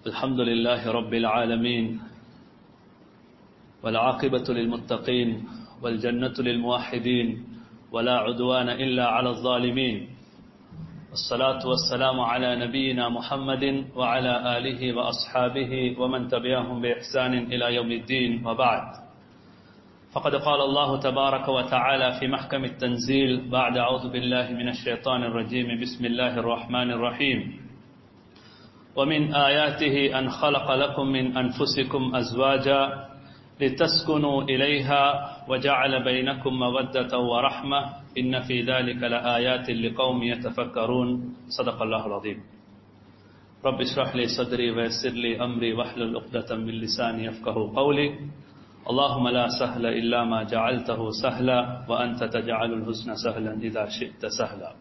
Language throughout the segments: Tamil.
الحمد لله رب العالمين والعاقبة للمتقين والجنة للموحدين ولا عدوان إلا على الظالمين الصلاة والسلام على نبينا محمد وعلى آله وأصحابه ومن تبعهم بإحسان إلى يوم الدين وبعد فقد قال الله تبارك وتعالى في محكم التنزيل بعد أعوذ بالله من الشيطان الرجيم بسم الله الرحمن الرحيم ومن آياته أن خلق لكم من أنفسكم أزواجا لتسكنوا إليها وجعل بينكم مودة ورحمة إن في ذلك لآيات لقوم يتفكرون صدق الله العظيم رب اشرح لي صدري ويسر لي أمري واحلل عقدة من لساني يفقه قولي اللهم لا سهل إلا ما جعلته سهلا وأنت تجعل الحسن سهلا إذا شئت سهلا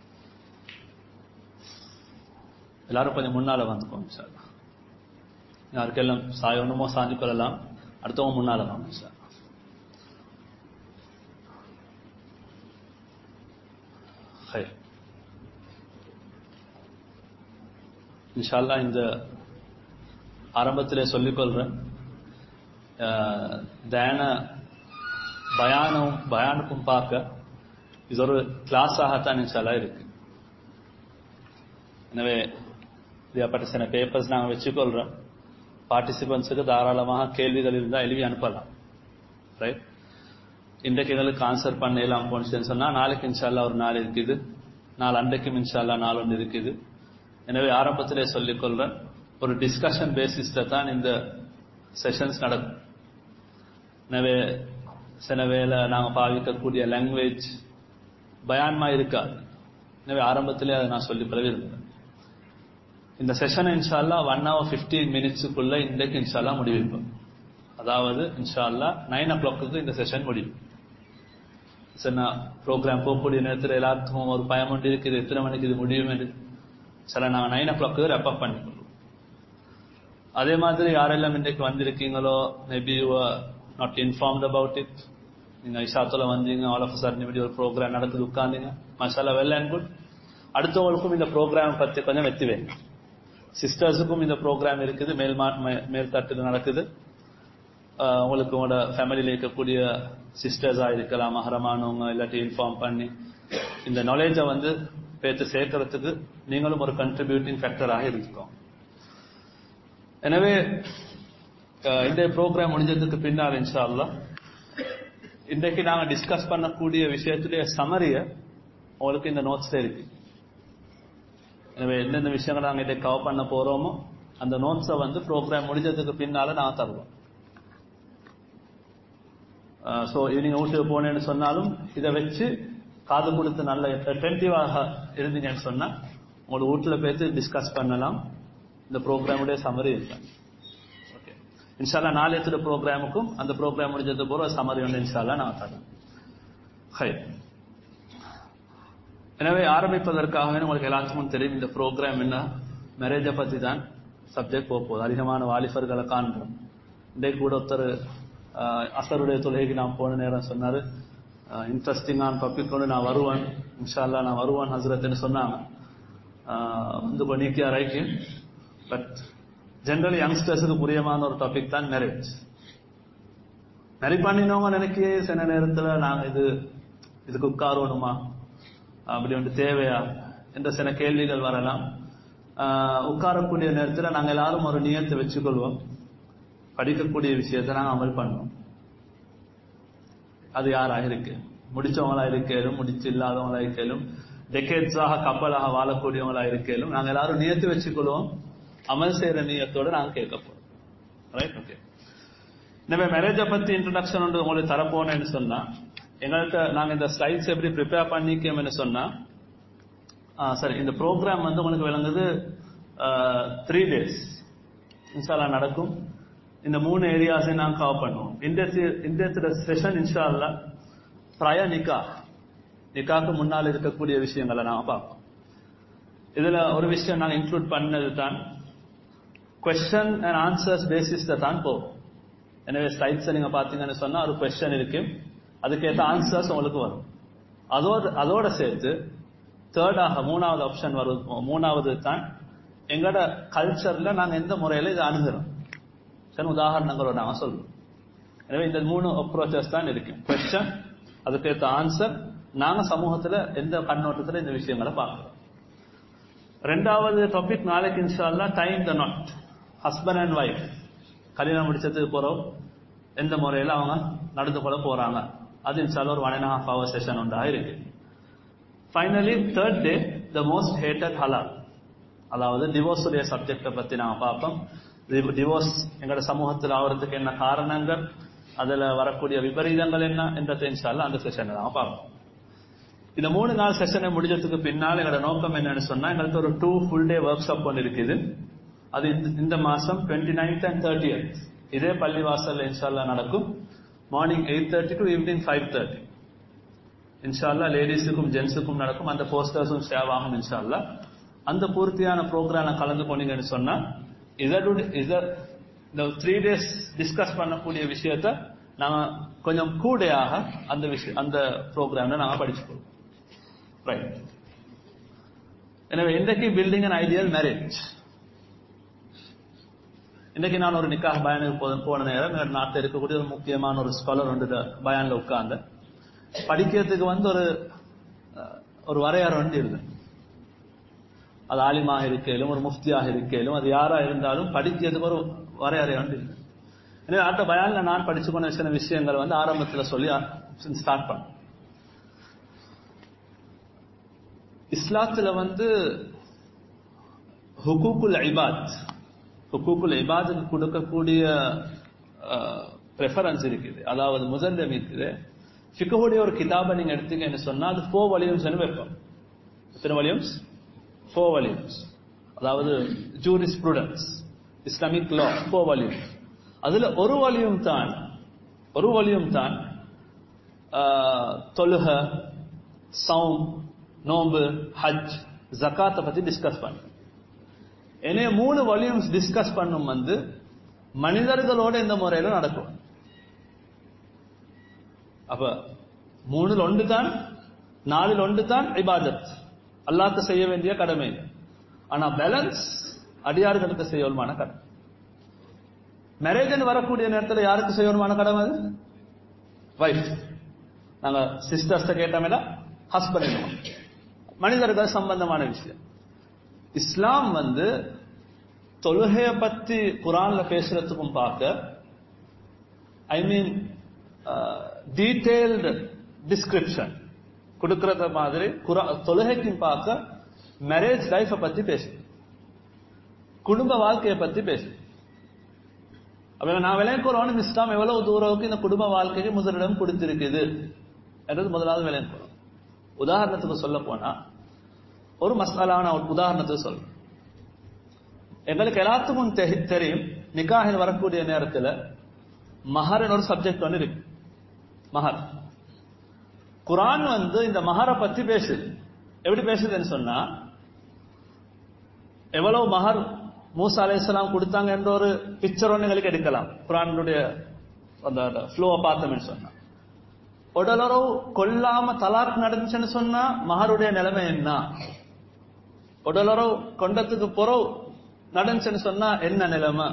எல்லாரும் கொஞ்சம் முன்னால வந்துக்கோங்க சார் யாருக்கெல்லாம் சாயணுமோ சாஞ்சு கொள்ளலாம் அடுத்தவங்க முன்னால வாங்க சார் ஹை இன்ஷால்லா இந்த ஆரம்பத்திலே சொல்லிக்கொள்றேன் தயன பயானம் பயானுக்கும் பார்க்க இது ஒரு கிளாஸாகத்தான் இன்ஷால்லா இருக்கு எனவே அப்படிப்பட்ட சில பேப்பர்ஸ் நாங்கள் வச்சுக்கொள்றோம் பார்ட்டிசிபென்ட்ஸுக்கு தாராளமாக கேள்விகள் இருந்தால் எழுதி அனுப்பலாம் ரைட் இன்றைக்கு எங்களுக்கு ஆன்சர் பண்ணலாம் போனுச்சுன்னு சொன்னால் நாளைக்கு இன்ஷால்லா ஒரு நாள் இருக்குது நாள் அன்றைக்கும் இன்ஷால்லா நாள் ஒன்று இருக்குது எனவே ஆரம்பத்திலே சொல்லிக்கொள்றேன் ஒரு டிஸ்கஷன் பேசிஸில் தான் இந்த செஷன்ஸ் நடக்கும் எனவே சில வேலை நாங்கள் பாவிக்கக்கூடிய லாங்குவேஜ் பயான்மா இருக்காது எனவே ஆரம்பத்திலே அதை நான் சொல்லி விரும்புகிறேன் இந்த செஷன் இன்ஷால்லா ஒன் ஹவர் ஃபிஃப்டீன் மினிட்ஸுக்குள்ள இன்றைக்கு இன்ஷால்லா முடிவிப்போம் அதாவது இன்ஷால்லா நைன் ஓ கிளாக்கு இந்த செஷன் முடியும் சரி நான் ப்ரோக்ராம் போகக்கூடிய நேரத்தில் எல்லாத்துக்கும் ஒரு பயம் ஒன்று இருக்குது எத்தனை மணிக்கு இது முடியும் சில நாங்கள் நைன் ஓ கிளாக்கு ரெப்பப் பண்ணிக்கொள்வோம் அதே மாதிரி யாரெல்லாம் இன்றைக்கு வந்திருக்கீங்களோ maybe you not informed about it நீங்கள் இஷாத்தில் வந்தீங்க ஆல் ஆஃப் சடன் இப்படி ஒரு ப்ரோக்ராம் நடக்குது உட்காந்தீங்க மசாலா வெல் அண்ட் குட் அடுத்தவங்களுக்கும் இந்த ப்ரோக்ராம் பற்றி கொஞ்சம் வெற்றி வேணும் சிஸ்டர்ஸுக்கும் இந்த ப்ரோக்ராம் இருக்குது மேல் மேல்தட்டில் நடக்குது உங்களுக்கு உங்களோட ஃபேமிலியில் இருக்கக்கூடிய சிஸ்டர்ஸாக இருக்கலாம் மகரமானவங்க இல்லாட்டி இன்ஃபார்ம் பண்ணி இந்த நாலேஜை வந்து பேத்து சேர்க்கறதுக்கு நீங்களும் ஒரு கண்ட்ரிபியூட்டிங் ஃபேக்டராக இருந்துக்கோங்க எனவே இந்த ப்ரோக்ராம் முடிஞ்சதுக்கு பின்னால் இன்ஷா அல்லா இன்றைக்கு நாங்கள் டிஸ்கஸ் பண்ணக்கூடிய விஷயத்துடைய சமரிய உங்களுக்கு இந்த நோட்ஸ்ல இருக்கு எனவே எந்தெந்த விஷயங்கள் நாங்கள் இதை கவர் பண்ண போறோமோ அந்த நோட்ஸை வந்து ப்ரோக்ராம் முடிஞ்சதுக்கு பின்னால நான் தருவோம் ஸோ ஈவினிங் வீட்டுக்கு போனேன்னு சொன்னாலும் இதை வச்சு காது கொடுத்து நல்ல அட்டென்டிவாக இருந்தீங்கன்னு சொன்னா உங்களோட வீட்டில் போயிட்டு டிஸ்கஸ் பண்ணலாம் இந்த ப்ரோக்ராமுடைய சமரி இருப்பேன் ஓகே இன்ஷால்லா நாளையத்துல ப்ரோக்ராமுக்கும் அந்த ப்ரோக்ராம் முடிஞ்சது போற சமரி ஒன்று இன்ஷால்லா நான் தரேன் ஹை எனவே ஆரம்பிப்பதற்காகவே உங்களுக்கு எல்லாத்துக்கும் தெரியும் இந்த ப்ரோக்ராம் என்ன மேரேஜை பற்றி தான் சப்ஜெக்ட் போக போகுது அதிகமான வாலிபர்களை காண்றோம் இன்றைக்கு கூட ஒருத்தர் அசருடைய தொழுகைக்கு நான் போன நேரம் சொன்னார் இன்ட்ரெஸ்டிங்கான டாபிக் கொண்டு நான் வருவேன் இன்ஷால்லா நான் வருவேன் ஹசரத்னு சொன்னாங்க வந்து பண்ணிக்கியா ரைட்டு பட் ஜென்ரலி யங்ஸ்டர்ஸுக்கு புரியமான ஒரு டாபிக் தான் மேரேஜ் மேரேஜ் பண்ணினவங்க நினைக்க சில நேரத்தில் நாங்கள் இது இதுக்கு உட்காரணுமா அப்படி ஒன்று தேவையா என்ற சில கேள்விகள் வரலாம் உட்காரக்கூடிய நேரத்தில் நாங்கள் எல்லாரும் ஒரு நியத்தை வச்சுக்கொள்வோம் படிக்கக்கூடிய விஷயத்தை நாங்கள் அமல் பண்ணுவோம் அது யாராக இருக்கு முடிச்சவங்களா இருக்கலும் முடிச்சு இல்லாதவங்களா இருக்கலும் டெக்கேட்ஸாக கப்பலாக வாழக்கூடியவங்களா இருக்கலும் நாங்கள் எல்லாரும் நியத்து வச்சுக்கொள்வோம் அமல் செய்யற நியத்தோட நாங்கள் கேட்க போறோம் ரைட் ஓகே நம்ம மேரேஜை பத்தி இன்ட்ரடக்ஷன் ஒன்று உங்களுக்கு தரப்போனேன்னு சொன்னா எங்கள்கிட்ட நாங்கள் இந்த ஸ்லைட்ஸ் எப்படி ப்ரிப்பேர் பண்ணிக்கோம்னு சொன்னா சரி இந்த ப்ரோக்ராம் வந்து உங்களுக்கு விளங்குது த்ரீ டேஸ் இன்ஷால்லா நடக்கும் இந்த மூணு ஏரியாஸையும் நாங்கள் கவர் பண்ணுவோம் இந்த செஷன் இன்ஷால்லா ப்ரய நிக்கா நிக்காக்கு முன்னால் இருக்கக்கூடிய விஷயங்களை நாங்கள் பார்ப்போம் இதுல ஒரு விஷயம் நாங்கள் இன்க்ளூட் பண்ணது தான் கொஸ்டின் அண்ட் ஆன்சர்ஸ் பேசிஸ்ல தான் போகும் எனவே ஸ்லைட்ஸை நீங்க பாத்தீங்கன்னு சொன்னா ஒரு கொஸ்டின் இருக்கு அதுக்கேற்ற ஆன்சர்ஸ் உங்களுக்கு வரும் அதோட அதோட சேர்த்து தேர்டாக மூணாவது ஆப்ஷன் வரும் மூணாவது தான் எங்களோட கல்ச்சர்ல நாங்க எந்த முறையில இதை அணுகிறோம் சரி உதாரணங்களோட நாம சொல்றோம் எனவே இந்த மூணு அப்ரோச்சஸ் தான் இருக்கும் கொஸ்டின் அதுக்கேற்ற ஆன்சர் நாங்க சமூகத்துல எந்த கண்ணோட்டத்துல இந்த விஷயங்களை பார்க்கிறோம் ரெண்டாவது டாபிக் நாளைக்கு இன்ஷால்லா tie the knot husband and wife கல்யாணம் முடிச்சதுக்கு போறோம் எந்த முறையில அவங்க நடந்து கொள்ள போறாங்க அது இன்ஷால்லா ஒரு one and half hour session உண்டாக இருக்கு finally third day the most hated ஹலால் அதாவது டிவோர்ஸ் உடைய சப்ஜெக்டை பத்தி நாம பார்ப்போம் டிவோர்ஸ் எங்களோட சமூகத்தில் ஆகிறதுக்கு என்ன காரணங்கள் அதுல வரக்கூடிய விபரீதங்கள் என்ன என்றதை இன்ஷால்லா அந்த செஷனை நாம பார்ப்போம் இந்த மூணு நாள் செஷனை முடிஞ்சதுக்கு பின்னால் எங்களோட நோக்கம் என்னன்னு சொன்னா எங்களுக்கு ஒரு two full day workshop ஒன்று இருக்குது அது இந்த மாசம் டுவெண்ட்டி நைன்த் அண்ட் தேர்ட்டி இதே பள்ளிவாசல்ல இன்ஷால்லா நடக்கும் morning eight thirty to evening five thirty இன்ஷால்லா லேடிஸுக்கும் ஜென்ஸுக்கும் நடக்கும் அந்த போஸ்டர்ஸும் சேவ் ஆகும் இன்ஷால்லா அந்த பூர்த்தியான ப்ரோக்ராம் கலந்து போனீங்கன்னு சொன்னா இதோட இத இந்த த்ரீ டேஸ் டிஸ்கஸ் பண்ணக்கூடிய விஷயத்த நாங்க கொஞ்சம் கூடையாக அந்த விஷயம் அந்த ப்ரோக்ராம்ல நாங்க படிச்சுக்கொள்வோம் ரைட் எனவே இன்றைக்கு பில்டிங் அண்ட் ஐடியல் மேரேஜ் இன்னைக்கு நான் ஒரு நிக்காக பயானுக்கு போ போன நேரம் எங்க நாட்டில் இருக்கக்கூடிய ஒரு முக்கியமான ஒரு ஸ்காலர் வந்து பயான்ல உட்கார்ந்த படிக்கிறதுக்கு வந்து ஒரு ஒரு வரையறை வந்து இருக்கு அது ஆலிமாக இருக்கலும் ஒரு முஃப்தியாக இருக்கலும் அது யாரா இருந்தாலும் படிக்கிறதுக்கு ஒரு வரையறை வந்து இருக்கு எனவே அந்த பயான்ல நான் படிச்சு கொண்ட சில விஷயங்கள் வந்து ஆரம்பத்தில் சொல்லி ஸ்டார்ட் பண்ண இஸ்லாத்துல வந்து ஹுகூக்குல் ஐபாத் ஹுகூக்குல் ஐபாதுக்கு கொடுக்கக்கூடிய ப்ரெஃபரன்ஸ் இருக்குது அதாவது முதல்ல இருக்குது ஃபிகஹுடைய ஒரு கிதாபை நீங்க எடுத்தீங்கன்னு சொன்னா அது ஃபோர் வால்யூம்ஸ் வைப்போம் எத்தனை வால்யூம்ஸ் ஃபோர் வால்யூம்ஸ் அதாவது jurisprudence Islamic law four volumes அதுல ஒரு வால்யூம் தான் ஒரு வால்யூம் தான் தொழுக சவும் நோம்பு ஹஜ் ஜக்காத்தை பத்தி டிஸ்கஸ் பண்ண என்னைய மூணு வால்யூம்ஸ் டிஸ்கஸ் பண்ணும் வந்து மனிதர்களோட இந்த முறையில நடக்கும் அப்ப மூணில் ஒன்று தான் நாலில் ஒன்று தான் இபாதத் அல்லாத்த செய்ய வேண்டிய கடமை ஆனா பேலன்ஸ் அடியார்களுக்கு செய்யணுமான கடமை மேரேஜ் வரக்கூடிய நேரத்தில் யாருக்கு செய்யணுமான கடமை அது வைஃப் நாங்க சிஸ்டர்ஸ் கேட்டோம்ல ஹஸ்பண்ட் மனிதர்கள் சம்பந்தமான விஷயம் இஸ்லாம் வந்து தொழுகைய பத்தி குரான்ல பேசுறதுக்கும் பார்க்க ஐ மீன் டீடைல்டு டிஸ்கிரிப்ஷன் கொடுக்கறத மாதிரி தொழுகைக்கும் பார்க்க மேரேஜ் லைஃபை பத்தி பேசு குடும்ப வாழ்க்கையை பத்தி பேசு அப்ப நான் விளையக்கூறோம் இஸ்லாம் எவ்வளவு தூரவுக்கு இந்த குடும்ப வாழ்க்கைக்கு முதலிடம் கொடுத்திருக்குது என்றது முதலாவது விளையக்கூறோம் உதாரணத்துக்கு சொல்ல போனா ஒரு மசாலான ஒரு உதாரணத்துக்கு சொல்றேன் எங்களுக்கு எல்லாத்துக்கும் தெரியும் நிக்காகில் வரக்கூடிய நேரத்தில் மஹர்னு ஒரு சப்ஜெக்ட் ஒன்று இருக்கு மஹர் குரான் வந்து இந்த மஹரை பத்தி பேசுது எப்படி பேசுதுன்னு சொன்னா எவ்வளவு மஹர் மூசா அலை இஸ்லாம் கொடுத்தாங்க என்ற ஒரு பிக்சர் ஒன்று எங்களுக்கு எடுக்கலாம் குரானுடைய அந்த ஃப்ளோவை பார்த்தோம்னு சொன்னா உடலுறவு கொல்லாம தலாக் நடந்துச்சுன்னு சொன்னா மகருடைய நிலைமை என்ன உடலுறவு கொண்டதுக்கு புறவு நடந்துச்சுன்னு சொன்னா என்ன நிலைமை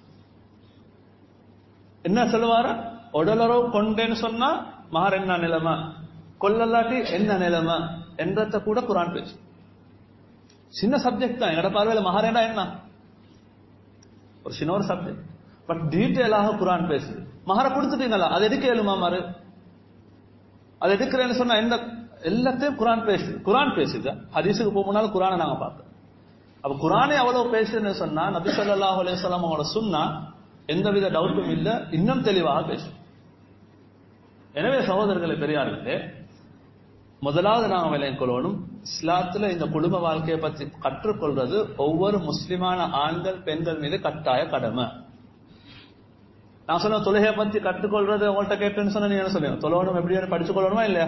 என்ன சொல்லுவார உடலுறவு கொண்டேன்னு சொன்னா மகர் என்ன நிலைமை கொல்லலாட்டி என்ன நிலைமை என்றத கூட குரான் பேசு சின்ன சப்ஜெக்ட் தான் எங்கட பார்வையில மகாரேனா என்ன ஒரு சின்ன ஒரு சப்ஜெக்ட் பட் டீட்டெயிலாக குரான் பேசுது மகார கொடுத்துட்டீங்களா அது எடுக்க இயலுமா மாறு அது எடுக்கிறேன்னு சொன்னா எந்த எல்லாத்தையும் குரான் பேசுது குரான் பேசுது ஹதீஸுக்கு போகும்போது குரானை நாங்க பார்க்கறோம் அப்ப குரானே அவ்வளவு பேசுதுன்னு சொன்னா நபி ஸல்லல்லாஹு அலைஹி வஸல்லம் அவங்களோட சுன்னா எந்தவித டவுட்டும் இல்ல இன்னும் தெளிவாக பேசும் எனவே சகோதரர்களை பெரியார்களே முதலாவது நாங்கள் விலையம் கொள்ளணும் இஸ்லாத்துல இந்த குடும்ப வாழ்க்கையை பற்றி கற்றுக்கொள்றது ஒவ்வொரு முஸ்லிமான ஆண்கள் பெண்கள் மீது கட்டாய கடமை நான் சொன்ன தொழுகையை பத்தி கற்றுக்கொள்றது உங்கள்கிட்ட கேட்டேன்னு சொன்னா நீங்க என்ன சொல்லுங்க தொழணும் எப்படி படிச்சு கொள்ளணுமா இல்லையா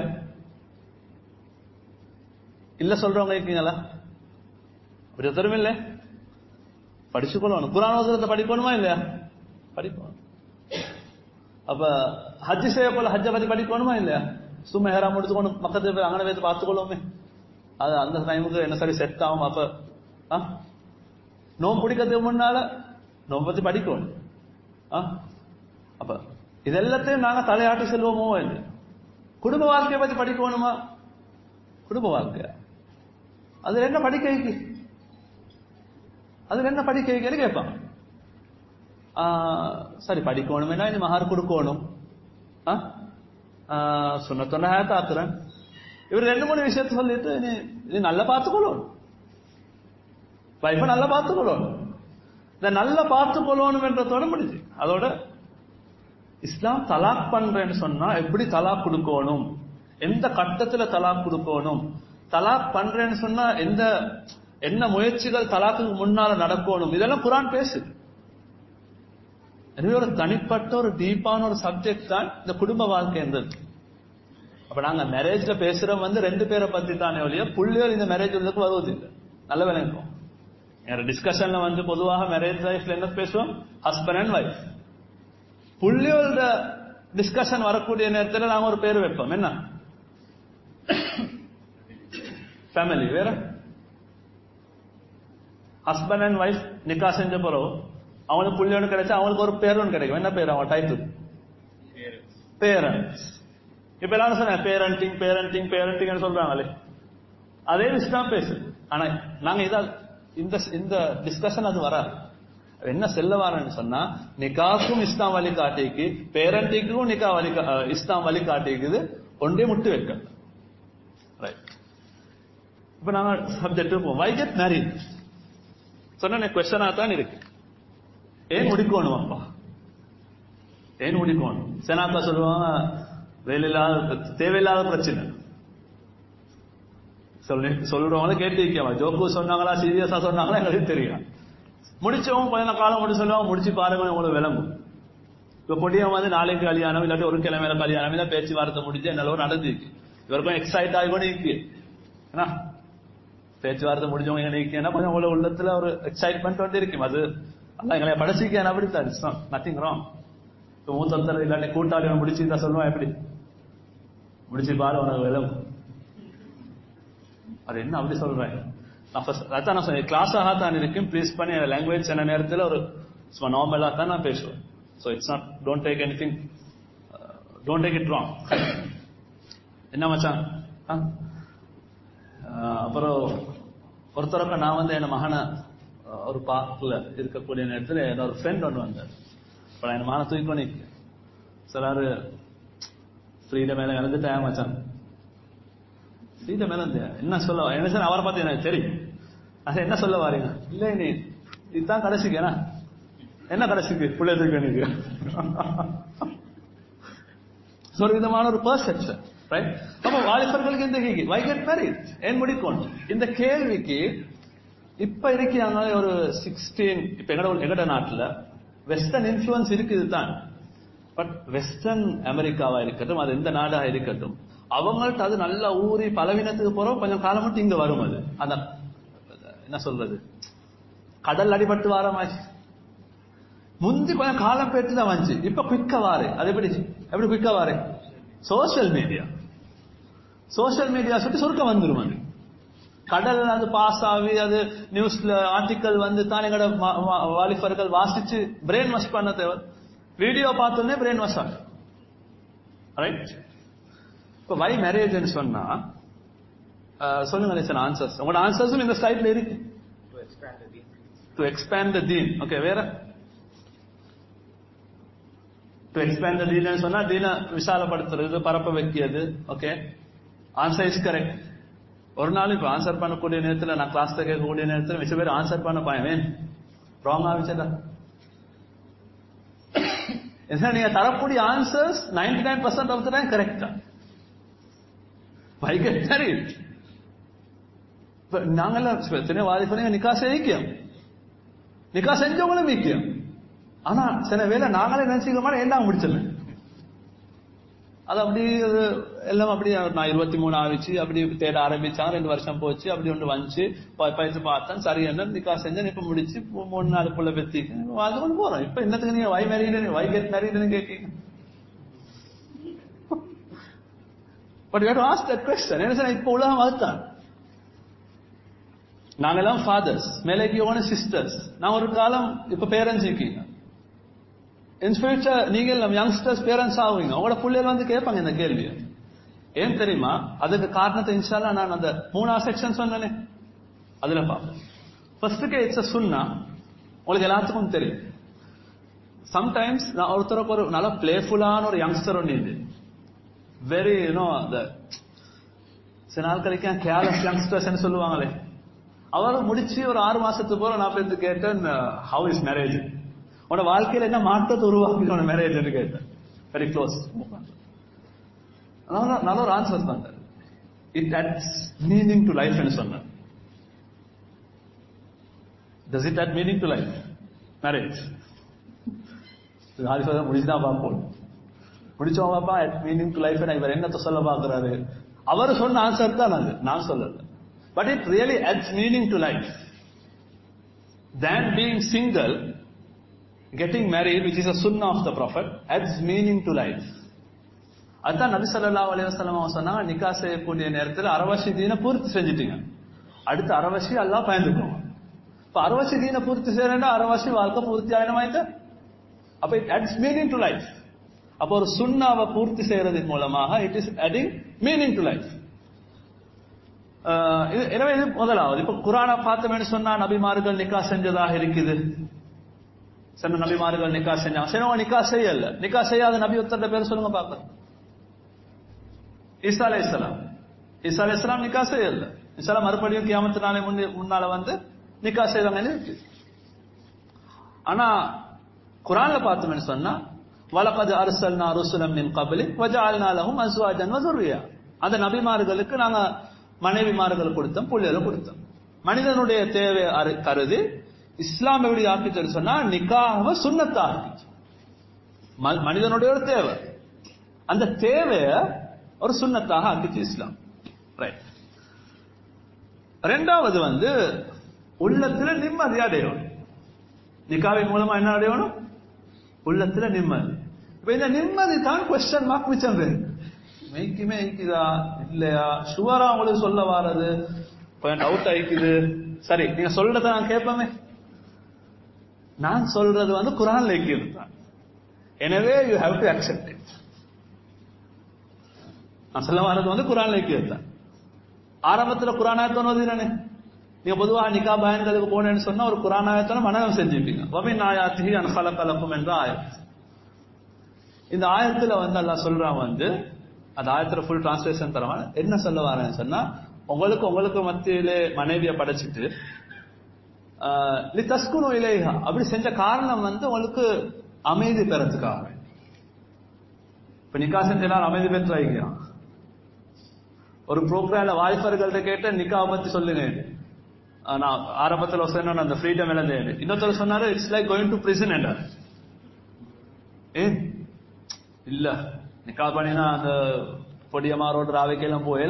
இல்ல சொல்றவங்க இருக்கீங்களா அப்படி ஒருத்தரும் இல்லை படிச்சு கொள்ளணும் குரான் ஓதுறத படிக்கணுமா இல்லையா படிப்போம் அப்ப ஹஜ் செய்ய போல ஹஜ்ஜை பத்தி படிக்கணுமா இல்லையா சும்மா ஹேரா முடிச்சுக்கொண்டு பக்கத்துல போய் அங்கே வைத்து பார்த்துக்கொள்ளுமே அது அந்த டைமுக்கு என்ன சரி செட் ஆகும் அப்ப நோம்பு பிடிக்கிறதுக்கு முன்னால நோம்பு பத்தி படிக்கணும் ஆ? அப்ப இதெல்லாத்தையும் நாங்க தலையாட்டி செல்வோமோ இல்லை குடும்ப வாழ்க்கையை பத்தி படிக்கணுமா குடும்ப வாழ்க்கை அதுல என்ன படிக்க வைக்கு அதுல என்ன படிக்க வைக்கன்னு கேட்பான் ஆ, சரி படிக்கணுமேனா இனி மகார் கொடுக்கணும் ஆ? ஆ, சுண்ணத்தொன்ன ஹேத்தாக்குறேன் இவர் ரெண்டு மூணு விஷயத்த சொல்லிட்டு நீ நீ நல்லா பார்த்துக்கொள்ளணும் வைஃபை நல்லா பார்த்துக்கொள்ளணும் இந்த நல்லா பார்த்துக்கொள்ளணும் என்றதோட முடிஞ்சு அதோட இஸ்லாம் தலாக் பண்றேன்னு சொன்னா எப்படி தலாக் கொடுக்கணும் எந்த கட்டத்துல தலாக் கொடுக்கணும் தலாக் பண்றேன்னு சொன்னா எந்த என்ன முயற்சிகள் தலாக்குக்கு முன்னால நடக்கணும் இதெல்லாம் குரான் பேசுது எனவே ஒரு தனிப்பட்ட ஒரு டீப்பான ஒரு சப்ஜெக்ட் தான் இந்த குடும்ப வாழ்க்கை என்றது அப்ப நாங்க மேரேஜ்ல பேசுறோம் வந்து ரெண்டு பேரை பத்தி தானே ஒழிய புள்ளிகள் இந்த மேரேஜ் உள்ளதுக்கு வருவது இல்லை நல்ல விளங்கும் எங்க டிஸ்கஷன்ல வந்து பொதுவாக மேரேஜ் லைஃப்ல என்ன பேசுவோம் ஹஸ்பண்ட் அண்ட் ஒய்ஃப் புள்ளியோட டிஸ்கஷன் வரக்கூடிய நேரத்தில் நாங்க ஒரு பேர் வைப்போம் என்ன ஃபேமிலி வேற ஹஸ்பண்ட் அண்ட் ஒய்ஃப் நிக்கா செஞ்ச பிறகு அவனுக்கு புள்ளியோடு கிடைச்சா அவனுக்கு ஒரு பேர் ஒன்று கிடைக்கும் என்ன பேர் அவன் டைட்டில் பேரண்ட்ஸ் இப்ப எல்லாரும் சொன்ன பேரண்டிங் பேரண்டிங் பேரண்டிங் சொல்றாங்களே அதே விஷயம் பேசு ஆனா நாங்க இதா இந்த இந்த டிஸ்கஷன் அது வராது என்ன செல்ல வரேன்னு சொன்னா நிகாக்கும் இஸ்லாம் வழி காட்டிக்கு பேரண்டிக்கும் நிகா வழி கா- அஹ் இஸ்லாம் வழி காட்டிக்குது ஒன்றே முட்டு வைக்க ரைட் இப்ப நாங்க சப்ஜெக்ட் போவோம் வை கெட் மேரிட் சொன்ன கொஸ்டனா தான் இருக்கு ஏன் முடிக்கணும் அப்பா ஏன் முடிக்கணும் சேனாக்கா சொல்லுவாங்க வேலையில்லாத தேவையில்லாத பிரச்சனை சொல்லி சொல்றவங்க கேட்டு வைக்கவா ஜோக்கு சொன்னாங்களா சீரியஸா சொன்னாங்களா எங்களுக்கு தெரியும் முடிச்சவங்க கொஞ்ச காலம் முடிச்சு சொல்லுவாங்க முடிச்சு பாருங்க உங்களுக்கு விளங்கும் இப்ப பொடியன் வந்து நாளைக்கு கல்யாணம் இல்லாட்டி ஒரு கிழமையில கல்யாணம் இல்ல பேச்சுவார்த்தை முடிஞ்சு என்னால நடந்துருக்கு இவருக்கும் எக்ஸைட் ஆகி கூட இருக்கு என்ன பேச்சுவார்த்தை முடிஞ்சவங்க எங்க நிற்கனா கொஞ்சம் உள்ள உள்ளத்துல ஒரு எக்ஸைட்மெண்ட் வந்து இருக்கும் அது அல்ல எங்களை படைச்சிக்க அப்படித்தான் இட்ஸ் நத்திங் ராங் இப்போ மூத்தத்தில் இல்லாட்டி கூட்டாளி முடிச்சு தான் சொல்லுவான் எப்படி முடிச்சு பாரு உனக்கு விளங்கும் அது என்ன அப்படி சொல்றேன் நான் first- அதான் நான் சொன்னேன் கிளாஸாக தான் இருக்கும் ப்ளீஸ் பண்ணி லாங்குவேஜ் சில நேரத்தில் ஒரு சும்மா நார்மலாக தான் நான் பேசுவேன் so it's not don't take anything don't take it wrong என்ன மச்சான் ஆ? ஆஹ் அப்புறம் ஒருத்தரப்ப நான் வந்து என் மகனை அஹ், ஒரு பார்க்கில் இருக்கக்கூடிய நேரத்தில் என்னோட ஃப்ரெண்ட் ஒன்று வந்தார் இப்போ நான் என் மகனை தூக்கி பண்ணி சிலாரு ஃப்ரீடம் மேலே இழந்துட்டேன் மச்சான் ஃப்ரீடம் மேலே இருந்தேன் என்ன சொல்ல என்ன சார் அவரை பார்த்து எனக்கு தெரியும் அது என்ன சொல்ல வாரீங்க இல்லை நீ இதுதான் கடைசிக்கு என்ன என்ன கடைசிக்கு பிள்ளைகளுக்கு எனக்கு So, ஒரு விதமான ஒரு பெர்செப்ஷன் ரைட் அப்ப வாலிபர்களுக்கு இந்த கேள்வி வை கெட் மேரிட் ஏன் முடிக்கணும் இந்த கேள்விக்கு இப்ப இருக்காங்க ஒரு சிக்ஸ்டீன் இப்ப எங்கட எங்கட நாட்டுல வெஸ்டர்ன் இன்ஃபுளுன்ஸ் இருக்குது தான் பட் வெஸ்டர்ன் அமெரிக்காவா இருக்கட்டும் அது எந்த நாடா இருக்கட்டும் அவங்கள்ட்ட அது நல்லா ஊறி பலவீனத்துக்கு போறோம் கொஞ்சம் காலம் மட்டும் இங்க வரும் அது அந்த என்ன சொல்றது கடல் அடிபட்டு வாரமாச்சு முந்தி கொஞ்சம் காலம் பேட்டு தான் வந்துச்சு இப்ப குயிக்கா வாரு அது எப்படி எப்படி குயிக்கா வாரு சோஷியல் மீடியா சோஷியல் மீடியா சுட்டு சுருக்க வந்துரும் அது கடல் அது பாஸ் ஆகி அது நியூஸ்ல ஆர்டிக்கல் வந்து தான் எங்கட வா- வா- வாலிபர்கள் வாசிச்சு பிரெயின் வாஷ் பண்ண தேவை வீடியோ பார்த்தோன்னே பிரெயின் வாஷ் ஆகும் ரைட் இப்ப வை மேரேஜ்னு சொன்னா அஹ், சொல்லுங்க சார் ஆன்சர்ஸ் உங்களோட ஆன்சர்ஸும் இந்த ஸ்லைட்ல இருக்கு to expand the deen. To expand the தீன் ஓகே வேற டு எக்ஸ்பேண்ட் த தீன் சொன்னா தீன விசாலப்படுத்துறது பரப்ப வைக்கிறது ஓகே ஆன்சர் இஸ் கரெக்ட் ஒரு நாள் இப்ப ஆன்சர் பண்ணக்கூடிய நேரத்துல நான் கிளாஸ்ல கேட்கக்கூடிய நேரத்துல மிச்ச பேர் ஆன்சர் பண்ண பயவேன் ராங் ஆகிச்சதா என்ன நீங்க தரக்கூடிய answers ninety nine percent of the time correct தான் வைகட் சரி இப்ப நாங்கெல்லாம் எத்தனை வாதிப்பனைங்க நிக்கா செய்யும் நிக்கா செஞ்சவங்களும் முக்கியம் ஆனா சில வேளை நாங்களே நினைச்சுக்கோமா ஏண்டா முடிச்சிடல அது அப்படி ஒரு எல்லாம் அப்படி நான் இருபத்தி மூணு ஆவிச்சு அப்படி தேட ஆரம்பிச்சான் ரெண்டு வருஷம் போச்சு அப்படி ஒன்று வந்துச்சு ப- பயிற்சி பார்த்தேன் சரி என்ன நிக்கா செஞ்சேன் இப்ப முடிச்சு மூ- மூணு நாலு புள்ள பெத்தி அது கொண்டு போறோம் இப்ப என்னத்துக்கு நீங்க வை மேரீடு வை கெட் மேரீடுன்னு கேட்கீங்க but you ask that question என்ன சார் இப்ப உலகம் அதுதான் நாங்கெல்லாம் ஃபாதர்ஸ் மேலேக்கு ஓன சிஸ்டர்ஸ் நான் ஒரு காலம் இப்ப பேரண்ட்ஸ் இருக்கீங்க இன் ஃபியூச்சர் நீங்க எல்லாம் யங்ஸ்டர்ஸ் பேரண்ட்ஸ் ஆகுவீங்க உங்களோட பிள்ளைகள் வந்து கேட்பாங்க இந்த கேள்வியை ஏன் தெரியுமா அதுக்கு காரணத்தை இன்ஷால்லா நான் அந்த மூணா செக்ஷன் சொன்னேனே அதுல பார்ப்போம் ஃபர்ஸ்ட்டுக்கு இட்ஸ் அ சுன்னா உங்களுக்கு எல்லாத்துக்கும் தெரியும் சம்டைம்ஸ் நான் ஒருத்தருக்கு ஒரு நல்ல பிளேஃபுல்லான ஒரு யங்ஸ்டர் ஒன்று இது வெரி யூனோ அந்த சில நாட்களுக்கு கேர்லஸ் யங்ஸ்டர்ஸ் சொல்லுவாங்களே அவர் முடிச்சு ஒரு ஆறு மாசத்துக்கு போற நான் போய் கேட்டேன் ஹவு இஸ் மேரேஜ் உன்னோட வாழ்க்கையில என்ன மாற்றத்தை உருவாக்கி உன மேரேஜ் கேட்டேன் வெரி க்ளோஸ் நல்ல ஒரு ஆன்சர் தான் it adds meaning to life சொன்னார் does it add meaning to life marriage முடிச்சுதான் பார்ப்போம் முடிச்சோம் பாப்பா அட் மீனிங் டு லைஃப் இவர் என்னத்தை சொல்ல பாக்குறாரு அவர் சொன்ன ஆன்சர் தான் அது நான் சொல்லல but it really adds meaning to life then being single getting married which is a சுன்னா of the prophet adds meaning to life அதுதான் நபி சொல்லா அலைவசலம் சொன்னாங்க நிக்கா செய்யக்கூடிய நேரத்தில் அரவசி தீன பூர்த்தி செஞ்சுட்டீங்க அடுத்து அரவசி எல்லாம் பயந்துக்கணும் இப்ப அரவசி தீன பூர்த்தி செய்யறா அரவசி வாழ்க்கை பூர்த்தி ஆயினமாயிட்டு அப்ப it adds meaning to life அப்போ ஒரு சுண்ணாவை பூர்த்தி செய்யறதன் மூலமாக it is adding meaning to life எனவே இது முதலாவது இப்ப குரானா பார்த்தோம்னு சொன்னா நபிமார்கள் நிக்கா செஞ்சதாக இருக்குது சில நபிமார்கள் நிக்கா செஞ்சாங்க சிலவங்க நிக்கா செய்யல நிக்கா செய்யாத நபி ஒருத்தர் பேர் சொல்லுங்க பார்க்கலாம் ஈசா அலை இஸ்லாம் ஈசா அலை இஸ்லாம் நிக்கா செய்யல இஸ்லாம் மறுபடியும் கியாமத்து நாளை முன்னால வந்து நிக்கா செய்வாங்கன்னு இருக்கு ஆனா குரான்ல பார்த்தோம்னு சொன்னா வலகது அரசல்னா ருசுலம் மின் கபலி வஜால்னா லஹும் அஸ்வாஜன் வதுர்ரியா அந்த நபிமார்களுக்கு நாங்க மனைவிமார்கள் கொடுத்தோம் புள்ளைகளை கொடுத்தோம் மனிதனுடைய தேவை கருதி இஸ்லாம் எப்படி ஆக்கிட்டு சொன்னா நிக்காக சுண்ணத்தா ஆக்கிச்சு மனிதனுடைய ஒரு தேவை அந்த தேவைய ஒரு சுண்ணத்தாக ஆக்கிச்சு இஸ்லாம் ரைட் ரெண்டாவது வந்து உள்ளத்துல நிம்மதி அடையணும் நிக்காவின் மூலமா என்ன அடையணும் உள்ளத்துல நிம்மதி இப்ப இந்த நிம்மதி தான் கொஸ்டன் மார்க் மிச்சம் மெய்க்குமே ஐக்குதா இல்லையா ஷுவரா உங்களுக்கு சொல்ல வாரது கொஞ்சம் டவுட் ஆயிக்குது சரி நீங்க சொல்றத நான் கேட்போமே நான் சொல்றது வந்து குரான் லேக்கியது தான் எனவே you have to accept it நான் சொல்ல வரது வந்து குரான் லேக்கியது தான் ஆரம்பத்துல குரானாயத்தோன் ஓதினானே நீங்க பொதுவா நிக்கா பயன்களுக்கு போனேன்னு சொன்னா ஒரு குரானாயத்தோன மனநம் செஞ்சுப்பீங்க வமின் ஆயாத்திஹி அன்ஹல கலக்கும் என்ற ஆயத் இந்த ஆயத்துல வந்து அல்லாஹ் சொல்றான் வந்து அந்த ஆயத்துல ஃபுல் டிரான்ஸ்லேஷன் தரவான என்ன சொல்ல வரேன்னு சொன்னா உங்களுக்கு உங்களுக்கு மத்தியிலே மனைவியை படைச்சிட்டு தஸ்குனு இலேஹா அப்படி செஞ்ச காரணம் வந்து உங்களுக்கு அமைதி பெறத்துக்காக இப்ப நிக்கா செஞ்ச எல்லாரும் அமைதி பெற்று வைக்கிறான் ஒரு ப்ரோக்ராம்ல வாய்ப்பர்கள்ட்ட கேட்ட நிக்காவை பத்தி சொல்லுங்க நான் ஆரம்பத்தில் சொன்ன அந்த ஃப்ரீடம் இழந்தேன் இன்னொருத்தர் சொன்னாரு it's like going to prison என்றார் ஏன் இல்ல நிக்கா பண்ணினா அந்த பொடியமாரோட ராவைக்கெல்லாம் போயல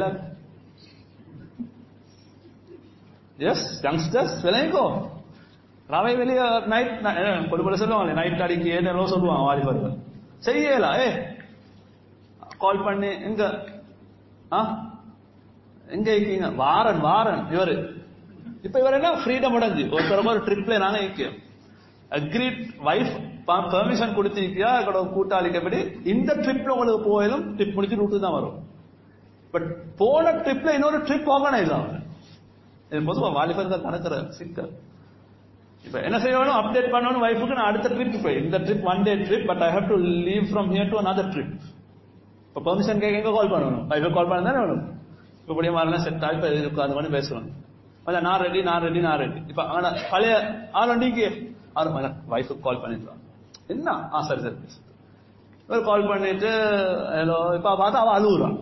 எஸ் யங்ஸ்டர்ஸ் விளையங்கோ ராவை வெளிய நைட் பொதுப்பட சொல்லுவாங்க நைட் அடிக்கு ஏதோ சொல்லுவாங்க வாலிபர்கள் செய்யல ஏ கால் பண்ணி எங்க ஆ எங்க இருக்கீங்க வாரன் வாரன் இவரு இப்ப இவர் என்ன ஃப்ரீடம் அடைஞ்சு ஒருத்தர் ஒரு ட்ரிப்ல நாங்க இருக்கோம் அக்ரிட் வைஃப் பெர்மிஷன் கொடுத்திருக்கியா கூட கூட்டாளிக்கு எப்படி இந்த ட்ரிப்ல உங்களுக்கு போயிலும் ட்ரிப் முடிச்சு ரூட்டு தான் வரும் பட் போன ட்ரிப்ல இன்னொரு ட்ரிப் ஆர்கனைஸ் ஆகும் இது பொதுவா வாலிபர்கள் நடக்கிற சிக்கல் இப்ப என்ன செய்யணும் அப்டேட் பண்ணணும் வைஃபுக்கு நான் அடுத்த ட்ரிப் போய் இந்த trip one day trip but I have to leave from here to another trip இப்ப பெர்மிஷன் கேட்க எங்க கால் பண்ணணும் வைஃபை கால் பண்ண தானே வேணும் இப்ப இப்படியே மாதிரிலாம் செட் ஆகி இப்ப உட்காந்து பண்ணி பேசுவாங்க மச்சான் நான் ரெடி நான் ரெடி நான் ரெடி இப்ப ஆனா பழைய ஆள் வண்டிக்கு ஆறு மச்சான் வைஃபுக்கு கால் பண்ணிடுவான் என்ன ஆ சரி சரி பேசு இவர் கால் பண்ணிட்டு ஹலோ இப்ப பார்த்தா அவ அழுகுறான்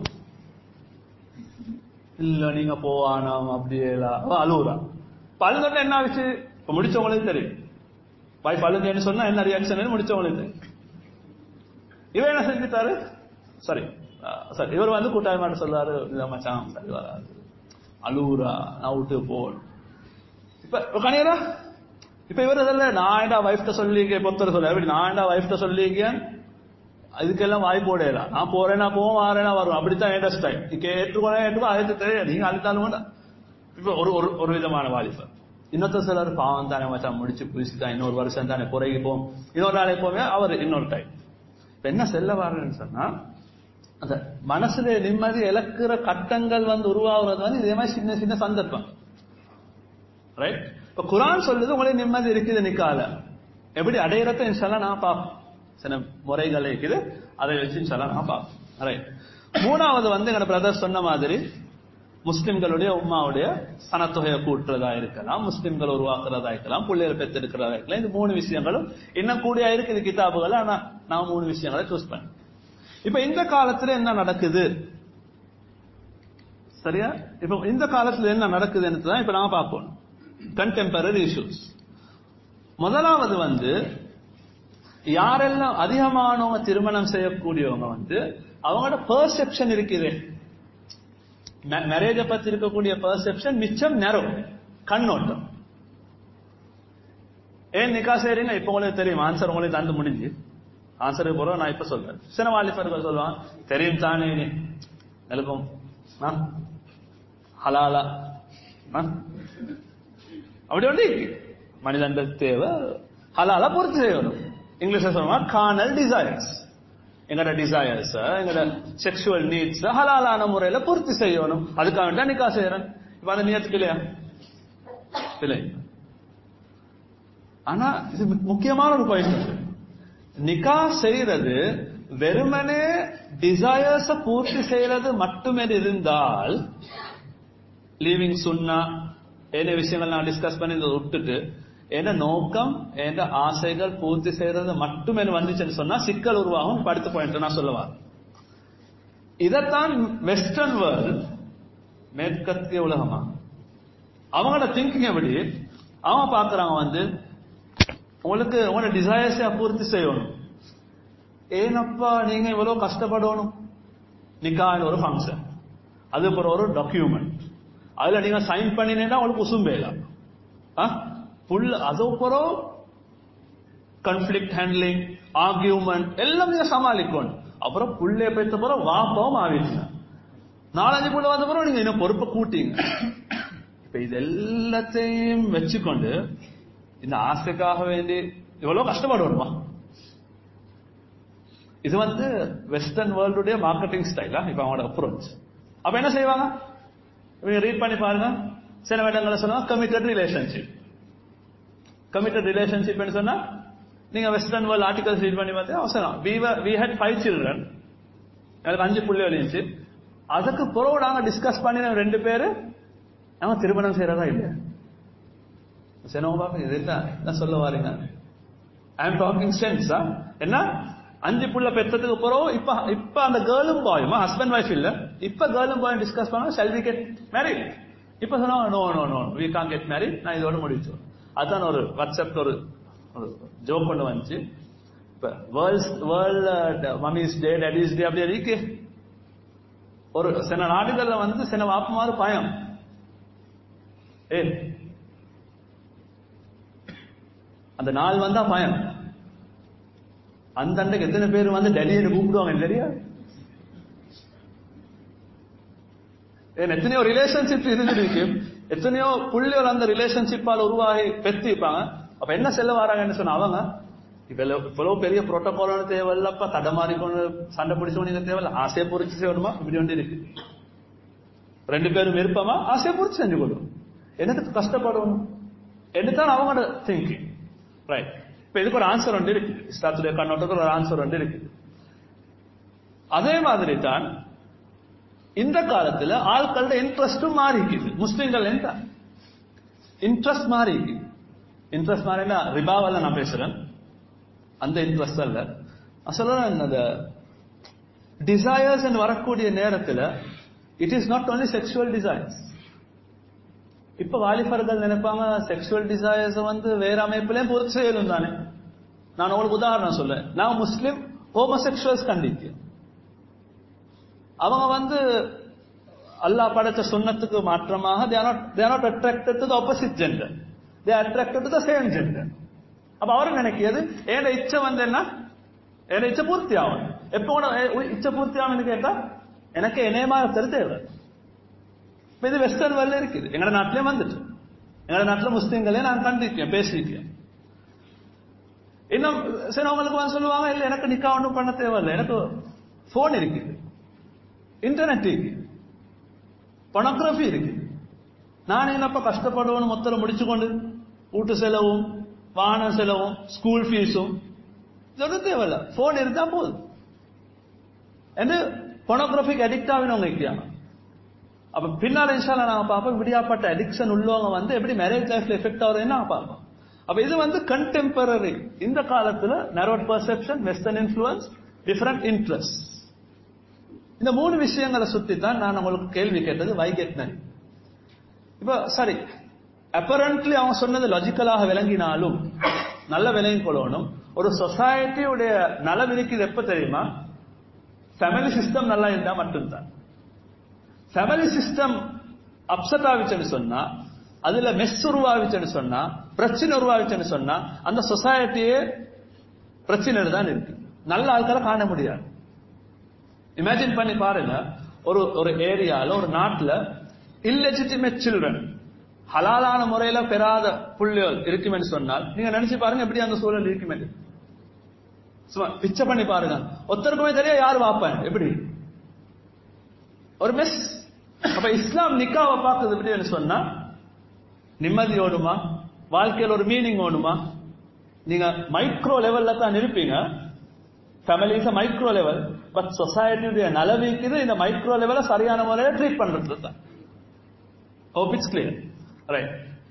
இல்ல நீங்க போவானாம் அப்படியே அவ அழுகுறான் இப்ப அழுதுட்டு என்ன ஆச்சு இப்ப முடிச்சவங்களுக்கு தெரியும் வைஃப் அழுதுன்னு சொன்னா என்ன ரியாக்ஷன் முடிச்சவங்களுக்கு தெரியும் இவன் என்ன செஞ்சுட்டாரு சரி சரி இவர் வந்து கூட்டாளி மாட்ட சொல்றாரு இல்ல மச்சான் சரி வராது அழுவுரா நான் விட்டு போகணும் இப்ப கணியரா இப்ப இவர் அதில் நான் ஏண்டா வைஃப்ட சொல்லிக்க பொத்தர சொல்ல எப்படி நான் ஏண்டா வைஃப்ட சொல்லிக்கேன் அதுக்கெல்லாம் வாய்ப்பு உடையல நான் போறேன்னா போவோம் வாரேனா வரும் அப்படித்தான் ஏண்டா ஸ்டைல் நீ கேட்டுக்கோனே ஏற்றுக்கோ அதுக்கு தெரியாது நீங்க அழுத்தாலும் வேண்டாம் இப்ப ஒரு ஒரு ஒரு விதமான வாலிபர் இன்னொருத்தர் சிலர் பாவம் தானே மச்சான் முடிச்சு புதுசுதான் இன்னொரு வருஷம் தானே குறைக்கு போம் இன்னொரு நாளைக்கு போவே அவர் இன்னொரு டைம் இப்ப என்ன செல்ல வாரன்னு சொன்னா அந்த மனசுல நிம்மதி இழக்கிற கட்டங்கள் வந்து உருவாகுறது வந்து இதே மாதிரி சின்ன சின்ன சந்தர்ப்பம் ரைட் இப்ப குரான் சொல்லுது உங்களுக்கு நிம்மதி இருக்குது நிக்கால எப்படி அடையிறத இன்ஷால்லா நான் பார்ப்போம் சில முறைகள் இருக்குது அதை வச்சு இன்ஷால்லா நான் பார்ப்போம் ரைட் மூணாவது வந்து எங்க பிரதர் சொன்ன மாதிரி முஸ்லிம்களுடைய உம்மாவுடைய சனத்தொகையை கூட்டுறதா இருக்கலாம் முஸ்லிம்கள் உருவாக்குறதா இருக்கலாம் பிள்ளைகள் பெற்றெடுக்கிறதா இருக்கலாம் இந்த மூணு விஷயங்களும் இன்னும் கூடிய இருக்குது கிதாபுகள் ஆனா நான் மூணு விஷயங்களை சூஸ் பண்ணேன் இப்ப இந்த காலத்துல என்ன நடக்குது சரியா இப்ப இந்த காலத்துல என்ன நடக்குதுன்னு தான் இப்ப நாம பார்ப்போம் கண்டெம்பரரி இஷ்யூஸ் முதலாவது வந்து யாரெல்லாம் அதிகமானவங்க திருமணம் செய்யக்கூடியவங்க வந்து அவங்களோட பெர்செப்ஷன் இருக்குது மேரேஜ பத்தி இருக்கக்கூடிய பெர்செப்ஷன் மிச்சம் நேரம் கண்ணோட்டம் ஏன் நிக்கா செய்றீங்க இப்ப உங்களுக்கு தெரியும் ஆன்சர் உங்களுக்கு தந்து முடிஞ்சு ஆன்சருக்கு போறோம் நான் இப்ப சொல்றேன் சில வாலிபர்கள் சொல்லுவான் தெரியும் தானே நெலுக்கும் ஹலாலா அப்படி ஒன்று மனிதன் தேவை ஹலாலா பூர்த்தி செய்யணும் இங்கிலீஷ்ல சொல்லுவாங்க கானல் டிசைர்ஸ் எங்களோட டிசைர்ஸ் எங்களோட செக்ஷுவல் நீட்ஸ் ஹலாலான முறையில பூர்த்தி செய்யணும் அதுக்காக வேண்டாம் நிக்கா செய்யறேன் இப்ப அந்த நியத்துக்கு இல்லையா இல்லை ஆனா இது முக்கியமான ஒரு பாயிண்ட் நிக்கா செய்யறது வெறுமனே டிசையர்ஸ பூர்த்தி செய்யறது மட்டுமே இருந்தால் லீவிங் சுன்னா என்ன விஷயங்கள் நான் டிஸ்கஸ் பண்ணி இதை விட்டுட்டு என்ன நோக்கம் என்ற ஆசைகள் பூர்த்தி செய்யறது மட்டுமே வந்துச்சுன்னு சொன்னா சிக்கல் உருவாகும் அடுத்த பாயிண்ட் நான் சொல்லுவார் இதைத்தான் வெஸ்டர்ன் வேர்ல்ட் மேற்கத்திய உலகமா அவங்களோட திங்கிங் எப்படி அவன் பாக்குறாங்க வந்து உங்களுக்கு உங்களோட டிசைர்ஸை பூர்த்தி செய்யணும் ஏனப்பா நீங்க இவ்வளவு கஷ்டப்படணும் நிக்கான்னு ஒரு ஃபங்க்ஷன் அது அப்புறம் ஒரு டாக்குமெண்ட் அதுல நீங்க சைன் பண்ணினீங்கன்னா உங்களுக்கு உசும்பேலாம் புல் அதுக்கப்புறம் கன்ஃபிளிக்ட் ஹேண்ட்லிங் ஆர்கியூமெண்ட் எல்லாம் நீங்க சமாளிக்கணும் அப்புறம் புள்ளைய பெற்ற பிறகு வாப்பாவும் ஆவிடுங்க நாலஞ்சு புள்ள வந்த பிறகு நீங்க இன்னும் பொறுப்பை கூட்டிங்க இப்ப இது எல்லாத்தையும் வச்சுக்கொண்டு இந்த ஆசைக்காக வேண்டி இவ்வளவு கஷ்டப்படணுமா இது வந்து வெஸ்டர்ன் வேர்ல்டுடைய மார்க்கெட்டிங் ஸ்டைலா இப்ப அவங்களோட அப்ரோச் அப்ப என்ன செய்வாங்க இவங்க ரீட் பண்ணி பாருங்க சில இடங்களை சொல்லுவாங்க கமிட்டட் ரிலேஷன்ஷிப் கமிட்டட் ரிலேஷன்ஷிப் சொன்னா நீங்க வெஸ்டர்ன் வேர்ல்ட் ஆர்டிகல்ஸ் ரீட் பண்ணி பார்த்தா அவசரம் we we had five children எனக்கு அஞ்சு புள்ளி இருந்துச்சு அதுக்கு பிறகு நாங்க டிஸ்கஸ் பண்ணி ரெண்டு பேரு நம்ம திருமணம் செய்யறதா இல்லையா சரி பாப்பா இது என்ன சொல்ல வாரீங்க ஐ எம் டாக்கிங் சென்ஸா என்ன அஞ்சு புள்ள பெற்றதுக்கு பிறகு இப்ப இப்ப அந்த கேர்ளும் பாயும் ஹஸ்பண்ட் ஒய்ஃப் இல்ல இப்ப கேர்ளும் பாயும் டிஸ்கஸ் பண்ணா ஷெல் வி கெட் மேரிட் இப்ப சொன்னா no no no we can get married நான் இதோட முடிச்சு அதான் ஒரு வாட்ஸ்அப் ஒரு ஒரு ஜோக் கொண்டு வந்துச்சு இப்ப world world mummy's day daddy's day அப்படி இருக்கு ஒரு சில நாடுகள்ல வந்து சில வாப்பமாறு பயம் ஏ அந்த நாள் வந்தா பயம் அந்த அண்டைக்கு எத்தனை பேர் வந்து டெல்லியை கூப்பிடுவாங்க தெரியா எத்தனையோ ரிலேஷன்ஷிப் இருந்துருக்கு எத்தனையோ புள்ளிகள் அந்த ரிலேஷன்ஷிப்பால் உருவாகி பெற்றிருப்பாங்க அப்ப என்ன செல்ல வராங்கன்னு சொன்ன அவங்க இவ்வளவு பெரிய புரோட்டோகால் தேவையில்லப்ப தடமாறி கொண்டு சண்டை பிடிச்சவங்க நீங்க தேவையில்ல ஆசையை பொறிச்சு செய்யணுமா இப்படி ஒன்று இருக்கு ரெண்டு பேரும் விருப்பமா ஆசையை பொறிச்சு செஞ்சு கொள்ளும் என்னத்துக்கு கஷ்டப்படணும் என்னத்தான் அவங்களோட திங்கிங் ரைட் இப்ப இதுக்கு ஒரு ஆன்சர் ஒன்று இருக்கு இஸ்லாத்துடைய கண்ணோட்டத்தில் ஒரு ஆன்சர் ஒன்று இருக்கு அதே மாதிரி தான் இந்த காலத்துல ஆட்களோட இன்ட்ரெஸ்டும் மாறிக்குது முஸ்லிம்கள் எந்த இன்ட்ரெஸ்ட் மாறி இன்ட்ரெஸ்ட் மாறினா ரிபாவல்ல நான் பேசுறேன் அந்த இன்ட்ரெஸ்ட் அல்ல சொல்றேன் அந்த டிசையர்ஸ் வரக்கூடிய நேரத்துல it is not only sexual desires இப்ப வாலிபர்கள் நினைப்பாங்க செக்ஷுவல் டிசைர்ஸ் வந்து வேற அமைப்புலயும் பொறுத்து செய்யலும் தானே நான் உங்களுக்கு உதாரணம் சொல்ல நான் முஸ்லிம் ஹோமோசெக்சுவல்ஸ் கண்டிக்கிறேன் அவங்க வந்து அல்லாஹ் படைச்ச சுண்ணத்துக்கு மாற்றமாக they are not they are not attracted to the opposite gender they are attracted to the same gender அப்ப அவரு நினைக்கிறது ஏன் இச்சை வந்து என்ன என் இச்சை பூர்த்தி ஆகும் எப்போ கூட இச்சை பூர்த்தி ஆகும்னு கேட்டா எனக்கு என்னையமா தேவை இப்ப இது வெஸ்டர்ன் வேர்ல்ட்ல இருக்குது எங்கட நாட்டிலே வந்துட்டு எங்கட நாட்டுல முஸ்லீம்களே நான் கண்டிருக்கேன் பேசியிருக்கேன் இன்னும் சரி அவங்களுக்கு வந்து சொல்லுவாங்க இல்ல எனக்கு நிக்கா ஒன்றும் பண்ண தேவையில்லை எனக்கு போன் இருக்குது இன்டர்நெட் இருக்கு பொனோகிராஃபி இருக்கு நான் என்னப்ப கஷ்டப்படுவோம் மொத்தம் முடிச்சு கொண்டு வீட்டு செலவும் வாகன செலவும் ஸ்கூல் ஃபீஸும் சொல்ல தேவையில்ல போன் இருந்தா போதும் என்று பொனோகிராஃபிக் அடிக்ட் ஆகினவங்க இருக்காங்க அப்ப பின்னால இன்ஷால்ல நாங்க பார்ப்போம் இப்படியாப்பட்ட அடிக்ஷன் உள்ளவங்க வந்து எப்படி மேரேஜ் லைஃப்ல எஃபெக்ட் ஆகுதுன்னு நாங்க பார்ப்போம் அப்ப இது வந்து கண்டெம்பரரி இந்த காலத்துல narrowed perception western influence different interest இந்த மூணு விஷயங்களை சுத்தி தான் நான் உங்களுக்கு கேள்வி கேட்டது வைகெட்னரி இப்ப சரி அப்பரண்ட்லி அவங்க சொன்னது லாஜிக்கலாக விளங்கினாலும் நல்ல விளங்கி கொள்ளணும் ஒரு சொசைட்டியுடைய நலம் இருக்குது எப்ப தெரியுமா ஃபேமிலி சிஸ்டம் நல்லா இருந்தா மட்டும்தான் ஃபேமிலி சிஸ்டம் அப்செட் ஆகிச்சுன்னு சொன்னா அதுல மெஸ் உருவாவிச்சுன்னு சொன்னா பிரச்சனை உருவாவிச்சுன்னு சொன்னா அந்த சொசைட்டியே பிரச்சனை தான் இருக்கு நல்ல ஆட்களை காண முடியாது இமேஜின் பண்ணி பாருங்க ஒரு ஒரு ஏரியால ஒரு நாட்டுல இல்லெஜிட்டிமேட் சில்ட்ரன் ஹலாலான முறையில பெறாத புள்ளிகள் இருக்குமென்னு சொன்னால் நீங்க நினைச்சு பாருங்க எப்படி அந்த சூழல் இருக்குமே சும்மா பிச்சை பண்ணி பாருங்க ஒருத்தருக்குமே தெரியும் யார் வாப்பேன் எப்படி ஒரு மெஸ் அப்ப இஸ்லாம் நிக்காவை பார்க்குது எப்படின்னு சொன்னா நிம்மதி ஓடுமா வாழ்க்கையில் ஒரு மீனிங் ஓடுமா நீங்க மைக்ரோ லெவல்ல தான் இருப்பீங்க ஃபேமிலிஸ் மைக்ரோ லெவல் பட் சொசைட்டியுடைய நலவிக்குது இந்த மைக்ரோ லெவல சரியான முறையில ட்ரீட் பண்றது தான் hope it's clear right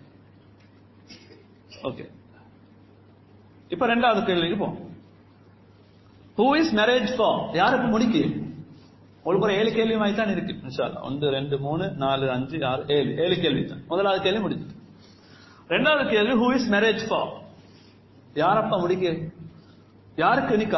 okay இப்ப ரெண்டாவது கேள்விக்கு போம் ஹூ இஸ் மேரேஜ் ஃபார் யாருக்கு முடிக்கு உங்களுக்கு ஒரு ஏழு கேள்வி மாதிரி தான் இருக்கு இன்ஷால்லா ஒன்று ரெண்டு மூணு நாலு அஞ்சு ஆறு ஏழு ஏழு கேள்வி தான் முதலாவது கேள்வி முடிச்சு ரெண்டாவது கேள்வி ஹூ இஸ் மேரேஜ் ஃபார் யாரப்பா முடிக்க யாருக்கு நிக்கா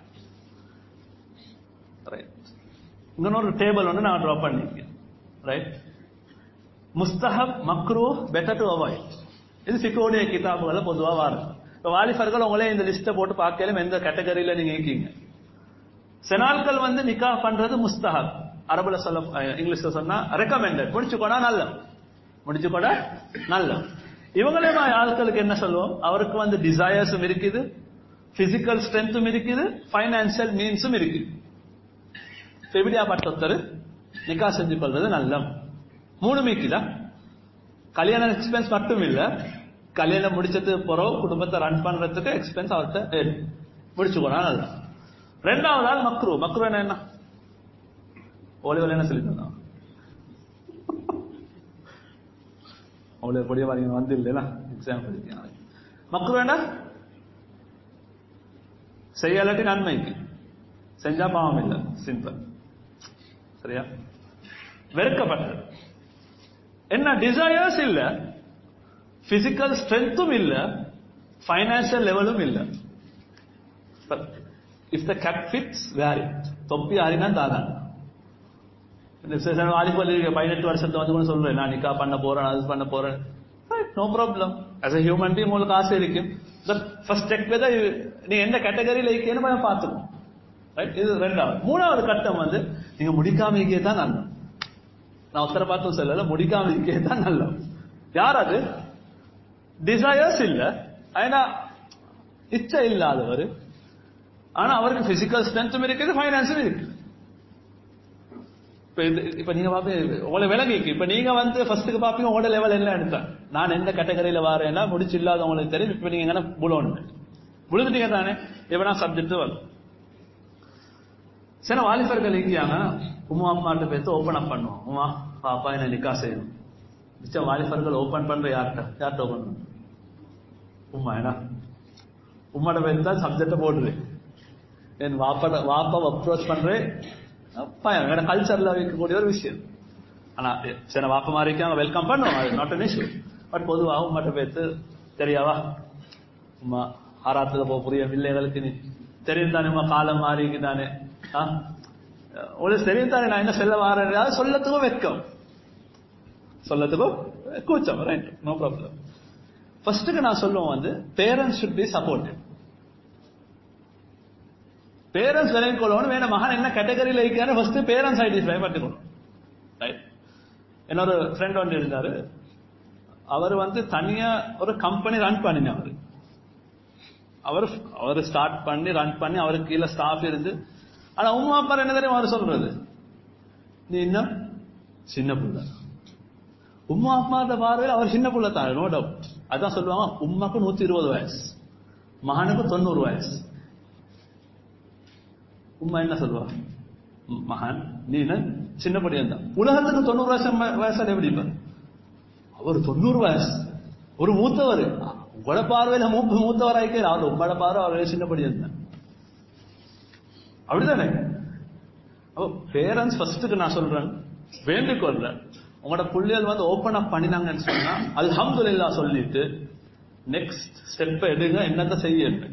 ரைட் இன்னொரு டேபிள் வந்து நான் ட்ரா பண்ணிருக்கேன் ரைட் முஸ்தஹப் மக்ரூ பெட்டர் டு அவாய்ட் இது சிக்கோடைய கிதாபுகளை பொதுவாக வரும் இப்போ வாலிபர்கள் உங்களே இந்த லிஸ்ட்டை போட்டு பார்க்கலும் எந்த கேட்டகரியில நீங்க இருக்கீங்க செனால்கள் வந்து நிக்கா பண்றது முஸ்தஹப் அரபுல சொல்ல இங்கிலீஷ்ல சொன்னா ரெக்கமெண்டட் முடிச்சுக்கோனா நல்ல முடிச்சுக்கோட நல்ல இவங்களே ஆட்களுக்கு என்ன சொல்லுவோம் அவருக்கு வந்து டிசையர்ஸும் இருக்குது பிசிக்கல் ஸ்ட்ரென்த்தும் இருக்குது பைனான்சியல் மீன்ஸும் இருக்குது எப்படியாப்பட்ட ஒருத்தர் நிக்கா செஞ்சு கொள்வது நல்ல மூணு மீக்குதா கல்யாண எக்ஸ்பென்ஸ் மட்டும் இல்ல கல்யாணம் முடிச்சது பிறகு குடும்பத்தை ரன் பண்றதுக்கு எக்ஸ்பென்ஸ் அவர்கிட்ட முடிச்சுக்கோனா நல்லா ரெண்டாவது ஆள் மக்ரு மக்ரு என்ன ஓலிவல் என்ன சொல்லி தந்தான் அவ்வளவு பொடிய பாருங்க வந்து இல்லையா எக்ஸாம் படிக்க மக்ரு என்ன செய்யலாட்டி நன்மைக்கு செஞ்சா பாவம் இல்லை சிம்பிள் சரியா வெறுக்கப்பட்டது என்ன டிசையர்ஸ் இல்ல பிசிக்கல் ஸ்ட்ரென்த்தும் இல்ல பைனான்சியல் லெவலும் இல்ல if the cap fits wear தொப்பி ஆறினா தாதான் வாலிபால் பதினெட்டு வருஷத்தை வந்து கூட சொல்றேன் நான் நிக்கா பண்ண போறேன் அது பண்ண போறேன் no problem as a human being உங்களுக்கு ஆசை இருக்கும் பட் ஃபர்ஸ்ட் செக் வெதர் நீ எந்த கேட்டகரியில் இருக்கேன்னு கொஞ்சம் பார்த்துக்கணும் ரைட் இது ரெண்டாவது மூணாவது கட்டம் வந்து நீங்க முடிக்காம இருக்கே தான் நல்லது நான் உத்தர பார்த்தும் சொல்லல முடிக்காம இருக்கே தான் நல்லது யார் அது டிசையர்ஸ் இல்ல ஏன்னா இச்சை இல்லாதவர் ஆனா அவருக்கு பிசிக்கல் ஸ்ட்ரென்த்தும் இருக்குது ஃபைனான்ஸும் இருக்கு இப்ப இது இப்ப நீங்க பாப்பீங்க உங்களை விலகிக்கு இப்ப நீங்க வந்து ஃபர்ஸ்ட்டுக்கு பாப்பீங்க உங்களோட லெவல் என்ன எடுத்தேன் நான் எந்த கேட்டகரியில வரேன்னா முடிச்சு இல்லாதவங்களுக்கு தெரியும் இப்ப நீங்க என்ன புலோன்னு விழுந்துட்டீங்க தானே இப்ப நான் சப்ஜெக்ட் வரும் சில வாலிபர்கள் இருக்காங்க உமா அப்பாட்ட பேத்து ஓப்பன் அப் பண்ணுவோம் உமா பாப்பா என்ன நிக்கா செய்யணும் மிச்சம் வாலிபர்கள் ஓப்பன் பண்ற யார்கிட்ட யார்கிட்ட ஓப்பன் பண்ணும் உமா என்ன உம்மாட பேர் தான் சப்ஜெக்ட போடுது என் வாப்பாட வாப்பாவை அப்ரோச் பண்றேன் பயம் எங்களோட கல்ச்சர்ல வைக்கக்கூடிய ஒரு விஷயம் ஆனா சில வாப்ப மாதிரி இருக்காங்க வெல்கம் பண்ணுவோம் அது நாட் அன் இஷ்யூ பட் பொதுவாக உம்மாட்ட பேத்து தெரியாவா உமா ஆராத்துல போக புரிய பிள்ளைகளுக்கு நீ தெரியும் தானே உமா காலம் மாறிக்கு தானே உங்களுக்கு தெரியும் தானே நான் என்ன சொல்ல வரேன் சொல்லத்துக்கும் வெக்கம் சொல்லத்துக்கும் கூச்சம் ரைட் நோ ப்ராப்ளம் ஃபர்ஸ்ட்டுக்கு நான் சொல்லுவேன் வந்து parents should be supportive parents விலகி கொள்ளணும் வேணும் மகன் என்ன கேட்டகரியில் இருக்காரு ஃபர்ஸ்ட் பேரண்ட்ஸ் ஐடென்டிஃபை பண்ணிக்கணும் ரைட் என்னோட ஃப்ரெண்ட் ஒன்று இருந்தாரு அவர் வந்து தனியா ஒரு கம்பெனி ரன் பண்ணினவர் அவர் அவர் ஸ்டார்ட் பண்ணி ரன் பண்ணி அவருக்கு கீழே ஸ்டாஃப் இருந்து ஆனா உமா அப்பா என்ன தெரியும் அவர் சொல்றது நீ இன்னும் சின்ன புள்ள உமா அப்பாத பார்வையில் அவர் சின்ன புள்ள தான் நோ டவுட் அதான் சொல்லுவாங்க உமாக்கு நூத்தி இருபது வயசு மகனுக்கு தொண்ணூறு வயசு உமா என்ன சொல்லுவா மகன் நீ என்ன சின்ன படியன் தான் உலகத்துக்கு தொண்ணூறு வருஷம் வயசால எப்படி இருப்பார் அவர் தொண்ணூறு வயசு ஒரு மூத்தவர் உங்களோட பார்வையில மூப்பு மூத்தவர் ஆயிக்கல அவர் உங்களோட பார்வை அவர் சின்ன படியன் தான் அப்படிதானே அப்போ பேரண்ட்ஸ் ஃபர்ஸ்ட்டுக்கு நான் சொல்றேன் வேண்டிக் கொள்றேன் உங்களோட புள்ளிகள் வந்து ஓப்பன் அப் பண்ணினாங்கன்னு சொன்னா அல்ஹம்துலில்லா சொல்லிட்டு நெக்ஸ்ட் ஸ்டெப் எடுங்க என்னத்தை செய்யுங்க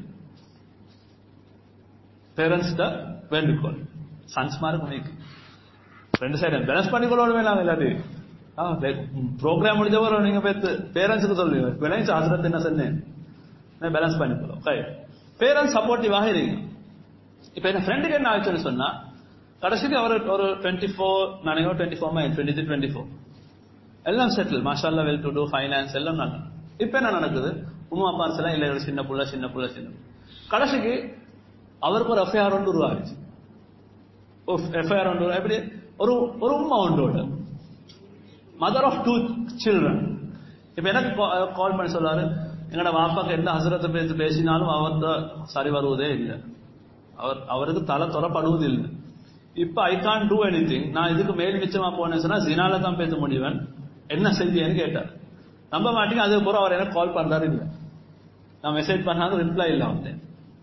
பேரண்ட்ஸ்ட வேண்டுகோள் சன்ஸ் மாதிரி உனக்கு ரெண்டு சைடு பேலன்ஸ் பண்ணிக்கொள்ள வேணாம் எல்லாத்தையும் ப்ரோக்ராம் முடிஞ்சவரை நீங்க பேத்து பேரண்ட்ஸுக்கு சொல்லுவீங்க பேரண்ட்ஸ் ஹசரத் என்ன சொன்னேன் பேலன்ஸ் பண்ணிக்கொள்ளும் ஓகே பேரண்ட்ஸ் சப்போர்ட்டிவாக இருங்க இப்ப என் ஃப்ரெண்டுக்கு என்ன ஆச்சுன்னு சொன்னா கடைசிக்கு அவர் ஒரு டுவெண்ட்டி ஃபோர் நினைக்கிறோம் twenty four twenty three twenty four எல்லாம் செட்டில் மாஷால்லா வெல் டு டூ ஃபைனான்ஸ் எல்லாம் நல்லா இப்ப என்ன நடக்குது உமா அப்பாஸ் எல்லாம் இல்லை சின்ன புள்ள சின்ன புள்ள சின்ன புள்ள. கடைசிக்கு அவருக்கு ஒரு எஃப்ஐஆர் ஒன்று உருவாச்சு எஃப்ஐஆர் ஒன்று உருவா- எப்படி ஒரு ஒரு உமா ஒன்றோட மதர் ஆஃப் டூ சில்ட்ரன் இப்ப எனக்கு கால் பண்ணி சொல்லாரு எங்கட வாப்பாக்கு எந்த ஹசரத்தை பேசி பேசினாலும் அவர்த சரி வருவதே இல்லை அவர் அவருக்கு தலை துறப்படுவது இல்லை இப்ப ஐ கான் டூ எனி நான் இதுக்கு மேல் மிச்சமா போனேன் சொன்னா ஜினால தான் பேச முடியுவன் என்ன செய்தின்னு கேட்டார் நம்ப மாட்டீங்க அதுக்கு பிறகு அவர் எனக்கு கால் பண்றாரு இல்ல நான் மெசேஜ் பண்ணாலும் ரிப்ளை இல்ல வந்தேன்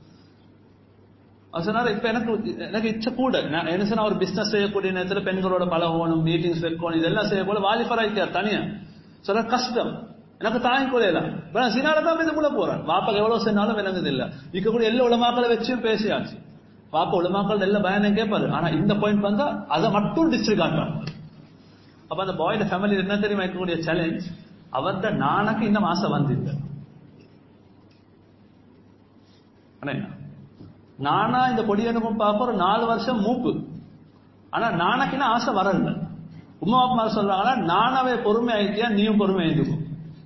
அவர் சொன்னாரு இப்ப எனக்கு எனக்கு இச்சை கூட நான் என்ன சொன்னா ஒரு பிசினஸ் செய்யக்கூடிய நேரத்துல பெண்களோட பழகணும் மீட்டிங்ஸ் வைக்கணும் இதெல்லாம் செய்ய போல வாலிபரா இருக்கார் தனியா சொல்ற கஷ்டம் எனக்கு தாங்க கொள்ளையலாம் இப்ப நான் சினால தான் இதுக்குள்ள போறேன் வாப்பாக்கு எவ்வளவு சொன்னாலும் விளங்குது இல்ல இருக்கக்கூடிய எல்லா உலமாக்களை வச்சும் பேசியாச்சு வாப்பா உலமாக்கள் நல்ல பயணம் கேட்பாரு ஆனா இந்த பாயிண்ட் வந்தா அதை மட்டும் டிஸ்ட்ரிகார்ட் பண்ணுவார் அப்ப அந்த பாயோட ஃபேமிலி என்ன தெரியுமா இருக்கக்கூடிய சேலஞ்ச் அவர்கிட்ட நானக்கு இன்னும் ஆசை வந்தில்லை அண்ணா, நானா இந்த கொடி அனுப்பம் பார்க்க ஒரு நாலு வருஷம் மூப்பு ஆனா நானக்கு இன்னும் ஆசை வரல உமா அப்பா சொல்றாங்கன்னா நானாவே பொறுமை ஆயிட்டியா நீயும் பொறுமை ஆயிடுக்கும்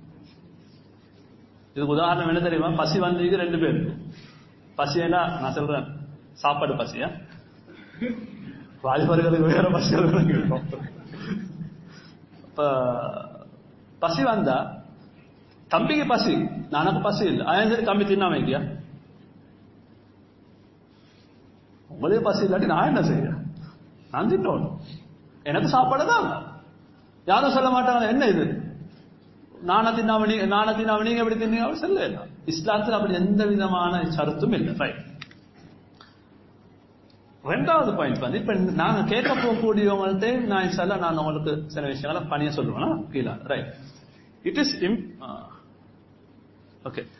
இதுக்கு உதாரணம் என்ன தெரியுமா பசி வந்தீங்க ரெண்டு பேர் பசினா நான் சொல்றேன் சாப்பாடு பசியா வாலிபர்களுக்கு வேற பசி இருக்கும் இப்ப பசி வந்தா தம்பிக்கு பசி நானக்கு பசி இல்லை அதான் சரி தம்பி தின்னாம இருக்கியா உங்களே பசி இல்லாட்டி நான் என்ன செய்ய நான் தின்னோணும் எனக்கு சாப்பாடு தான் யாரும் சொல்ல மாட்டாங்க என்ன இது நானா தின்னாம நீங்க நானா தின்னாம நீங்க எப்படி தின்னீங்க அவர் சொல்ல இஸ்லாத்தில் அப்படி எந்த விதமான சருத்தும் இல்லை ரைட் ரெண்டாவது பாயிண்ட் வந்து இப்ப நாங்க கேட்க போகக்கூடியவங்கள்ட்ட நான் இன்ஷால்லா நான் உங்களுக்கு சில விஷயங்களை பணிய சொல்லுவேன்னா கீழே right it is um okay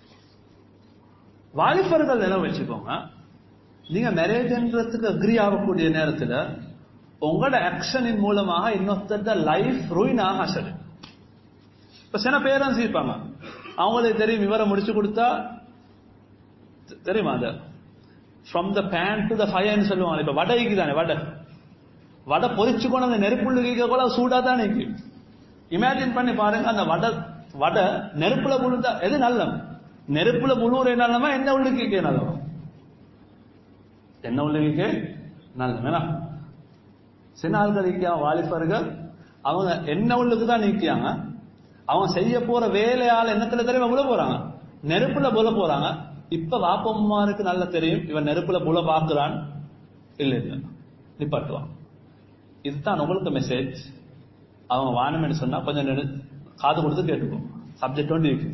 வாலிபர்கள் நிலம் வச்சுக்கோங்க நீங்க மேரேஜ்ன்றதுக்கு அக்ரி ஆகக்கூடிய நேரத்துல உங்களோட ஆக்ஷனின் மூலமாக இன்னொருத்தர லைஃப் ruin ஆக சரி இப்ப சில பேரண்ட்ஸ் இருப்பாங்க அவங்களுக்கு தெரியும் இவரை முடிச்சு கொடுத்தா தெ- தெரியுமா அது from the pan to the ஃபயர்னு சொல்லுவாங்க இப்ப வடைக்கு தானே வடை வடை பொரிச்சு கொண்டு அந்த நெருப்புள்ள வைக்க கூட சூடா தான் நிற்கு இமேஜின் பண்ணி பாருங்க அந்த வடை வடை நெருப்புல புழுந்தா எது நல்லம் நெருப்புல புழுவுற நல்லமா என்ன உள்ளுக்கு நல்லம் என்ன உள்ளுக்கு நல்லம் ஏன்னா சின்ன ஆள்கள் நிற்காம வாலிபர்கள் அவங்க என்ன உள்ளுக்கு தான் நிற்காங்க அவங்க செய்ய போற வேலையால என்னத்துல தெரியுமா புல போறாங்க நெருப்புல புல போறாங்க இப்ப வாப்பம்மாருக்கு நல்லா தெரியும் இவன் நெருப்புல புல பாக்குறான் இல்ல இல்ல நிப்பாட்டுவான் இதுதான் உங்களுக்கு மெசேஜ் அவங்க வானம்னு சொன்னா கொஞ்சம் நெடு காது கொடுத்து கேட்டுக்கோ சப்ஜெக்ட் ஒன்று இருக்கு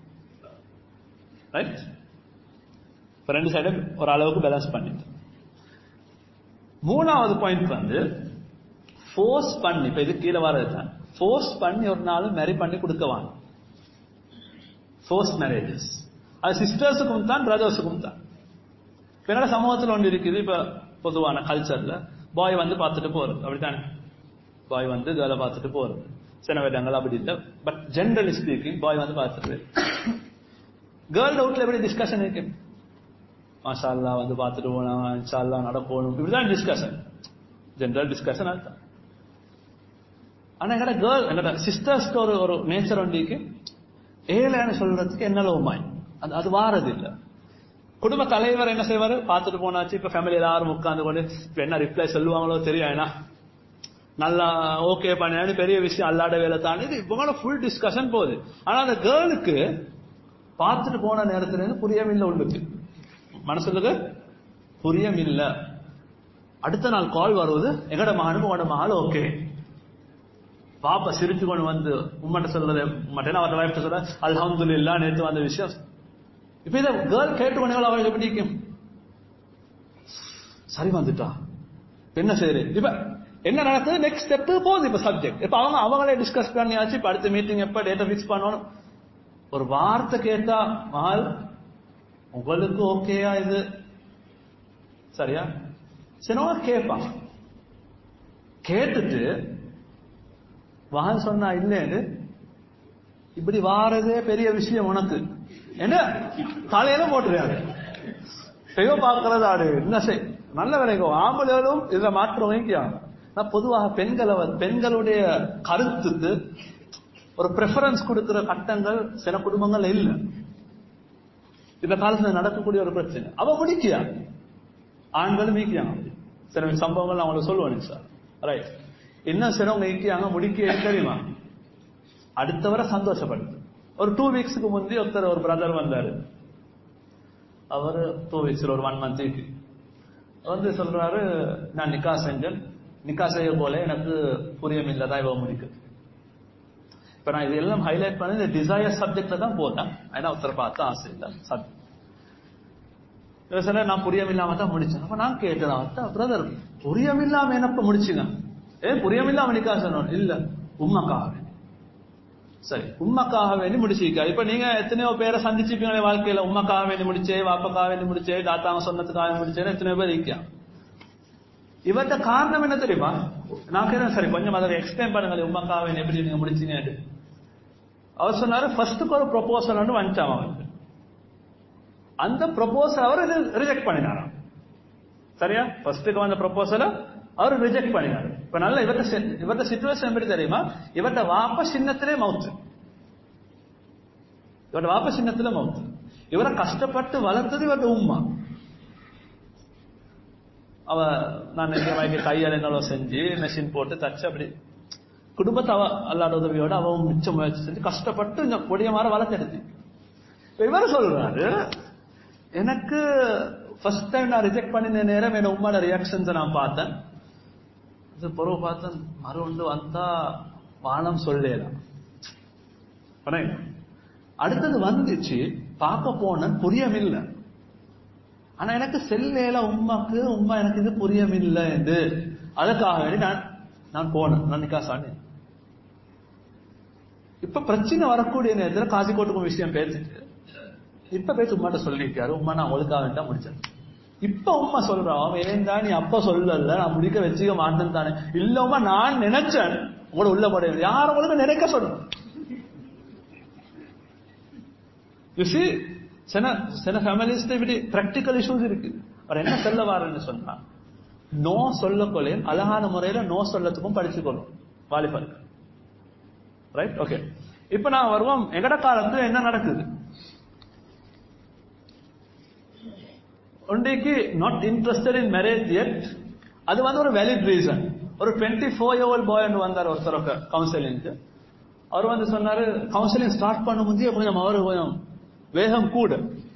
ரைட் இப்ப ரெண்டு சைடும் ஒரு அளவுக்கு பேலன்ஸ் பண்ணிட்டு மூணாவது பாயிண்ட் வந்து ஃபோர்ஸ் பண்ணி இப்ப இது கீழே வரது தான் ஃபோர்ஸ் பண்ணி ஒரு நாள் மேரி பண்ணி கொடுக்கவாங்க ஃபோர்ஸ் மேரேஜஸ் அது சிஸ்டர்ஸுக்கும் தான் பிரதர்ஸுக்கும் தான் இப்ப என்னோட சமூகத்தில் ஒன்று இருக்குது இப்ப பொதுவான கல்ச்சர்ல பாய் வந்து பார்த்துட்டு போறது அப்படித்தானே பாய் வந்து கேர்ளை பார்த்துட்டு போறது சில இடங்கள் அப்படி இல்லை பட் ஜென்ரலி ஸ்பீக்கிங் பாய் வந்து பார்த்துட்டு கேர்ள் அவுட்ல எப்படி டிஸ்கஷன் இருக்கு மாஷா அல்லா வந்து பார்த்துட்டு போனாங்க இன்ஷா அல்லா நடக்கணும் இப்படிதான் டிஸ்கஷன் ஜென்ரல் டிஸ்கஷன் அதுதான் ஆனா எங்கட கேர்ள் எங்கட சிஸ்டர்ஸ்க்கு ஒரு ஒரு நேச்சர் வண்டிக்கு ஏழைன்னு சொல்றதுக்கு என்ன லோமாய் அது அது வாரது இல்ல குடும்ப தலைவர் என்ன செய்வாரு பார்த்துட்டு போனாச்சு இப்ப ஃபேமிலி எல்லாரும் உட்கார்ந்து கொண்டு இப்ப என்ன ரிப்ளை சொல்லுவாங்களோ தெரியும் ஏன்னா நல்லா ஓகே பண்ணு பெரிய விஷயம் அல்லாட வேலை தாண்டி இது இவங்களோட ஃபுல் டிஸ்கஷன் போகுது ஆனா அந்த கேர்ளுக்கு பார்த்துட்டு போன நேரத்துல இருந்து புரியவில்லை உள்ளுக்கு மனசுக்கு புரியமில்லை அடுத்த நாள் கால் வருவது எங்கட மகனும் உங்களோட மகள் ஓகே பாப்பா சிரிச்சு கொண்டு வந்து உம்மட்ட சொல்றது உம்மட்ட அவரோட வைஃப்ட்ட சொல்ற அல்ஹம்துலில்லா நேத்து வந்த விஷயம் இப்ப இதை கேர்ள் கேட்டு கொண்டு அவள் எப்படி இருக்கும் சரி வந்துட்டா இப்ப என்ன செய்யுது இப்ப என்ன நடக்குது நெக்ஸ்ட் ஸ்டெப் போகுது இப்ப சப்ஜெக்ட் இப்ப அவங்க அவங்களே டிஸ்கஸ் பண்ணியாச்சு இப்ப அடுத்த மீட்டிங் எப்ப டேட்டா ஃபிக்ஸ் பண்ணணும் ஒரு வார்த்தை கேட்டா மகள் உங்களுக்கு ஓகேயா இது சரியா சினவா கேட்பான் கேட்டுட்டு மகன் சொன்னா இல்லைன்னு இப்படி வாரதே பெரிய விஷயம் உனக்கு என்ன தலையில போட்டுருக்காரு செய்வ பார்க்கறது ஆடு என்ன செய் நல்ல விளைக்கும் ஆம்பளைகளும் இதுல மாற்றம் வைக்கலாம் நான் பொதுவாக பெண்களை வந்து- பெண்களுடைய கருத்துக்கு ஒரு ப்ரெஃபரன்ஸ் கொடுக்கிற கட்டங்கள் சில குடும்பங்கள்ல இல்ல இந்த காலத்துல நடக்கக்கூடிய ஒரு பிரச்சனை அவ முடிக்கியா ஆண்களும் மீக்கியாங்க சில சம்பவங்கள் நான் உங்களுக்கு சொல்லுவேன் சார் ரைட் இன்னும் சிலவங்க ஈக்கியாங்க முடிக்க தெரியுமா அடுத்தவரை சந்தோஷப்படுது ஒரு டூ வீக்ஸ்க்கு முந்தி ஒருத்தர் ஒரு பிரதர் வந்தாரு அவர் டூ வீக்ஸ்ல ஒரு ஒன் மந்த் வந்து சொல்றாரு நான் நிக்கா செஞ்சேன் நிக்கா செய்ய போல எனக்கு புரியமில்லதான் இவ முடிக்கு இப்ப நான் இது எல்லாம் ஹைலைட் பண்ணி இந்த டிசையர் சப்ஜெக்ட்ல தான் போட்டேன் ஏன்னா ஒருத்தர் பார்த்து ஆசை இல்லை சப்ஜெக்ட் இவர் சொல்ல நான் புரியமில்லாம தான் முடிச்சேன் அப்ப நான் கேட்டேன் அவர்கிட்ட பிரதர் புரியமில்லாம என்னப்ப முடிச்சுங்க ஏன் புரியமில்லாம நிக்கா சொன்னோம் இல்ல உம்மக்காக வேண்டி சரி உம்மக்காக வேண்டி முடிச்சிருக்கா இப்ப நீங்க எத்தனையோ பேரை சந்திச்சிருப்பீங்களே வாழ்க்கையில உம்மக்காக வேண்டி முடிச்சே வாப்பக்காக வேண்டி முடிச்சே தாத்தாங்க சொன்னதுக்காக வேண்டி முடிச்சேன்னு எத்தனையோ பேர் இருக்கியா இவர்கிட்ட காரணம் என்ன தெரியுமா நான் கேட்டேன் சரி கொஞ்சம் அதை எக்ஸ்பிளைன் பண்ணுங்க உம்மக்காக வேண்டி எப்படி நீங்க முடிச்சீங்கன்னு அவர் சொன்னாரு ஃபர்ஸ்ட்டுக்கு ஒரு ப்ரொபோசல் வந்து வந்துட்டான் அவருக்கு அந்த ப்ரொபோசல் அவர் ரிஜெக்ட் பண்ணினாராம் சரியா ஃபர்ஸ்ட்டுக்கு வந்த ப்ரொபோசலை அவர் ரிஜெக்ட் பண்ணினார் இப்ப நல்ல இவர்ட்ட சி- இவர்ட்ட சிச்சுவேஷன் எப்படி தெரியுமா இவர்ட்ட வாப்ப சின்னத்திலே மவுத்து இவர்ட்ட வாப்ப சின்னத்திலே மவுத்து இவரை கஷ்டப்பட்டு வளர்த்தது இவர்ட்ட உம்மா அவ நான் நினைக்கிற மாதிரி கையால் என்னவோ செஞ்சு மெஷின் போட்டு தச்சு அப்படி குடும்பத்தை அவ அல்லாத உதவியோட அவன் மிச்ச முயற்சி செஞ்சு கஷ்டப்பட்டு இந்த கொடிய மாற வளர்த்தெடுத்து இப்ப இவர் சொல்றாரு எனக்கு ஃபர்ஸ்ட் டைம் நான் ரிஜெக்ட் பண்ணின நேரம் என் உம்மாட ரியாக்ஷன்ஸை நான் பார்த்தேன் இது பிறகு பார்த்தேன் மறுண்டு வந்தா வானம் சொல்லலாம் அடுத்தது வந்துச்சு பார்க்க போனேன் புரியமில்லை ஆனா எனக்கு செல்லேல உம்மாக்கு உம்மா எனக்கு இது புரியமில்லை என்று அதுக்காக வேண்டி நான் நான் போனேன் நான் நிக்கா சாண்டேன் இப்ப பிரச்சனை வரக்கூடிய நேரத்துல காசிக்கோட்டுக்கும் விஷயம் பேசிட்டு இப்ப பேசி உமாட்ட சொல்லியிருக்காரு உமா நான் ஒழுக்கா வேண்டாம் முடிச்சேன் இப்ப உமா சொல்றான் அவன் ஏன் தான் நீ அப்ப சொல்லல நான் முடிக்க வச்சுக்க மாட்டேன் தானே இல்ல உமா நான் நினைச்சேன் உங்களோட உள்ள போட யார் உங்களுக்கு நினைக்க சொல்லணும் You see, சில சில ஃபேமிலிஸ்ல இப்படி பிராக்டிக்கல் இஷ்யூஸ் இருக்கு அவர் என்ன சொல்ல வாருன்னு சொன்னா நோ சொல்லக்கொள்ளே அழகான முறையில நோ சொல்லத்துக்கும் படிச்சுக்கொள்ளும் வாலிபருக்கு ரைட் ஓகே இப்ப நான் வருவோம் எங்கட காலத்துல என்ன நடக்குது ஒன்றைக்கு நாட் இன்ட்ரெஸ்டட் இன் மேரேஜ் எட் அது வந்து ஒரு வேலிட் ரீசன் ஒரு twenty four year old boy வந்தார் ஒருத்தருக்கு கவுன்சிலிங்க்கு அவர் வந்து சொன்னாரு கவுன்சிலிங் ஸ்டார்ட் பண்ண முந்தைய கொஞ்சம் அவரு கொஞ்சம் வேகம் கூட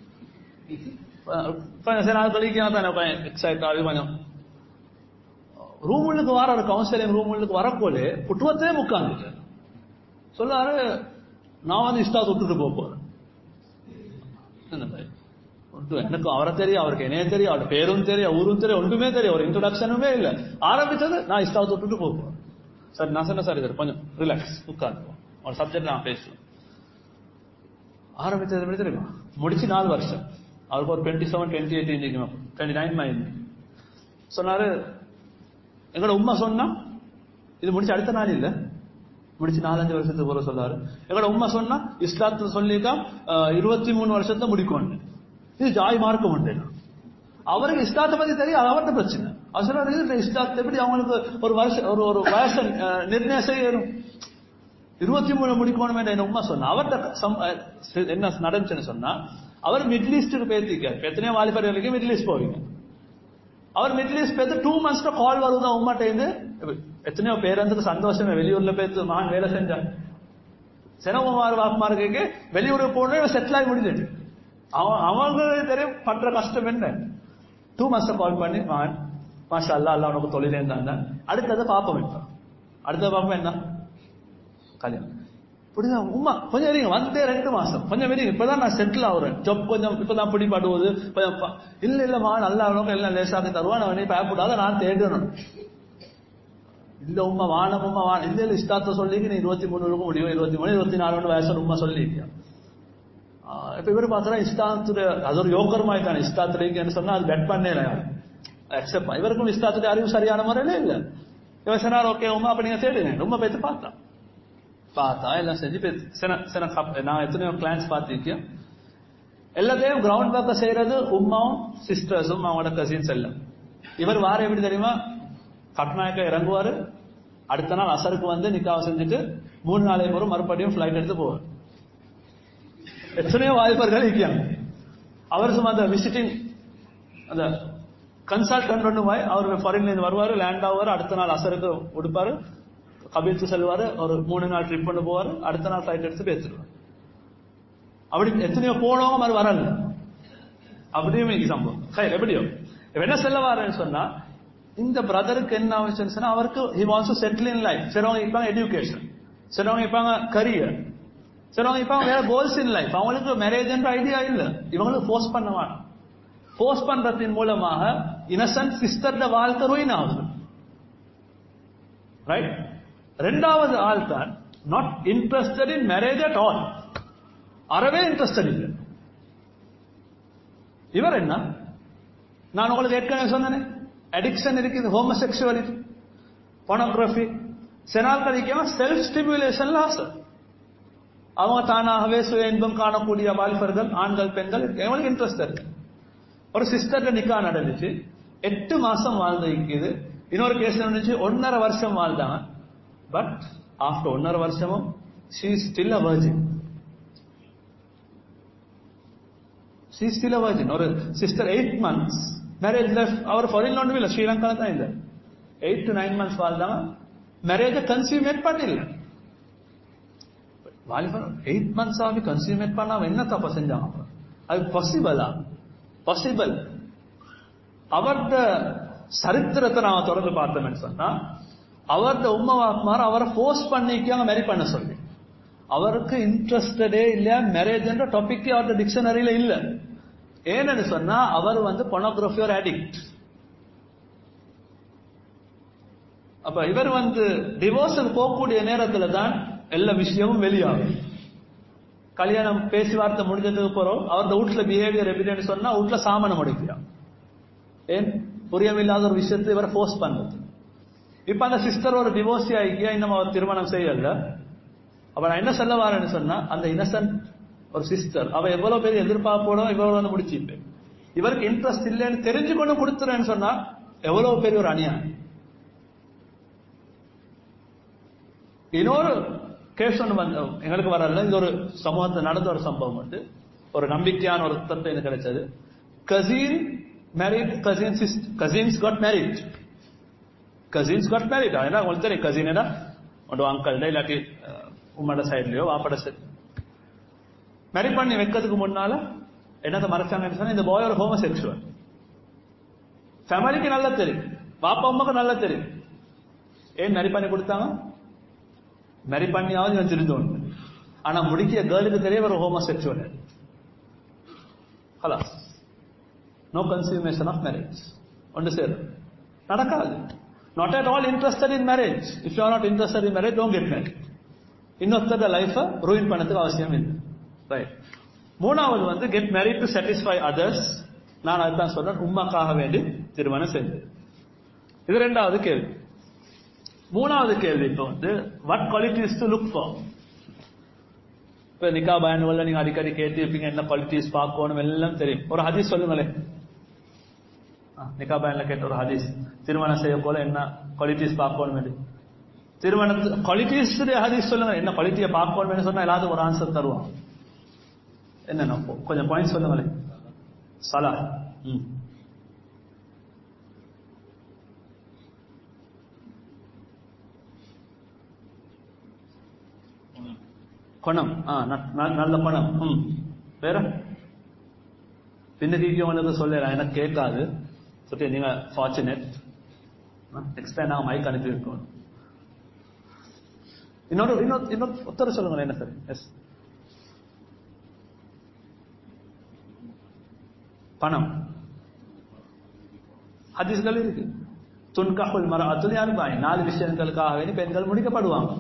கொஞ்சம் சில நாள் கழிக்கலாம் தானே கொஞ்சம் எக்ஸைட் ஆகி கொஞ்சம் ரூம் உள்ளுக்கு வர ஒரு கவுன்சிலிங் ரூம் உள்ளுக்கு வரப்போலே புட்டுவத்தே உட்காந்து சொல்லாரு நான் வந்து இஷ்டா விட்டுட்டு போக போறேன் என்ன பாய்? ஒன்றும் எனக்கு அவரை தெரியும் அவருக்கு என்னைய தெரியும் அவர் பேரும் தெரியும் ஊரும் தெரியும் ஒன்றுமே தெரியும் ஒரு இன்ட்ரோடக்ஷனுமே இல்ல ஆரம்பிச்சது நான் இஷ்டா விட்டுட்டு போக போறேன் சார் நான் சொன்னேன் சார் இது கொஞ்சம் ரிலாக்ஸ் உட்காந்து ஒரு சப்ஜெக்ட் நான் பேசுவேன் ஆரம்பிச்சது எப்படி தெரியுமா முடிச்சு நாலு வருஷம் அவருக்கு ஒரு டுவெண்ட்டி செவன் டுவெண்ட்டி எயிட் இன்னைக்கு டுவெண்ட்டி நைன் மைண்ட் சொன்னாரு எங்களோட உம்மா சொன்னா இது முடிச்சு அடுத்த நாள் இல்ல முடிச்சு நாலஞ்சு வருஷத்துக்கு போற சொன்னாரு எங்களோட உம்மா சொன்னா இஸ்லாத்துல சொல்லிக்கா இருபத்தி மூணு வருஷத்துல முடிக்கும் இது ஜாய் மார்க்க மாட்டேன் அவருக்கு இஸ்லாத்தை பத்தி தெரியும் அது அவர்கிட்ட பிரச்சனை அவர் சொல்றாரு இல்ல இஸ்லாத் எப்படி அவங்களுக்கு ஒரு வருஷம் ஒரு ஒரு வயசை அஹ், நிர்ணயம் செய்யணும் இருபத்தி மூணு முடிக்கணும் என்ன உண்மை சொன்னா அவர்கிட்ட சம்- அஹ், என்ன நடந்துச்சுன்னு சொன்னா அவர் மிடில் ஈஸ்டுக்கு பேத்திக்கார் இப்ப எத்தனையோ வாலிபர்களுக்கு மிடில் ஈஸ்ட் போவீங்க அவர் மிடில் ஈஸ்ட் பேத்து டூ மந்த்ஸ்ல கால் வருதா உமாட்டேந்து எத்தனையோ பேரந்துக்கு சந்தோஷமே வெளியூர்ல பேத்து மகான் வேலை செஞ்சான் செனகுமார் வாக்குமாருக்கு வெளியூருக்கு போகணும் செட்டில் ஆகி முடிஞ்சிட்டு அவன் அவங்களுக்கு தெரியும் பண்ற கஷ்டம் என்ன டூ மந்த்ஸ் கால் பண்ணி மகான் மாஷா அல்லா அல்லா உனக்கு தொழிலே இருந்தாங்க அடுத்தது பாப்போம் இப்ப அடுத்தது பாப்போம் என்ன கல்யாணம் இப்படிதான் உமா கொஞ்சம் இருங்க வந்தே ரெண்டு மாசம் கொஞ்சம் இருங்க இப்பதான் நான் செட்டில் ஆகுறேன் ஜப் கொஞ்சம் இப்பதான் பிடிபடுவது கொஞ்சம் ப- இல்ல இல்லம்மா நல்லா உனக்கு எல்லாம் லேசாக்கி தருவான் அவனே பயப்படாத நான் தேடணும் இல்ல உமா வானம் உமா வானம் இல்ல இல்ல இஷ்டாத்த சொல்லி நீ இருபத்தி மூணு இருக்க முடியும் இருபத்தி மூணு இருபத்தி நாலு வயசு உமா சொல்லியிருக்கியா இப்ப இவரு பார்த்தா இஸ்தாத்துல அது ஒரு யோகர் மாதிரி தானே இஸ்தாத்துலேன்னு சொன்னா அது பெட் பண்ணல அக்செப்ட் இவருக்கும் இஸ்தாத்துடைய அறிவு சரியான முறையில இல்ல இவர் சொன்னார் ஓகே உமா அப்ப நீங்க தேடுங்க ரொம்ப பேத்து பார்த்தா பார்த்தா எல்லாம் செஞ்சு பேத்து சில சில கப்- நான் எத்தனையோ கிளான்ஸ் பார்த்திருக்கேன் எல்லாத்தையும் கிரவுண்ட் ஒர்க்கை செய்யறது உமாவும் சிஸ்டர்ஸும் அவங்களோட கசின்ஸ் எல்லாம் இவர் வார எப்படி தெரியுமா கட்நாயக்க இறங்குவாரு அடுத்த நாள் அசருக்கு வந்து நிக்காவை செஞ்சுட்டு மூணு நாளைக்கு போற மறுபடியும் ஃபிளைட் எடுத்து போவார் எத்தனையோ வாய்ப்பர்கள் இருக்காங்க அவர் சும்மா அந்த விசிட்டிங் அந்த கன்சல்டன்ட் ஒன்றுமாய் அவர் ஃபாரின்ல இருந்து வருவாரு லேண்ட் ஆவார் அடுத்த நாள் அசருக்கு உடுப்பாரு கபில்த்து செல்வாரு ஒரு மூணு நாள் ட்ரிப் பண்ணி போவாரு அடுத்த நாள் ஃபிளைட் எடுத்து பேத்துருவார் அப்படி எத்தனையோ போனவங்க மாதிரி வரல அப்படியும் இன்னைக்கு சம்பவம் சரி எப்படியோ இப்ப என்ன சொல்ல வரேன்னு சொன்னா இந்த பிரதருக்கு என்ன ஆச்சுன்னு சொன்னா அவருக்கு he wants to settle in life சிலவங்க இருப்பாங்க எஜுகேஷன் சிலவங்க இருப்பாங்க கரியர் சிலவங்க இருப்பாங்க வேற கோல்ஸ் இன் லைஃப் அவங்களுக்கு மேரேஜ் ஐடியா இல்ல இவங்களுக்கு ஃபோர்ஸ் பண்ண வேணாம் ஃபோர்ஸ் பண்றதின் மூலமாக இன்னசென்ட் சிஸ்டர்ட வாழ்க்கை ruin ஆகுது ரைட் ரெண்டாவது ஆள் தான் not interested in marriage at all அறவே இன்ட்ரெஸ்டட் இல்லை இவர் என்ன நான் உங்களுக்கு ஏற்கனவே சொன்னேனே அடிக்ஷன் இருக்குது ஹோமசெக்சுவாலிட்டி பொனோகிராஃபி செனால் கழிக்காம செல்ஃப் ஸ்டிமுலேஷன்ல ஆசை அவங்க தானாகவே சுய இன்பம் காணக்கூடிய வாலிபர்கள் ஆண்கள் பெண்கள் இருக்கு. எவங்களுக்கு இன்ட்ரெஸ்ட் இருக்கு ஒரு சிஸ்டர்ல நிக்கா நடந்துச்சு எட்டு மாசம் வாழ்ந்து இருக்குது இன்னொரு கேஸ் நடந்துச்சு ஒன்னரை வருஷம் வாழ்ந்தாங்க பட் ஆஃப்டர் ஒன்னரை வருஷமும் she still a virgin she still a virgin ஒரு sister eight months marriage life அவர் ஃபாரின்ல ஒன்றும் இல்லை ஸ்ரீலங்கால தான் இல்லை எயிட் டு நைன் மந்த்ஸ் வாழ்ந்தாங்க மேரேஜை கன்சியூமேட் பண்ணல வாலிபர் எயிட் மந்த்ஸ் ஆகி கன்சியூமேட் பண்ணாம என்ன தப்ப செஞ்சாங்க அப்ப? அது பாசிபிளா பாசிபிள் அவர்த சரித்திரத்தை நாம தொடர்ந்து பார்த்தோம்னு சொன்னா அவர்த உம்மவாக்குமார் அவரை ஃபோர்ஸ் பண்ணிக்காங்க மேரி பண்ண சொல்லி அவருக்கு இன்ட்ரெஸ்டடே இல்ல மேரேஜ் என்ற டாபிக்கே அவர்த டிக்ஷனரியில இல்ல ஏன்னு சொன்னா அவர் வந்து பொனோகிராஃபி ஒரு அடிக்ட் அப்ப இவர் வந்து டிவோர்ஸுக்கு போகக்கூடிய நேரத்துல தான் எல்லா விஷயமும் வெளியாகும் கல்யாணம் பேச்சுவார்த்தை முடிஞ்சதுக்கு போறோம் அவரது வீட்டுல பிஹேவியர் எப்படின்னு சொன்னா வீட்டுல சாமனம் முடிக்கிறான் ஏன் புரியமில்லாத ஒரு விஷயத்தை இவரை ஃபோர்ஸ் பண்றது இப்ப அந்த சிஸ்டர் ஒரு டிவோர்ஸி ஆகியா இன்னும் அவர் திருமணம் செய்யல அப்ப நான் என்ன சொல்ல வரேன்னு சொன்னா அந்த இன்னசென்ட் ஒரு சிஸ்டர் அவ எவ்வளவு பேர் எதிர்பார்ப்போட இவ்வளவு வந்து முடிச்சிப்பேன் இவருக்கு இன்ட்ரெஸ்ட் இல்லைன்னு தெரிஞ்சு கொண்டு கொடுத்துறேன்னு சொன்னா எவ்வளவு பெரிய ஒரு அநியாயம் இன்னொரு கேஸ் ஒன்று வந்து எங்களுக்கு வரல இது ஒரு சமூகத்தில் நடந்த ஒரு சம்பவம் வந்து ஒரு நம்பிக்கையான ஒரு தத்துவம் எனக்கு கிடைச்சது cousin married cousin cousins got married cousins got married ஏன்னா உங்களுக்கு தெரியும் கசின் என்ன உண்டு அங்கிள் இல்லாட்டி அஹ், உம்மோட சைட்லயோ வாப்பட சைட் மேரி பண்ணி வைக்கிறதுக்கு முன்னால என்னத்தை மறைச்சாங்கன்னு சொன்னா இந்த பாய் ஒரு ஹோமசெக்சுவல் ஃபேமிலிக்கு நல்லா தெரியும் வாப்பா அம்மாக்கு நல்லா தெரியும் ஏன் மேரி பண்ணி கொடுத்தாங்க மேரி பண்ணியாவது இவன் திருந்தோன்னு ஆனா முடிக்கிய கேர்ளுக்கு தெரிய ஒரு ஹோமோசெக்சுவல் ஹலாஸ் நோ கன்சியூமேஷன் ஆஃப் மேரேஜ் ஒன்று சேர் நடக்காது not at all interested in marriage if you are not interested in marriage don't get marriage இன்னொருத்தர லைஃபை ரூயின் பண்ணதுக்கு அவசியம் இல்லை ரைட் மூணாவது வந்து get married to satisfy others நான் அதுதான் சொல்றேன் உம்மாக்காக வேண்டி திருமணம் செய்தது இது ரெண்டாவது கேள்வி மூணாவது கேள்வி இப்போ வந்து what qualities to look for இப்ப நிக்கா பயன்வல்ல நீங்க அடிக்கடி கேட்டிருப்பீங்க என்ன குவாலிட்டிஸ் பார்க்கணும் எல்லாம் தெரியும் ஒரு ஹதீஸ் சொல்லுங்களேன் நிக்கா பயன்ல கேட்ட ஒரு ஹதீஸ் திருமணம் செய்ய போல என்ன குவாலிட்டிஸ் பார்க்கணும் வேண்டி திருமணத்து குவாலிட்டிஸ் ஹதீஸ் சொல்லுங்க என்ன குவாலிட்டியை பார்க்கணும் வேண்டி சொன்னா எல்லாத்துக்கும் ஒரு ஆன்சர் தருவோம் என்னென்ன கொஞ்சம் பாயிண்ட் சொல்லுங்களேன் சலா ம் குணம் ஆ நல்ல குணம் ம் வேற பின்னுக்கு உங்களுக்கு சொல்லலாம் எனக்கு கேட்காது ஓகே நீங்க ஃபார்ச்சுனேட் நெக்ஸ்ட் டைம் நாங்கள் மைக் அனுப்பி இருக்கோம் இன்னொரு இன்னொரு இன்னொரு உத்தர சொல்லுங்களேன் என்ன சார் எஸ் பணம் ஹதீஸ்கள் இருக்கு துன்காஹுல் மர அத்துலியான் பாய் நாலு விஷயங்களுக்காக வேண்டி பெண்கள் முடிக்கப்படுவாங்க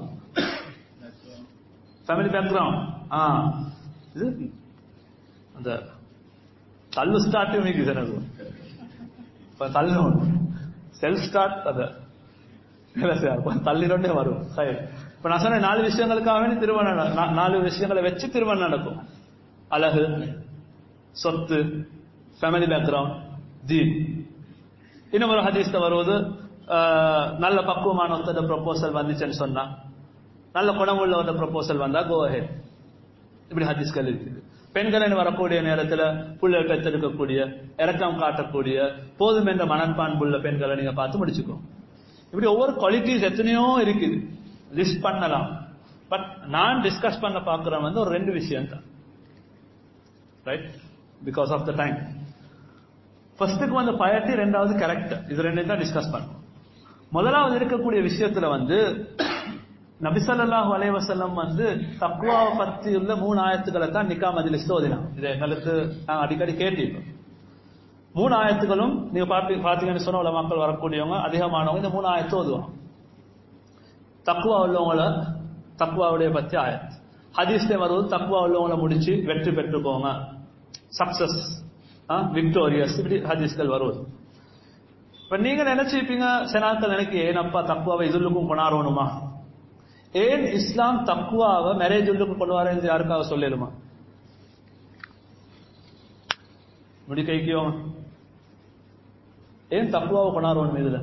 ஃபேமிலி பேக்ரவுண்ட் ஆ இது அந்த தள்ளு ஸ்டார்ட் మీకు எனக்கு తల్లి సెల్ఫ్ స్టార్ట్ అదే தள்ளினோடனே வரும் சரி இப்ப நான் சொன்ன நாலு விஷயங்களுக்காக வேண்டி திருமணம் நாலு விஷயங்களை வச்சு திருமணம் நடக்கும் அழகு சொத்து ஃபேமிலி பேக்ரவுண்ட் தீன் இன்னும் ஒரு ஹதீஸ்ல வருவது நல்ல பக்குவமான ஒருத்தர ப்ரொபோசல் வந்துச்சுன்னு சொன்னா நல்ல குணமுள்ள ஒரு ப்ரொபோசல் வந்தா கோ ஹெட் இப்படி ஹதீஸ்கள் இருக்குது பெண்கள் வரக்கூடிய நேரத்தில் புள்ள பெற்றெடுக்கக்கூடிய இறக்கம் காட்டக்கூடிய போதும் என்ற மனப்பான்புள்ள பெண்களை நீங்க பார்த்து முடிச்சுக்கோ இப்படி ஒவ்வொரு குவாலிட்டிஸ் எத்தனையோ இருக்குது லிஸ்ட் பண்ணலாம் பட் நான் டிஸ்கஸ் பண்ண பார்க்கிறேன் வந்து ஒரு ரெண்டு விஷயம் தான் right because of the time ஃபர்ஸ்ட்டுக்கு வந்து பயட்டி ரெண்டாவது கரெக்ட் இது ரெண்டையும் தான் டிஸ்கஸ் பண்ணுவோம் முதலாவது இருக்கக்கூடிய விஷயத்துல வந்து நபிசல்லாஹு அலைவசல்லம் வந்து தக்குவாவை பத்தி உள்ள மூணு ஆயத்துக்களை தான் நிக்கா மஜிலிஸ் ஓதினான் இது எங்களுக்கு நாங்கள் அடிக்கடி கேட்டிருக்கோம் மூணு ஆயத்துகளும் நீங்க பார்த்து பாத்தீங்கன்னு சொன்ன உள்ள மக்கள் வரக்கூடியவங்க அதிகமானவங்க இந்த மூணு ஆயத்து ஓதுவாங்க தக்குவா உள்ளவங்கள தக்குவாவுடைய பத்தி ஆயத்து ஹதீஸ்ல வருவது தக்குவா உள்ளவங்கள முடிச்சு வெற்றி பெற்றுக்கோங்க சக்சஸ் விக்டோரியஸ் இப்படி ஹதீஸ்கள் வருவது இப்ப நீங்க நினைச்சிருப்பீங்க செனாக்கள் நினைக்க ஏனப்பா தக்குவாவை இதுலுக்கும் கொண்டாடணுமா ஏன் இஸ்லாம் தக்குவாவை மேரேஜ் உள்ளுக்கு கொண்டு வரேன் யாருக்காக சொல்லலுமா முடி கைக்கியோ ஏன் தக்குவாவை கொண்டாடுவோம் இதுல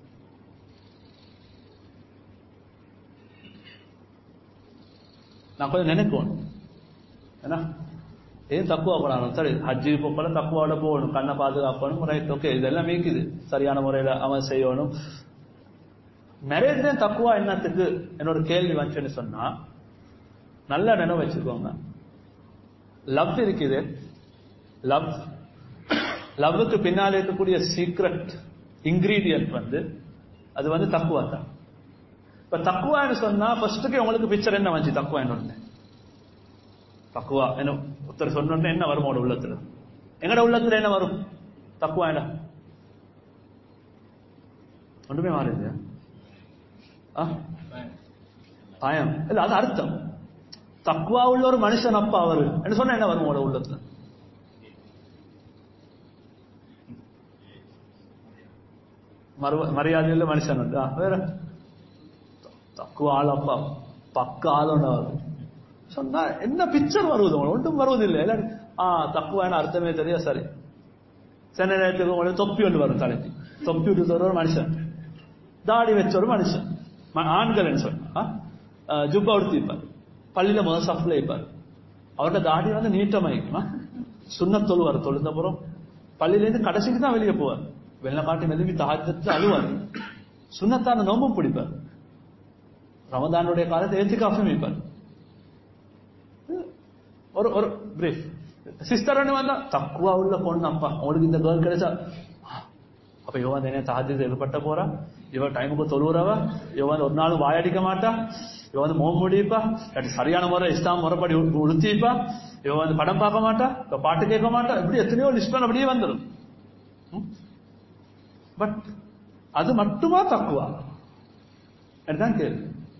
நான் கொஞ்சம் நினைப்போம் ஏன்னா ஏன் தக்குவா கொண்டாடணும் சரி ஹஜ்ஜி போல தக்குவாவோட போகணும் கண்ணை பாதுகாக்கணும் ரைட் ஓகே இதெல்லாம் மீக்குது சரியான முறையில் அவன் செய்யணும் மேரேஜ் தான் தக்குவா என்னத்துக்கு என்னோட கேள்வி வந்துச்சுன்னு சொன்னா நல்லா நினைவு வச்சுக்கோங்க லவ் இருக்குது லவ் லவ்வுக்கு பின்னால் இருக்கக்கூடிய சீக்ரெட் இன்கிரீடியன்ட் வந்து அது வந்து தக்குவா தான் இப்ப தக்குவான்னு சொன்னா ஃபர்ஸ்ட்டுக்கு உங்களுக்கு பிக்சர் என்ன வந்துச்சு தக்குவா என்ன தக்குவா என்ன ஒருத்தர் சொன்னோன்னு என்ன வரும் அவட உள்ளத்துல எங்கட உள்ளத்துல என்ன வரும் தக்குவா என்ன ஒன்றுமே மாறுது பயம் இல்ல அது அர்த்தம் தக்குவா உள்ள ஒரு மனுஷன் அப்பா அவரு என்ன சொன்ன என்ன வரும் உங்களோட உள்ளத்துல மரியாதையுள்ள மனுஷன் வந்து வேற தக்குவ ஆள் அப்பா பக்க ஆளுன்னு சொன்னா என்ன பிக்சர் வருவது ஒன்றும் வருவதில்லை எல்லாரும் ஆ தக்குவான அர்த்தமே தெரியா சரி சில நேரத்துக்கு உங்களுக்கு தொப்பி ஒன்று வரும் தலைக்கு தொப்பி விட்டு ஒரு மனுஷன் தாடி வச்ச ஒரு மனுஷன் ஆண்கள் சொன்னா ஜுப்பா உடுத்திப்பார் பள்ளியில முதல் சஃப்ல இருப்பார் அவரோட தாடி வந்து நீட்டமாயிக்குமா சுண்ண தொழுவார் தொழுந்த அப்புறம் பள்ளியிலேருந்து கடைசிக்கு தான் வெளியே போவார் வெள்ளை காட்டி மெதுவி தாஜத்து அழுவார் சுண்ணத்தான நோம்பும் பிடிப்பார் ரமதானுடைய காலத்தை ஏற்றி காஃபி வைப்பார் ஒரு ஒரு பிரீஃப் சிஸ்டர் வந்தா தக்குவா உள்ள பொண்ணு அப்பா அவளுக்கு இந்த கேர்ள் கிடைச்சா அப்ப இவன் வந்து என்ன தாஜத்து எதிர்பட்ட போறா இவன் டைமுக்கு தொழுவுறவா இவன் வந்து ஒரு நாள் வாயடிக்க மாட்டா இவன் வந்து மோம் முடிப்பா இல்லாட்டி சரியான முறை இஸ்லாம் முறைப்படி உடுத்திப்பா இவன் வந்து படம் பார்க்க மாட்டா இப்ப பாட்டு கேட்க மாட்டா இப்படி எத்தனையோ லிஸ்ட் அப்படியே வந்துடும் பட் அது மட்டுமா தக்குவா அதுதான் கேள்வி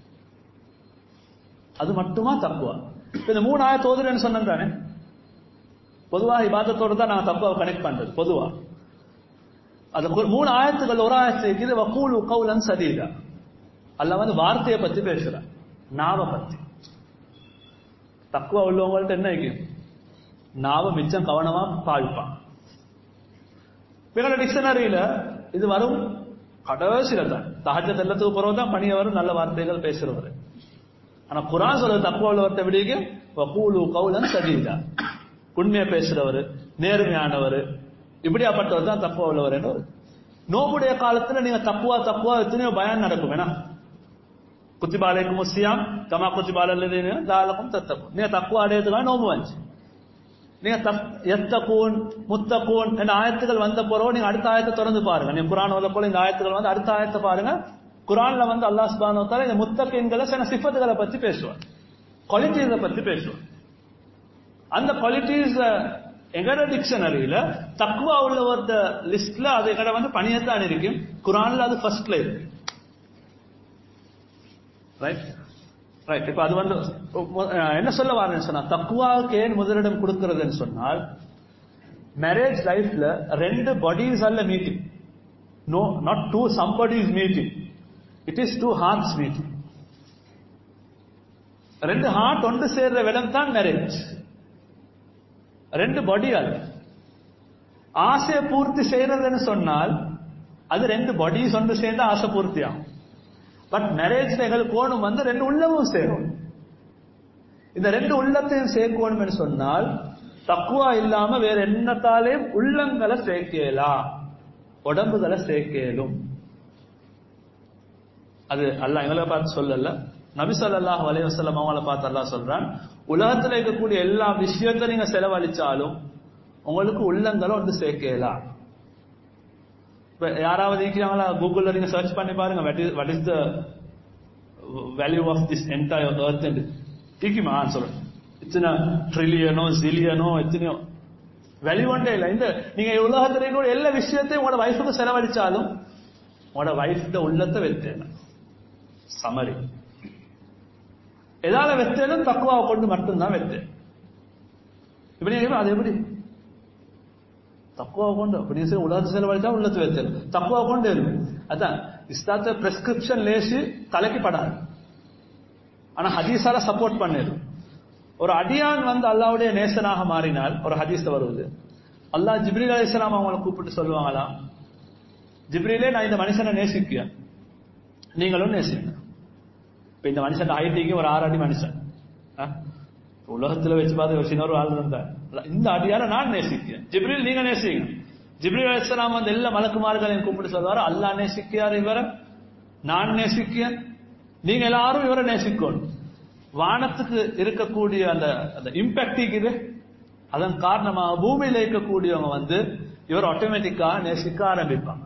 அது மட்டுமா தக்குவா இந்த மூணு ஆயத்து ஓதுறேன்னு சொன்னேன் தானே பொதுவா இபாதத்தோடு தான் நான் தக்குவாவை கனெக்ட் பண்றது பொதுவா அது மூணு ஆயத்துகள் ஒரு ஆயத்து இருக்குது வக்கூலு கவுலன் சதீதா அல்ல வந்து வார்த்தையை பத்தி பேசுறான் நாவ பத்தி தக்குவா உள்ளவங்கள்ட்ட என்ன இருக்கு நாவ மிச்சம் கவனமா பாழ்ப்பான் எங்களோட டிக்ஷனரியில இது வரும் கடைசியில தான் தஹஜத் எல்லாத்துக்கு பிறகு தான் பணியவர் நல்ல வார்த்தைகள் பேசுறவர் ஆனா குரான் சொல்ற தக்குவா உள்ளவர்த்த விடிக்கு வகூலு கவுலன் சதீதா உண்மையா பேசுறவர் நேர்மையானவர் இப்படியாப்பட்டவர் தான் தக்குவா உள்ளவர் என்று நோம்புடைய காலத்துல நீங்க தக்குவா தக்குவா எத்தனையோ பயம் நடக்கும் வேணா குத்திபாலைக்கும் முஸ்யாம் கமா குத்திபாலல்லதீன தாலக்கும் தத்தக்கும் நீங்க தக்குவா அடையறதுக்காக நோம்பு வந்துச்சு நீங்க எத்தக்கூன் முத்தக்கூன் என்ற ஆயத்துகள் வந்த பிறகு நீங்க அடுத்த ஆயத்தை திறந்து பாருங்க நீங்க குரான் ஓத போல இந்த ஆயத்துகள் வந்து அடுத்த ஆயத்தை பாருங்க குரான்ல வந்து அல்லாஹ் சுபானோ தால இந்த முத்தக்கின்களை சில சிஃபத்துகளை பத்தி பேசுவார் குவாலிட்டிஸை பத்தி பேசுவார் அந்த குவாலிட்டிஸ் எங்கட டிக்ஷனரியில தக்குவா உள்ளவர்த லிஸ்ட்ல அது எங்கட வந்து பணியத்தான் இருக்கும் குரான்ல அது ஃபர்ஸ்ட்ல இருக்கு ரைட் ரைட் இப்ப அது வந்து என்ன சொல்ல வரேன்னு சொன்னா தக்குவாவுக்கு ஏன் முதலிடம் கொடுக்கிறதுன்னு சொன்னால் மேரேஜ் லைஃப்ல ரெண்டு பாடிஸ் அல்ல meeting no not two somebodies meeting it is two hearts meeting ரெண்டு ஹார்ட் ஒன்று சேர்ற விடம் தான் மேரேஜ் ரெண்டு பாடி அல்ல ஆசையை பூர்த்தி செய்யறதுன்னு சொன்னால் அது ரெண்டு பாடிஸ் ஒன்று சேர்ந்து ஆசை பூர்த்தி ஆகும் பட் மேரேஜ்ல எங்களுக்கு கோணம் வந்து ரெண்டு உள்ளமும் சேரும் இந்த ரெண்டு உள்ளத்தையும் சேர்க்கணும்னு சொன்னால் தக்குவா இல்லாம வேற என்னத்தாலேயும் உள்ளங்களை சேர்க்கலாம் உடம்புகளை சேர்க்கலும் அது அல்ல எங்களை பார்த்து சொல்லல நபி சொல்லாஹ் வலைவசல்லம் அவங்கள பார்த்து அல்லா சொல்றான் உலகத்துல இருக்கக்கூடிய எல்லா விஷயத்தையும் நீங்க செலவழிச்சாலும் உங்களுக்கு உள்ளங்களை வந்து சேர்க்கலாம் இப்ப யாராவது இருக்கிறாங்களா கூகுள்ல நீங்க சர்ச் பண்ணி பாருங்க what is the value of this entire earth இருக்குமா சொல்றேன் இத்தனை ட்ரில்லியனோ ஜில்லியனோ எத்தனையோ வேல்யூ ஒன்றே இல்லை இந்த நீங்க உலகத்துல கூட எல்லா விஷயத்தையும் உங்களோட வைஃபுக்கு செலவழிச்சாலும் உங்களோட வைஃப்ட உள்ளத்தை வெத்தேன் சமரி எதால வெத்தேனும் தக்குவாவை கொண்டு மட்டும்தான் வெத்தேன் இப்படி அது எப்படி தக்குவா கொண்டு அப்படி உலகத்து செலவழிச்சா உள்ளத்து வைத்தல் தக்குவா கொண்டு இருக்கும் அதான் இஸ்லாத்த பிரெஸ்கிரிப்ஷன் லேசி தலைக்கு படாது ஆனா ஹதீஸால சப்போர்ட் பண்ணிடும் ஒரு அடியான் வந்து அல்லாவுடைய நேசனாக மாறினால் ஒரு ஹதீஸ் வருவது அல்லாஹ் ஜிப்ரீல் அலிஸ்லாம் அவங்களை கூப்பிட்டு சொல்லுவாங்களாம் ஜிப்ரீலே நான் இந்த மனுஷனை நேசிக்கிறேன் நீங்களும் நேசிங்க இப்ப இந்த மனுஷன் ஐடிக்கு ஒரு ஆறு அடி மனுஷன் உலகத்துல வச்சு பார்த்து ஒரு சின்ன ஒரு ஆள் இருந்தார் இந்த அடியார நான் நேசிக்கிறேன் ஜிப்ரில் நீங்க நேசிங்க ஜிப்ரில் அலிஸ்லாம் வந்து எல்லா மலக்குமார்களையும் கூப்பிட்டு சொல்வாரு அல்லா நேசிக்கிறார் இவரை நான் நேசிக்கிறேன் நீங்க எல்லாரும் இவரை நேசிக்கணும் வானத்துக்கு இருக்கக்கூடிய அந்த அந்த இம்பாக்ட் இது அதன் காரணமாக பூமியில இருக்கக்கூடியவங்க வந்து இவர் ஆட்டோமேட்டிக்கா நேசிக்க ஆரம்பிப்பாங்க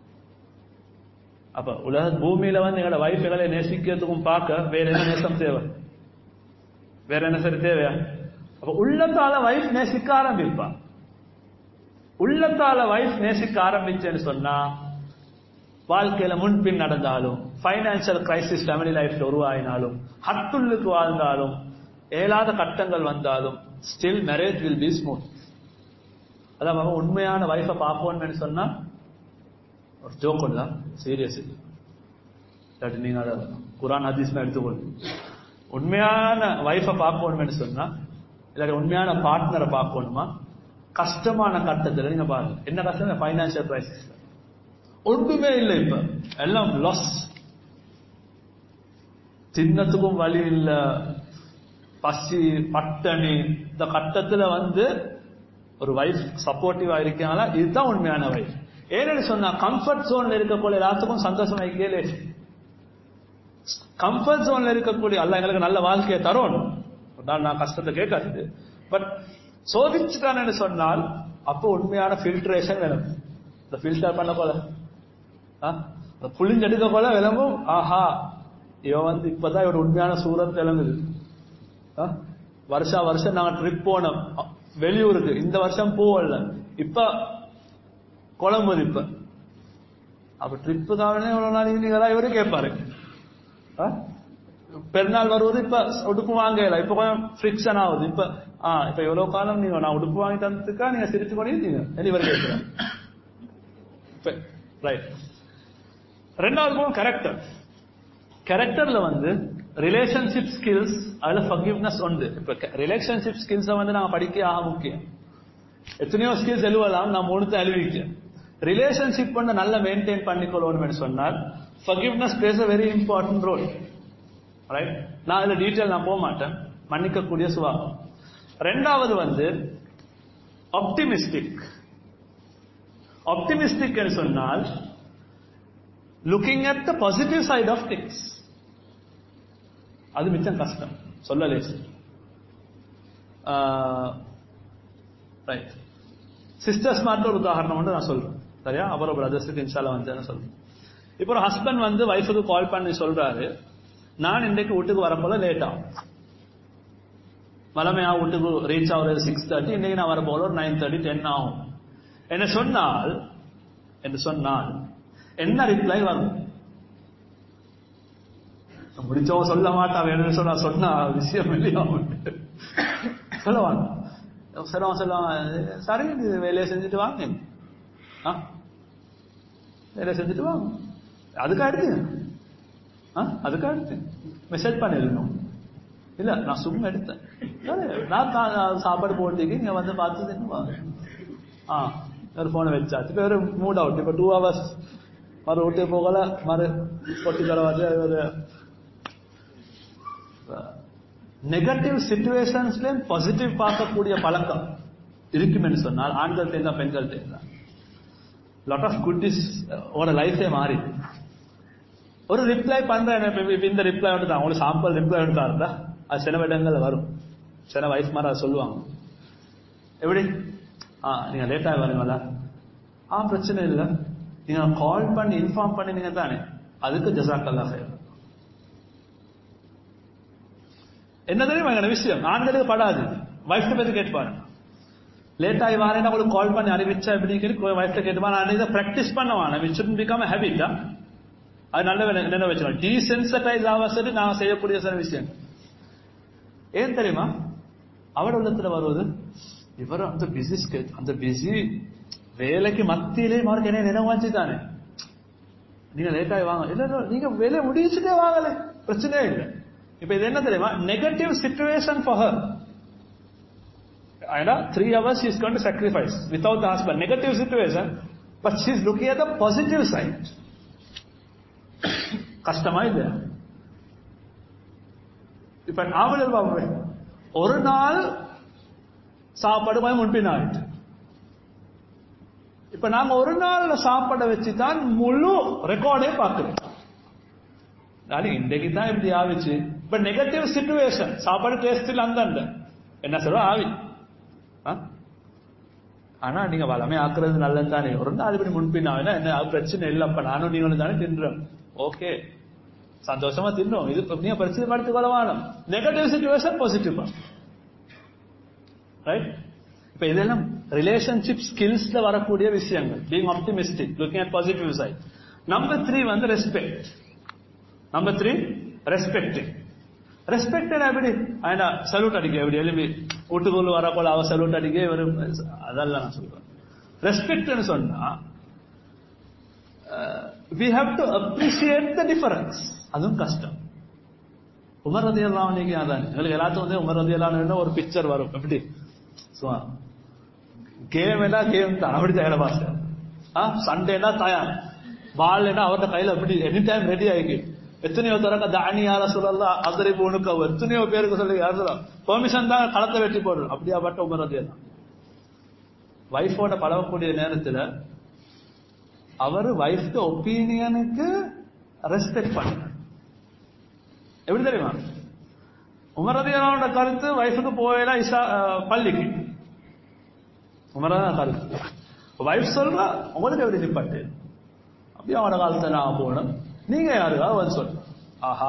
அப்ப உலக பூமியில வந்து எங்களோட வைஃப்களை நேசிக்கிறதுக்கும் பார்க்க வேற என்ன நேசம் தேவை வேற என்ன சரி தேவையா அப்ப உள்ளத்தால வைஃப் நேசிக்க ஆரம்பிப்பா உள்ளத்தால வைஃப் நேசிக்க ஆரம்பிச்சேன்னு சொன்னா வாழ்க்கையில முன்பின் நடந்தாலும் பைனான்சியல் கிரைசிஸ் ஃபேமிலி லைஃப்ல உருவாயினாலும் ஹத்துள்ளுக்கு வாழ்ந்தாலும் ஏலாத கட்டங்கள் வந்தாலும் still marriage will be smooth அதான் உண்மையான வைஃபை பார்ப்போம்னு சொன்னா ஒரு ஜோக் ஒன்று சீரியஸ் இல்லாட்டி நீங்க அதை குரான் ஹதீஸ்மே எடுத்துக்கொள்ளுங்க உண்மையான வைஃபை பார்க்கணும்னு சொன்னா இல்லாட்டி உண்மையான பார்ட்னரை பார்க்கணுமா கஷ்டமான கட்டத்தில் நீங்க பாருங்க என்ன கஷ்டம் பைனான்சியல் கிரைசிஸ் ஒன்றுமே இல்லை இப்ப எல்லாம் லாஸ் தின்னத்துக்கும் வழி இல்ல பசி பட்டணி இந்த கட்டத்துல வந்து ஒரு வைஃப் சப்போர்ட்டிவா இருக்காங்களா இதுதான் உண்மையான வைஃப் ஏன்னு சொன்னா கம்ஃபர்ட் ஜோன்ல இருக்கக்கூடிய எல்லாத்துக்கும் சந்தோஷம் வைக்கலே கம்ஃபர்ட் ஜோன்ல இருக்கக்கூடிய அல்ல எங்களுக்கு நல்ல வாழ்க்கையை தரும் நான் கஷ்டத்தை கேட்காது பட் சோதிச்சுட்டான்னு சொன்னால் அப்போ உண்மையான ஃபில்ட்ரேஷன் வேணும் இந்த ஃபில்டர் பண்ண போல புளிஞ்செடுக்க போல விளங்கும் ஆஹா இவன் வந்து இப்பதான் இவன் உண்மையான சூரத் விளங்குது வருஷா வருஷம் நாங்க ட்ரிப் போனோம் வெளியூருக்கு இந்த வருஷம் போகல இப்ப குழம்புது இப்ப அப்ப ட்ரிப்பு தான் எவ்வளவு நாள் நீங்க இவரு கேட்பாரு பெருநாள் வருவது இப்ப உடுப்பு வாங்கல இப்ப கொஞ்சம் ஃபிரிக்ஷன் ஆகுது இப்ப ஆ இப்ப எவ்வளவு காலம் நீங்க நான் உடுப்பு வாங்கி தந்ததுக்கா நீங்க சிரிச்சு பண்ணிருந்தீங்க இவர் கேட்கிறேன் ரைட் ரெண்டாவது கேரக்டர் கேரக்டர்ல வந்து ரிலேஷன்ஷிப் ஸ்கில்ஸ் அதுல ஃபர்கிவ்னஸ் உண்டு இப்ப ரிலேஷன்ஷிப் ஸ்கில்ஸை வந்து நாங்க படிக்க ஆக முக்கியம் எத்தனையோ ஸ்கில்ஸ் எழுவலாம் நான் மூணுத்தை அழுவிக்கேன் ரிலேஷன்ஷிப் வந்து நல்லா மெயின்டைன் பண்ணிக்கொள்ளணும் சொன்னால் forgiveness plays a very important role right நான் இதுல டீட்டெயில் நான் போக மாட்டேன் மன்னிக்கக்கூடிய சுபாவம் ரெண்டாவது வந்து ஆப்டிமிஸ்டிக் ஆப்டிமிஸ்டிக் சொன்னால் looking at the positive side of things அது மிச்சம் கஷ்டம் சொல்ல லேசு ரைட் சிஸ்டர்ஸ் மாற்ற ஒரு உதாரணம் வந்து நான் சொல்றேன் சரியா அப்புறம் பிரதர்ஸுக்கு இன்ஷால வந்து சொல்றேன் இப்போ ஒரு ஹஸ்பண்ட் வந்து ஒய்ஃபுக்கு கால் பண்ணி சொல்றாரு நான் இன்றைக்கு வீட்டுக்கு வரப்போல லேட் ஆகும் வளமையா வீட்டுக்கு ரீச் ஆகுறது சிக்ஸ் தேர்ட்டி இன்னைக்கு நான் வரப்போல ஒரு நைன் தேர்ட்டி டென் ஆகும் என்ன சொன்னால் என்று சொன்னால் என்ன ரிப்ளை வரும் முடிச்சவன் சொல்ல மாட்டான் வேணும்னு சொன்னா சொன்னா விஷயம் இல்லையா சொல்லுவாங்க சிலவன் சொல்லுவான் சரி இது வேலையை செஞ்சுட்டு வாங்க ஆ வேலையை செஞ்சுட்டு வாங்க அதுக்கு அடுத்து ஆ அதுக்கு அடுத்து மெசேஜ் பண்ணிருக்கணும் இல்ல நான் சும்மா எடுத்தேன் நான் சாப்பாடு போட்டுக்கு நீங்க வந்து பார்த்து தின்னுவாங்க ஆ ஒரு போனை வச்சாச்சு இப்போ ஒரு மூட் அவுட் இப்போ டூ ஹவர்ஸ் மறு விட்டு போகல மறு பொட்டி தரவாது ஒரு நெகட்டிவ் சிச்சுவேஷன்ஸ்லயும் பாசிட்டிவ் பார்க்கக்கூடிய பழக்கம் இருக்குமென்னு சொன்னால் ஆண்கள் தேர்ந்தா பெண்கள் தேர்ந்தா லாட் ஆஃப் குட் இஸ் ஓட லைஃபே மாறி ஒரு ரிப்ளை பண்றேன் இந்த ரிப்ளை வந்து தான் உங்களுக்கு சாம்பிள் ரிப்ளை எடுத்தா இருந்தா அது சில இடங்கள்ல வரும் சில வைஃப் மாதிரி அதை சொல்லுவாங்க எப்படி ஆ நீங்க லேட்டாக வரீங்களா ஆ பிரச்சனை இல்லை நீங்க கால் பண்ணி இன்ஃபார்ம் பண்ணினீங்க தானே அதுக்கு ஜசாக்கல்லா செய்யும் என்ன தெரியுமா எங்க விஷயம் ஆண்களுக்கு படாது வைஃப் பத்தி கேட்பாரு லேட் ஆகி வாரேன்னா கூட கால் பண்ணி அறிவிச்சா எப்படி கேட்டு வைஃப்ட கேட்டுப்பா நான் இதை பிராக்டிஸ் பண்ணுவான் விச் சுட் பிகம் ஹேபிட்டா அது நல்ல என்ன வச்சுக்கணும் டீசென்சடைஸ் ஆக சரி நான் செய்யக்கூடிய சில விஷயம் ஏன் தெரியுமா அவட உள்ளத்துல வருவது இவர் அந்த பிஸி அந்த பிஸி வேலைக்கு மத்தியிலே மார்க் என்ன நினைவாச்சு தானே நீங்க லேட் ஆகி வாங்க இல்ல நீங்க வேலையை முடிச்சுட்டே வாங்கல பிரச்சனையே இல்லை இப்ப இது என்ன தெரியுமா நெகட்டிவ் சிச்சுவேஷன் ஃபார் ஹர் ஐனா three hours is gone to sacrifice without the husband negative situation but she is looking at the positive side கஷ்டமா இல்லையா இப்ப நாவல் பாப்பேன் ஒரு நாள் சாப்பாடு போய் முன்பின் ஆயிட்டு இப்ப நாங்க ஒரு நாள் சாப்பாடை வச்சு தான் முழு ரெக்கார்டே பார்க்கிறோம் நாளைக்கு இன்றைக்கு தான் இப்படி ஆவிச்சு இப்ப நெகட்டிவ் சிச்சுவேஷன் சாப்பாடு டேஸ்ட் இல்ல அந்த என்ன சொல்றோம் ஆவி ஆனா நீங்க வளமே ஆக்குறது நல்லது தானே ஒரு நாள் இப்படி முன்பின் ஆவினா என்ன பிரச்சனை இல்லப்ப நானும் நீங்களும் தானே தின்றோம் ஓகே சந்தோஷமா தின்னோம் இது நீங்க பிரச்சனை படுத்து கொள்ளவானும் நெகட்டிவ் சிச்சுவேஷன் பாசிட்டிவ் ரைட் இப்ப இதெல்லாம் ரிலேஷன்ஷிப் ஸ்கில்ஸ்ல வரக்கூடிய விஷயங்கள் being optimistic looking at positive side number three வந்து respect number three respecting respect எப்படி ஆனா சல்யூட் அடிக்க எப்படி எழுப்பி வீட்டுக்குள்ள வரப்போல அவ சல்யூட் அடிக்க இவர் அதெல்லாம் நான் சொல்றேன் ரெஸ்பெக்ட்னு சொன்னா we have to appreciate the difference அதுவும் கஷ்டம் உமர் ரதி எல்லாம் நீங்க அதான் எங்களுக்கு எல்லாத்துக்கும் வந்து உமர் ரதி எல்லாம் ஒரு பிக்சர் வரும் எப்படி சும்மா கேம் என்ன கேம் தான் அப்படி தயார பாச சண்டேனா தயார் பால் என்ன அவர்கிட்ட கையில அப்படி எனி டைம் ரெடி ஆகி எத்தனையோ தரக்க தானியார சொல்லலாம் அதிரை போனுக்கு எத்தனையோ பேருக்கு சொல்லி யார் சொல்லலாம் பெர்மிஷன் தான் களத்தை வெட்டி போடுறோம் அப்படியா பட்ட உமரதே தான் வைஃபோட பழகக்கூடிய நேரத்துல அவர் வைஃப் ஒப்பீனியனுக்கு ரெஸ்பெக்ட் பண்ண எப்படி தெரியுமா உமரதியோட கருத்து வைஃபுக்கு போயலாம் இசா பள்ளிக்கு உமரதான் கருத்து வைஃப் சொல்றா உங்களுக்கு எப்படி நிப்பாட்டு அப்படியே அவனோட காலத்தை நான் போகணும் நீங்க யாருக்காக வந்து சொல்ல ஆஹா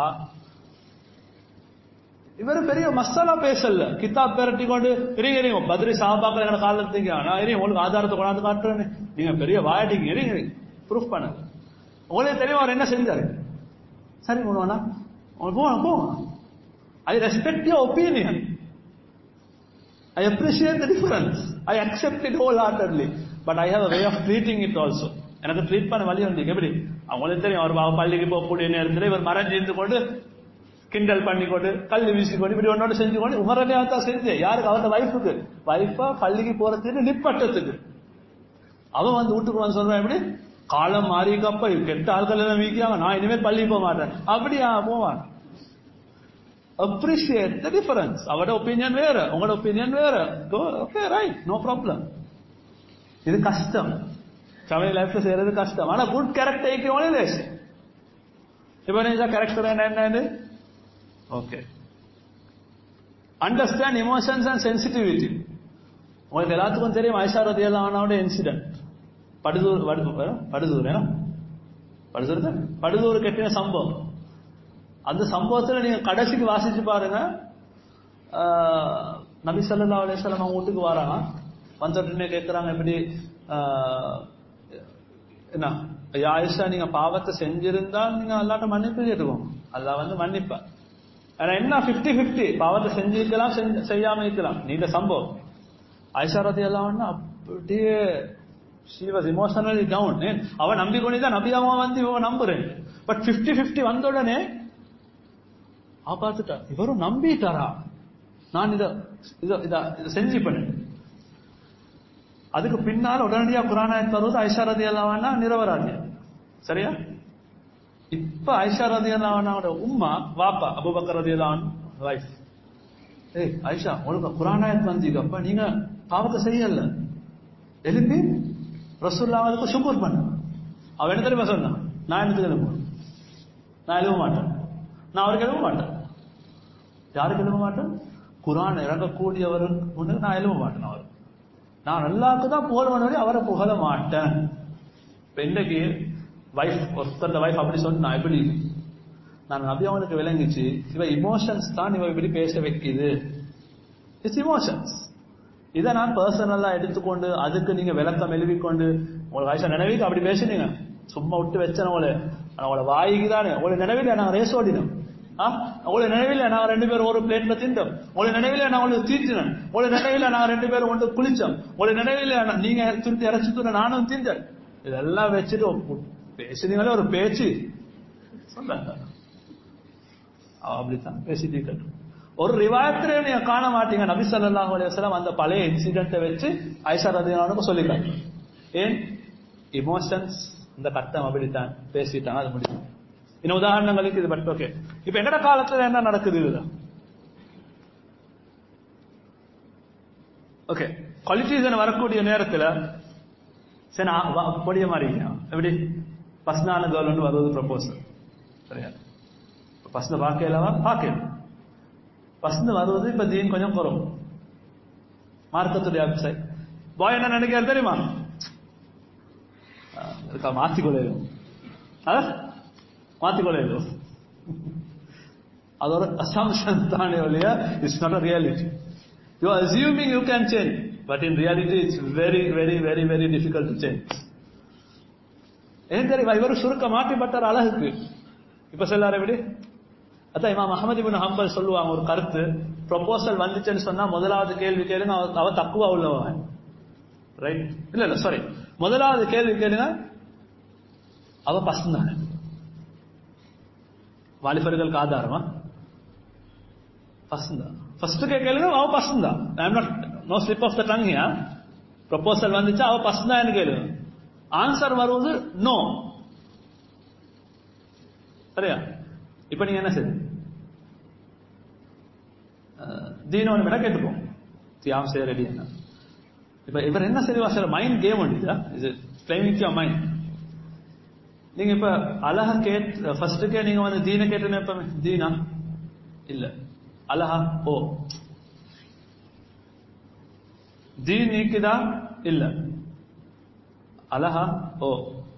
இவர் பெரிய மசாலா பேசல கிதாப் பேரட்டி கொண்டு இருங்க இருங்க பத்ரி சாபாக்கள் எங்க காலில் இருந்தீங்க நான் இருங்க உங்களுக்கு ஆதாரத்தை கொண்டாந்து காட்டுறேன்னு நீங்க பெரிய வாயாட்டிங்க இருங்க ப்ரூஃப் பண்ணுங்க உங்களுக்கு தெரியும் அவர் என்ன செஞ்சாரு சரி போனா போங்க போங்க I respect your opinion I appreciate the difference I accept it wholeheartedly but I how way of treating it also எனக்கு ட்ரீட் பண்ண வழி வந்து எப்படி அவங்களுக்கு தெரியும் அவர் பள்ளிக்கு போகக்கூடிய நேரத்தில் இவர் மறைஞ்சிருந்து கொண்டு கிண்டல் பண்ணி கொண்டு கல் வீசி கொண்டு இப்படி ஒன்னோட செஞ்சு கொண்டு உமரடியா தான் செஞ்சு யாருக்கு அவரோட வைஃபுக்கு வைஃபா பள்ளிக்கு போறதுக்கு நிப்பட்டத்துக்கு அவன் வந்து வீட்டுக்கு வந்து சொல்றான் எப்படி காலம் மாறிக்கப்ப கெட்ட ஆட்கள் எல்லாம் வீக்கிறாங்க நான் இனிமேல் பள்ளி போக மாட்டேன் அப்படியா போவான் அப்ரிஷியேட் த டிஃபரன்ஸ் அவட ஒப்பீனியன் வேற உங்களோட ஒப்பீனியன் வேற ஓகே ரைட் நோ ப்ராப்ளம் இது கஷ்டம் ஃபேமிலி லைஃப்ல செய்யறது கஷ்டம் ஆனா குட் கேரக்டர் ஐக்கியம் லேஸ் இப்ப நீங்க கேரக்டர் என்னன்னு okay understand emotions and sensitivity உங்களுக்கு எல்லாத்துக்கும் தெரியும் ஐஷா ரதியல்லானோட இன்சிடென்ட் படுதூர் படுதூர் ஏன்னா படுதூர் தான் படுதூர் கெட்டின சம்பவம் அந்த சம்பவத்துல நீங்க கடைசிக்கு வாசிச்சு பாருங்க நபி சல்லா அலிஸ்லாம் அவங்க வீட்டுக்கு வராங்க வந்த உடனே கேட்கிறாங்க எப்படி என்ன ஆயிஷா நீங்க பாவத்தை செஞ்சிருந்தால் நீங்க அல்லாட்ட மன்னிப்பு கேட்டுக்கோங்க அல்லா வந்து மன்னிப்பா ஆனா என்ன பிப்டி பிப்டி பாவத்தை செஞ்சிருக்கலாம் செய்யாம இருக்கலாம் நீங்க சம்பவம் ஆயிஷா ரதி எல்லாம் அப்படியே she was emotionally down அவ நம்பிக்கொண்டு நபியாவா வந்து இவ நம்புறேன் பட் பிப்டி பிப்டி வந்த உடனே ஆ பார்த்துட்டா இவரும் நம்பிட்டாரா நான் இத இத இத செஞ்சு பண்ணேன் அதுக்கு பின்னால் உடனடியா குரானாயத் வருவது ஐஷா ரதி அல்லாவா நிரவராஜி சரியா இப்ப ஐஷா ரதி அல்லாவோட உம்மா வாப்பா அபுபக்கர் ரதி அல்லான் வைஃப் ஏய் ஐஷா உங்களுக்கு குரானாயத் வந்தீங்கப்ப நீங்க பாவத்தை செய்யல எழுப்பி ரசூல்லாவுக்கு சுக்கூர் பண்ண அவன் என்ன தெரியுமா சொன்னான் நான் எனக்கு எழுப்ப நான் எழுத மாட்டேன் நான் அவருக்கு எழுத மாட்டேன் யாருக்கு எழுத மாட்டேன் குரான் இறங்கக்கூடியவருக்கு நான் எழுத மாட்டேன் அவர் நான் நல்லாக்கு தான் புகழ்வனே அவரை புகழ மாட்டேன் இப்ப இன்னைக்கு வைஃப் ஒருத்தர் வைஃப் அப்படி சொன்ன நான் எப்படி நான் நபி அவனுக்கு விளங்கிச்சு இவ இமோஷன்ஸ் தான் இவ இப்படி பேச வைக்குது இட்ஸ் இமோஷன்ஸ் இதை நான் பர்சனலா எடுத்துக்கொண்டு அதுக்கு நீங்க விளக்கம் எழுதிக்கொண்டு உங்களுக்கு வயசா நினைவுக்கு அப்படி பேசுனீங்க சும்மா விட்டு வச்சேன் உங்களை அவளை வாய்க்கு தானே உங்களை நினைவில் நான் ரேஸ் ஓடினோம் உங்களை நினைவில் நாங்க ரெண்டு பேரும் ஒரு பிளேட்ல திண்டோம் உங்களை நினைவில் நான் உங்களுக்கு தீர்த்தினேன் உங்களை நினைவில் நாங்க ரெண்டு பேரும் கொண்டு குளிச்சோம் உங்களை நினைவில் நீங்க துருத்தி இறச்சி தூர நானும் திண்டேன் இதெல்லாம் வச்சுட்டு பேசுனீங்களே ஒரு பேச்சு சொன்னாங்க அப்படித்தான் பேசிட்டு இருக்கட்டும் ஒரு ரிவாயத்திலே நீங்க காண மாட்டீங்க நபி சல்லாஹ் அலையம் அந்த பழைய இன்சிடென்ட்டை வச்சு ஐஷா ரதியானுக்கு சொல்லிட்டாங்க ஏன் இமோஷன்ஸ் இந்த கட்டம் அப்படித்தான் பேசிட்டாங்க அது முடியும் இன்னும் உதாரணங்களுக்கு இது பட் ஓகே இப்ப எங்கட காலத்துல என்ன நடக்குது இதுல ஓகே குவாலிட்டிஸ் வரக்கூடிய நேரத்துல சரி பொடிய மாதிரி எப்படி பஸ்னான கேர்ள் வருவது ப்ரப்போசல் சரியா பஸ்ன பார்க்கலவா பார்க்கல பஸ்ந்து வருவது இப்ப தீன் கொஞ்சம் குறவு மார்க்கத்துடைய வெப்சைட் பாய் என்ன நினைக்கிறார் தெரியுமா இருக்கா மாத்திக்கொள்ளும் மாத்திக்கொள்ளும் அது ஒரு அசம்ஷன் தானே ஒழிய it's not a reality you are assuming you can change but in reality it's very very very very difficult to change ஏன் தெரியுமா இவர் சுருக்க மாட்டிப்பட்டார் அழகுக்கு இப்ப சொல்லாரு எப்படி அதான் இமாம் அஹமது இபின் ஹம்பல் சொல்லுவாங்க ஒரு கருத்து ப்ரொபோசல் வந்துச்சுன்னு சொன்னா முதலாவது கேள்வி கேளுங்க அவ தக்குவா உள்ளவன் ரைட் இல்ல இல்ல சாரி முதலாவது கேள்வி கேளுங்க அவ பசந்தானே வாலிபர்களுக்கு ஆதாரமா பசந்தா ஃபர்ஸ்ட் கேளுங்க அவ பசந்தா I am not no slip of the tongue yeah proposal வந்துச்சு அவ பசந்தான்னு கேளுங்க ஆன்சர் வருவது நோ சரியா இப்ப நீங்க என்ன செய்ய தீனோட விட கேட்டுப்போம் தியாகம் செய்ய ரெடி என்ன இப்ப இவர் என்ன செய்வா சார் மைண்ட் கேம் வேண்டியதா இது பிளேமிங் யோர் மைண்ட் நீங்க இப்ப அழகா கேட் ஃபர்ஸ்டுக்கே நீங்க வந்து தீன கேட்டுன்னு எப்ப தீனா இல்ல அழகா ஓ தீன் நீக்குதா இல்ல அழகா ஓ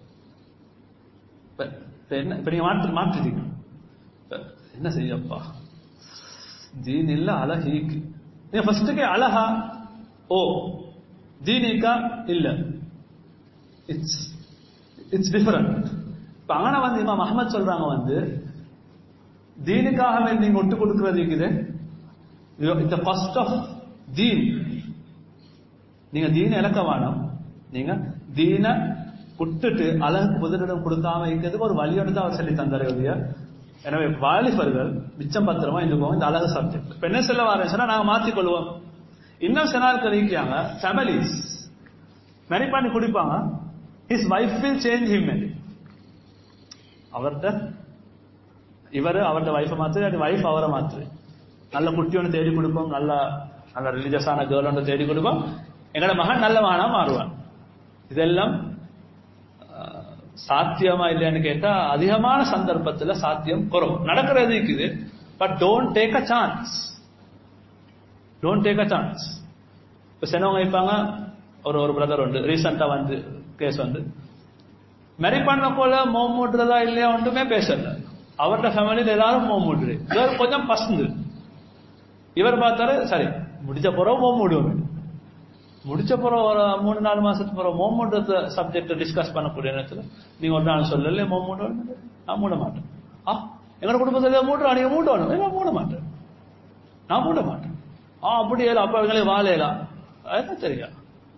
என்ன இப்ப நீங்க மாற்று மாற்றிட்டீங்க என்ன செய்யப்பா தீன் இல்ல அழகீக்கு நீங்க ஃபர்ஸ்டுக்கே அழகா ஓ தீனிக்கா இல்ல இட்ஸ் இட்ஸ் டிஃபரண்ட் இப்ப ஆனா வந்து இமாம் அஹமத் சொல்றாங்க வந்து தீனுக்காக நீங்க ஒட்டு கொடுக்கிறது இருக்குது இந்த காஸ்ட் ஆஃப் தீன் நீங்க தீன இழக்க வேணும் நீங்க தீன விட்டுட்டு அழகுக்கு முதலிடம் கொடுக்காம இருக்கிறதுக்கு ஒரு வழியோடு தான் அவர் சொல்லி தந்தார் இல்லையா எனவே வாலிபர்கள் மிச்சம் பத்திரமா இருந்துக்கோங்க இந்த அழகு சப்ஜெக்ட் இப்ப என்ன சொல்ல வரேன் சொன்னா நாங்க மாத்திக்கொள்வோம் இன்னும் சில நாள் கழிக்கிறாங்க ஃபேமிலிஸ் மேரி பண்ணி குடிப்பாங்க his wife will change him maybe அவர்கிட்ட இவர் அவருடைய வைஃபை மாத்து அது வைஃப் அவரை மாத்து நல்ல குட்டி ஒன்று தேடி கொடுப்போம் நல்ல நல்ல ரிலீஜியஸான கேர்ள் ஒன்று தேடி கொடுப்போம் எங்களோட மகன் நல்ல மகனா மாறுவான் இதெல்லாம் அஹ், சாத்தியமா இல்லையான்னு கேட்டா அதிகமான சந்தர்ப்பத்துல சாத்தியம் குறவு நடக்கிறது இருக்குது but don't take a chance don't take a chance இப்ப சின்னவங்க வைப்பாங்க ஒரு ஒரு பிரதர் உண்டு ரீசெண்டா வந்து கேஸ் வந்து மெரி பண்ண போல மோம் மூட்டுறதா இல்லையா ஒன்றுமே பேசல அவரோட ஃபேமிலியில் எல்லாரும் மோம் மூட்டுரு இவர் கொஞ்சம் பசந்து இவர் பார்த்தாரு சரி முடிச்ச பிறகு மோம் மூடுவோம் முடிச்ச பிறகு ஒரு மூணு நாலு மாசத்துக்கு பிறகு மோம் மூடுறது சப்ஜெக்ட் டிஸ்கஸ் பண்ணக்கூடிய நேரத்தில் நீங்க ஒரு நாள் சொல்லல மோம் மூடுவோம் நான் மூட மாட்டேன் ஆ எங்களோட குடும்பத்தில் மூடுறா நீங்க மூடணும் நான் மூட மாட்டேன் நான் மூட மாட்டேன் ஆ அப்படி ஏலாம் அப்ப அவங்களே வாழையலாம் அதெல்லாம் தெரியா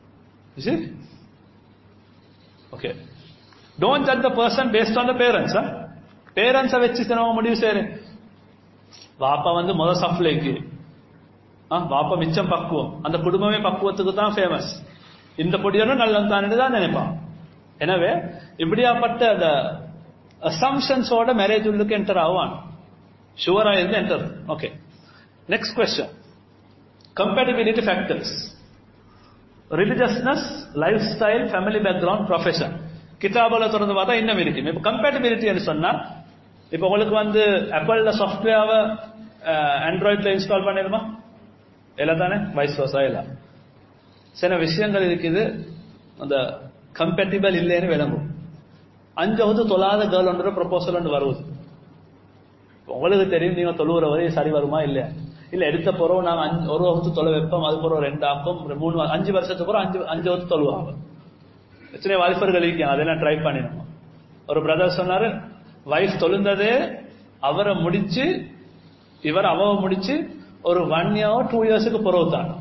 okay don't judge the person based on the parents பேரண்ட்ஸை வச்சு சினவங்க முடிவு செய்யறேன் வாப்பா வந்து முத சப்ளைக்கு வாப்பா மிச்சம் பக்குவம் அந்த குடும்பமே பக்குவத்துக்கு தான் ஃபேமஸ் இந்த பொடியோட நல்லம் தானே தான் நினைப்பான் எனவே இப்படியாப்பட்ட அந்த அசம்ஷன்ஸோட மேரேஜ் உள்ளுக்கு என்டர் ஆவான் ஷுவரா இருந்து enter okay next question compatibility factors religiousness lifestyle family background profession கிதாபுல திறந்து பார்த்தா இன்னும் இருக்கு இப்ப கம்பேட்டபிலிட்டி சொன்னா இப்ப உங்களுக்கு வந்து ஆப்பிள்ல சாஃப்ட்வேரை ஆண்ட்ராய்ட்ல இன்ஸ்டால் பண்ணிடுமா இல்ல தானே வைஸ் வர்சா இல்ல சில விஷயங்கள் இருக்குது அந்த கம்பேட்டிபிள் இல்லைன்னு விளங்கும் அஞ்சாவது தொழாத கேர்ள் ஒன்று ப்ரொபோசல் ஒன்று வருவது உங்களுக்கு தெரியும் நீங்க தொழுகிற வரை சரி வருமா இல்லையா இல்ல எடுத்த பிறகு நாங்க அஞ்சு ஒரு வகுத்து தொலை வைப்போம் அது பிறகு ரெண்டு ஆக்கும் மூணு வா- அஞ்சு வருஷத்துக்கு பிறகு அஞ்சு அஞ்சு வகுத்து தொழுவாங்க எத்தனை வாய்ப்பர்கள் இருக்காங்க அதெல்லாம் ட்ரை பண்ணிடணும் ஒரு பிரதர் சொன்னாரு வைஃப் தொழுந்ததே அவரை முடிச்சு இவர் அவ முடிச்சு ஒரு ஒன் இயர் டூ இயர்ஸுக்கு பிறகு தான்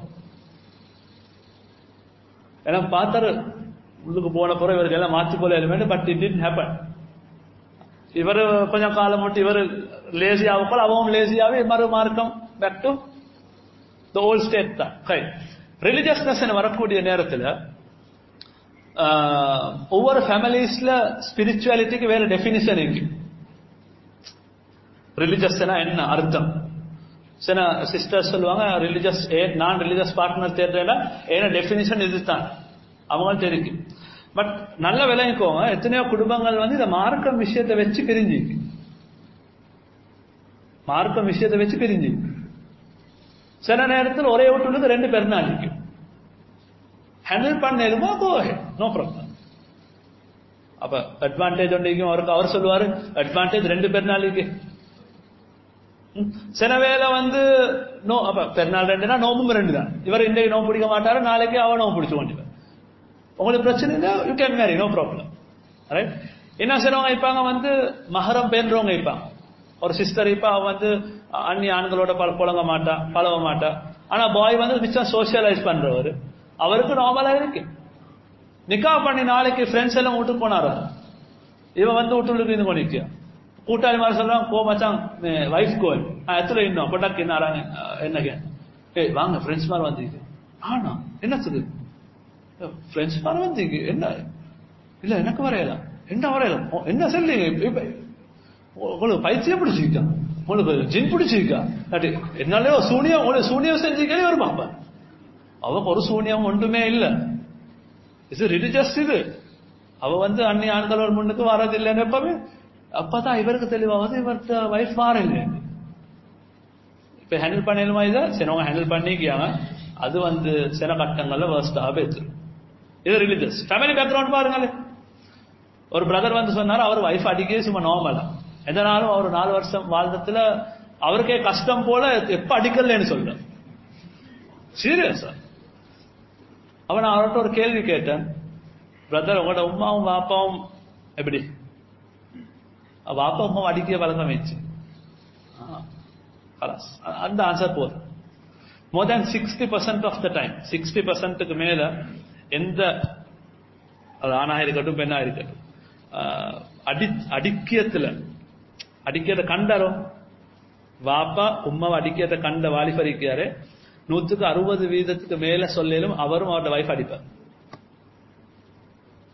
ஏன்னா பார்த்தாரு உள்ளுக்கு போன பிறகு இவருக்கு எல்லாம் மாத்தி போல element but it did happen இவர் கொஞ்சம் காலம் விட்டு இவர் லேசி ஆகப்போல் அவன் லேசியாவே மறு மார்க்கம் back to the old state தான் கை ரிலிஜியஸ்னஸ் வரக்கூடிய நேரத்தில் ஒவ்வொரு ஃபேமிலிஸ்ல ஸ்பிரிச்சுவாலிட்டிக்கு வேற டெபினிஷன் இருக்கு ரிலிஜியஸ்னா என்ன அர்த்தம் சில சிஸ்டர்ஸ் சொல்லுவாங்க ரிலிஜியஸ் நான் ரிலிஜியஸ் பார்ட்னர் தேடுறேன்னா ஏன்னா டெபினிஷன் இதுதான் அவங்களுக்கு தெரியும் பட் நல்ல விளங்கிக்கோங்க எத்தனையோ குடும்பங்கள் வந்து இந்த மார்க்கம் விஷயத்தை வச்சு பிரிஞ்சு மார்க்கம் விஷயத்தை வச்சு பிரிஞ்சு சில நேரத்தில் ஒரே வீட்டுக்கு ரெண்டு பெருநாளிக்கு ஹேண்டில் பண்ணலுமா கோ நோ ப்ராப்ளம் அப்ப அட்வான்டேஜ் ஒன்றைக்கும் அவருக்கு அவர் சொல்லுவாரு அட்வான்டேஜ் ரெண்டு பெருநாளைக்கு ம். சில வேளை வந்து நோ அப்ப பெருநாள் ரெண்டுனா நோம்பும் ரெண்டு தான் இவர் இன்றைக்கு நோம்பு பிடிக்க மாட்டாரு நாளைக்கு அவன் நோம்பு பிடிச்சு கொண்டு உங்களுக்கு பிரச்சனை இல்லை you can marry no problem right என்ன செய்றவங்க வைப்பாங்க வந்து மகரம் பேன்றவங்க வைப்பாங்க ஒரு சிஸ்டர் இப்ப அவ வந்து அந்நிய ஆண்களோட பழ புழங்க மாட்டா பழக மாட்டா ஆனா பாய் வந்து மிச்சம் சோசியலைஸ் பண்றவர் அவருக்கு நார்மலா இருக்கு நிக்கா பண்ணி நாளைக்கு ஃப்ரெண்ட்ஸ் எல்லாம் வீட்டுக்கு போனாரு இவன் வந்து வீட்டுக்கு இருந்து கொண்டிருக்கியா கூட்டாளி மாதிரி சொல்றான் கோ மச்சான் வைஃப் கோல் எத்துல இன்னும் கொட்டாக்கு என்ன என்ன ஏய் வாங்க ஃப்ரெண்ட்ஸ் மாதிரி வந்தீங்க ஆனா என்னத்துக்கு ஃப்ரெண்ட்ஸ் மாதிரி வந்தீங்க என்ன இல்ல எனக்கு வரையல என்ன வரையல ஓ, என்ன சொல்லி இப்ப உங்களுக்கு பைத்தியம் பிடிச்சிருக்கா உங்களுக்கு ஜின் பிடிச்சிருக்கா இல்லாட்டி என்னாலே சூனியம் உங்களுக்கு சூனியம் செஞ்சுக்கவே ஒரு பாப்பா அவக்கு ஒரு சூனியம் ஒன்றுமே இல்ல இது ரிலிஜியஸ் இது அவ வந்து அந்நிய ஆண்களோட முன்னுக்கு வரதில்லைன்னு எப்பவே அப்பதான் இவருக்கு தெளிவாகுது இவர்கிட்ட வைஃப் வாரல இப்ப ஹேண்டில் பண்ணிடுமா இதை சிலவங்க ஹேண்டில் பண்ணிக்கிறாங்க அது வந்து சில கட்டங்கள்ல வேர்ஸ்டாக போயிடுது இது ரிலிஜியஸ் ஃபேமிலி பேக்ரவுண்ட் பாருங்களேன் ஒரு பிரதர் வந்து சொன்னாரு அவர் வைஃப் அடிக்கவே சும்மா நார்மலா எதனாலும் அவர் நாலு வருஷம் வாழ்ந்ததுல அவருக்கே கஷ்டம் போல எப்ப அடிக்கலன்னு சொல்ற சீரியஸா அவன் நான் அவர்கிட்ட ஒரு கேள்வி கேட்டேன் பிரதர் உங்களோட உமாவும் பாப்பாவும் எப்படி வாப்பா உமா அடிக்கிற பழக்கம் வச்சு அந்த ஆன்சர் போதும் more than sixty percent of the time sixty பர்சன்ட்டுக்கு மேல எந்த அது ஆணாக இருக்கட்டும் பெண்ணா இருக்கட்டும் ஆஹ் அடி அடிக்கியத்துல அடிக்கிறத கண்டாரோ வாப்பா உம்மாவை அடிக்கிறத கண்ட வாலிபர் இருக்காரு நூத்துக்கு அறுபது வீதத்துக்கு மேல சொல்லிலும் அவரும் அவரோட வைஃப் அடிப்பார்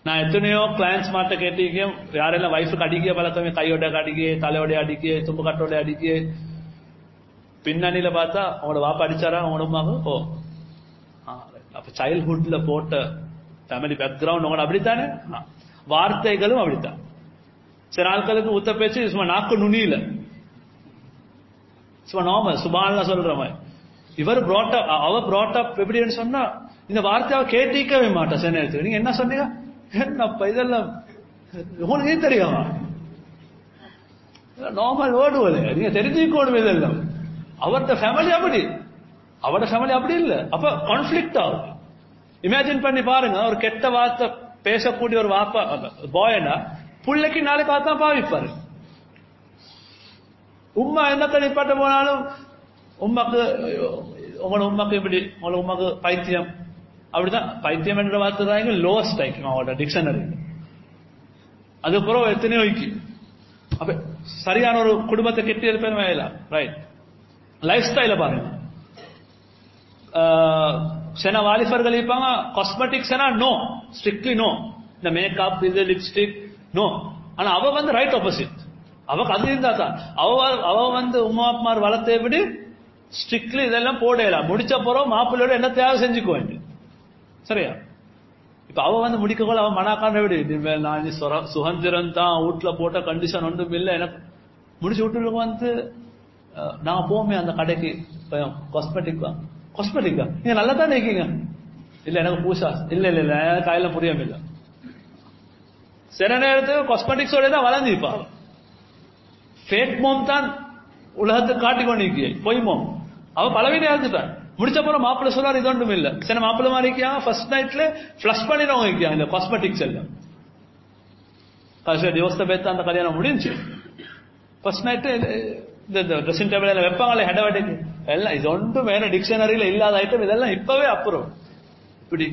நான் எத்தனையோ கிளைண்ட்ஸ் மாட்ட கேட்டிருக்கேன் யாரெல்லாம் வைஃபுக்கு அடிக்கிய பழக்கமே கையோட அடிக்கிய தலையோட அடிக்கிய தும்பு கட்டோட அடிக்கிய பின்னணியில பார்த்தா அவங்களோட வாப்பா அடிச்சாரா அவங்களோட அம்மாவும் ஓ ஆ, right. அப்ப சைல்ட்ஹுட்ல போட்ட ஃபேமிலி பேக்ரவுண்ட் உங்களோட அப்படித்தானே ஆ. வார்த்தைகளும் அப்படித்தான் சில ஆட்களுக்கு ஊத்த பேச்சு சும்மா நாக்கு நுனியில சும்மா நார்மல் சுபான்ல சொல்ற மாதிரி இவர் brought up அவ brought up எப்படின்னு சொன்னா இந்த வார்த்தையை கேட்டிக்கவே மாட்டா சில நேரத்துக்கு நீங்க என்ன சொன்னீங்க என்னப்பா இதெல்லாம் உங்களுக்கு ஏன் தெரியுமா நார்மல் வேர்டு போல நீங்க தெரிஞ்சுக்கணும் இதெல்லாம் அவர்த ஃபேமிலி அப்படி அவரோட ஃபேமிலி அப்படி இல்ல அப்ப கான்ஃபிளிக்ட் ஆகும் இமேஜின் பண்ணி பாருங்க ஒரு கெட்ட வார்த்தை பேசக்கூடிய ஒரு வாப்பா பாயனா புள்ளைக்கு நாளைக்கு பார்த்தா பாவிப்பாரு உம்மா என்னத்த நிப்பாட்ட போனாலும் உம்மாக்கு உங்களோட உம்மாக்கு இப்படி உங்களோட உம்மாக்கு பைத்தியம் அப்படிதான் பைத்தியம் என்ற வார்த்தை தான் லோவஸ்ட் ஆயிக்கும் அவங்களோட டிக்ஷனரி அதுக்கப்புறம் எத்தனையோ வைக்கு அப்ப சரியான ஒரு குடும்பத்தை கெட்டி இருப்பேன் வேலை ரைட் லைஃப் ஸ்டைல பாருங்க ஆஹ், சில வாலிபர்கள் இருப்பாங்க காஸ்மெட்டிக்ஸ் நோ ஸ்ட்ரிக்ட்லி நோ இந்த மேக்கப் இது லிப்ஸ்டிக் நோ ஆனா அவ வந்து ரைட் ஆப்போசிட் அவக்கு அது இருந்தா தான் அவ அவ வந்து உமா அப்பார் வளர்த்த எப்படி ஸ்ட்ரிக்ட்லி இதெல்லாம் போடலாம் முடிச்ச பிறகு மாப்பிள்ளையோட என்ன தேவை செஞ்சுக்க வேண்டும் சரியா இப்ப அவ வந்து முடிக்கக்குள்ள அவன் மனாக்கான எப்படி இனிமேல் நான் இனி சுர- சுதந்திரம் தான் வீட்டுல போட்ட கண்டிஷன் ஒன்றும் இல்லை எனக்கு முடிச்சு விட்டுருக்க வந்து அஹ், நான் போமே அந்த கடைக்கு காஸ்மெட்டிக் காஸ்மெட்டிக்கா நீங்க நல்லா தான் இருக்கீங்க இல்ல எனக்கு பூசா இல்ல இல்ல இல்ல எனக்கு கையில புரியாம இல்ல சில நேரத்துக்கு காஸ்மெட்டிக்ஸோட தான் வளர்ந்துப்பா ஃபேக் மோம் தான் உலகத்துக்கு காட்டிக் கொண்டிருக்கிய பொய் மோம் அவ பலவீனம் இருந்துட்டான் முடிச்ச அப்புறம் மாப்பிள்ளை சொல்றாரு இது ஒன்றும் இல்ல சில மாப்பிள்ளை மாதிரி இருக்கியா ஃபர்ஸ்ட் நைட்ல ஃபிளஷ் பண்ணிடுவாங்க இருக்கியா இந்த காஸ்மெட்டிக்ஸ் எல்லாம் கடைசியா டிவோர்ஸ் பேத்து அந்த கல்யாணம் முடிஞ்சு ஃபர்ஸ்ட் நைட்டு இந்த ட்ரெஸ்ஸிங் டேபிள் எல்லாம் வைப்பாங்களே ஹெட் வடைக்கு எல்லாம் இது ஒன்றும் வேற டிக்ஷனரியில இல்லாத ஐட்டம் இதெல்லாம் இப்பவே அப்புறம் இப்படி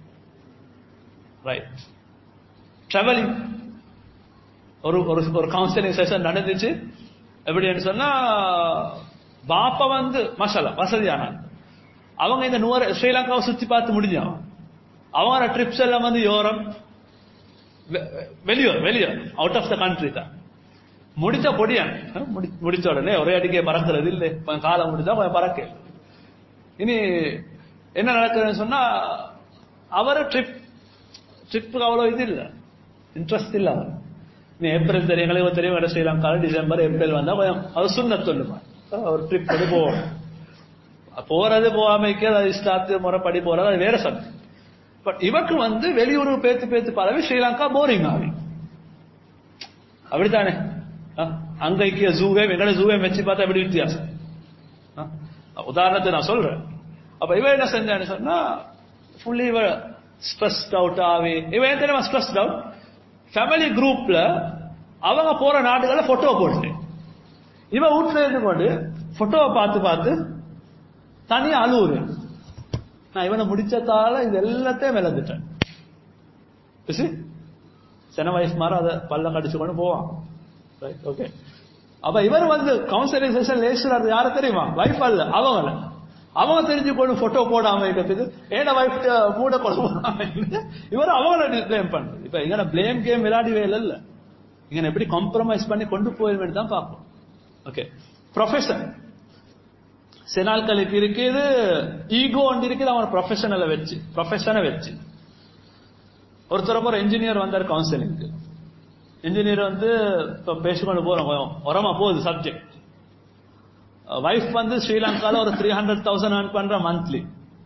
ரைட் ட்ராவலிங் ஒரு ஒரு ஒரு கவுன்சிலிங் செஷன் நடந்துச்சு எப்படின்னு சொன்னா பாப்பா வந்து மசாலா வசதியான அவங்க இந்த நூறு ஸ்ரீலங்காவை சுத்தி பார்த்து முடிஞ்சான் அவங்க ட்ரிப்ஸ் எல்லாம் வந்து யூரோப் வெ- வெளியூர் வெளியூர் அவுட் ஆஃப் த கண்ட்ரி தான் முடிச்ச பொடியான் முடி- முடிச்ச உடனே ஒரே அடிக்கே பறக்கிறது இல்லை கொஞ்சம் காலம் முடிஞ்சா கொஞ்சம் பறக்க இனி என்ன நடக்குதுன்னு சொன்னா அவர் ட்ரிப் ட்ரிப்புக்கு அவ்வளோ இது இல்லை இன்ட்ரெஸ்ட் இல்லை அவர் நீ ஏப்ரல் தெரியும் எங்களுக்கு தெரியும் வட ஸ்ரீலங்கா டிசம்பர் ஏப்ரல் வந்தா கொஞ்சம் அது சுண்ண சொல்லுமா ஒரு ட்ரிப் பண்ணி போவோம் போறது போகாமைக்கு அது இஷ்டாத்து முறைப்படி போறது அது வேற சப்ஜெக்ட் பட் இவக்கு வந்து வெளியூர் பேத்து பேத்து பரவி ஸ்ரீலங்கா போரிங் ஆகி அப்படித்தானே ஆ? அங்க இக்கிய ஜூவே எங்களை ஜூவே வச்சு பார்த்தா எப்படி வித்தியாசம் ஆ? உதாரணத்தை நான் சொல்றேன் அப்ப இவன் என்ன செஞ்சான்னு சொன்னா ஃபுல்லி இவ ஸ்ட்ரெஸ்ட் அவுட் ஆகி இவன் ஏன் தெரியுமா ஸ்ட்ரெஸ்ட் அவுட் ஃபேமிலி குரூப்ல அவங்க போற நாடுகளை போட்டோ போட்டு இவன் வீட்டுல இருந்து கொண்டு போட்டோவை பார்த்து பார்த்து தனியா அழுவுறேன் நான் இவனை முடிச்சதால இது எல்லாத்தையும் விளந்துட்டேன் You see? சின்ன வயசு மாதிரி அதை பல்ல கடிச்சு கொண்டு போவான் ஓகே அப்ப இவர் வந்து கவுன்சிலிங் செஷன் லேசுறது யாரு தெரியுமா வைஃப் அல்ல அவங்க அவங்க தெரிஞ்சு கொண்டு போட்டோ போடாம இருக்கிறதுக்கு ஏன வைஃப் மூட கொண்டு போடாம இருந்து, இவர் அவங்கள பிளேம் பண்றது இப்ப இங்க பிளேம் கேம் விளையாடிவே இல்ல இங்க எப்படி காம்ப்ரமைஸ் பண்ணி கொண்டு போய் வேண்டி தான் பார்ப்போம் ஓகே ப்ரொஃபஷன் சில நாட்களுக்கு இருக்குது ஈகோ ஒன்று இருக்குது அவன் ப்ரொஃபஷனலை வச்சு ப்ரொஃபஷனை வச்சு ஒருத்தர் ஒரு இன்ஜினியர் வந்தார் கவுன்சிலிங்க்கு இன்ஜினியர் வந்து இப்போ பேசிக்கொண்டு போறோம் கொஞ்சம் உரமா போகுது சப்ஜெக்ட் வைஃப் வந்து ஸ்ரீலங்கால ஒரு த்ரீ ஹண்ட்ரட் தௌசண்ட் earn பண்ற மந்த்லி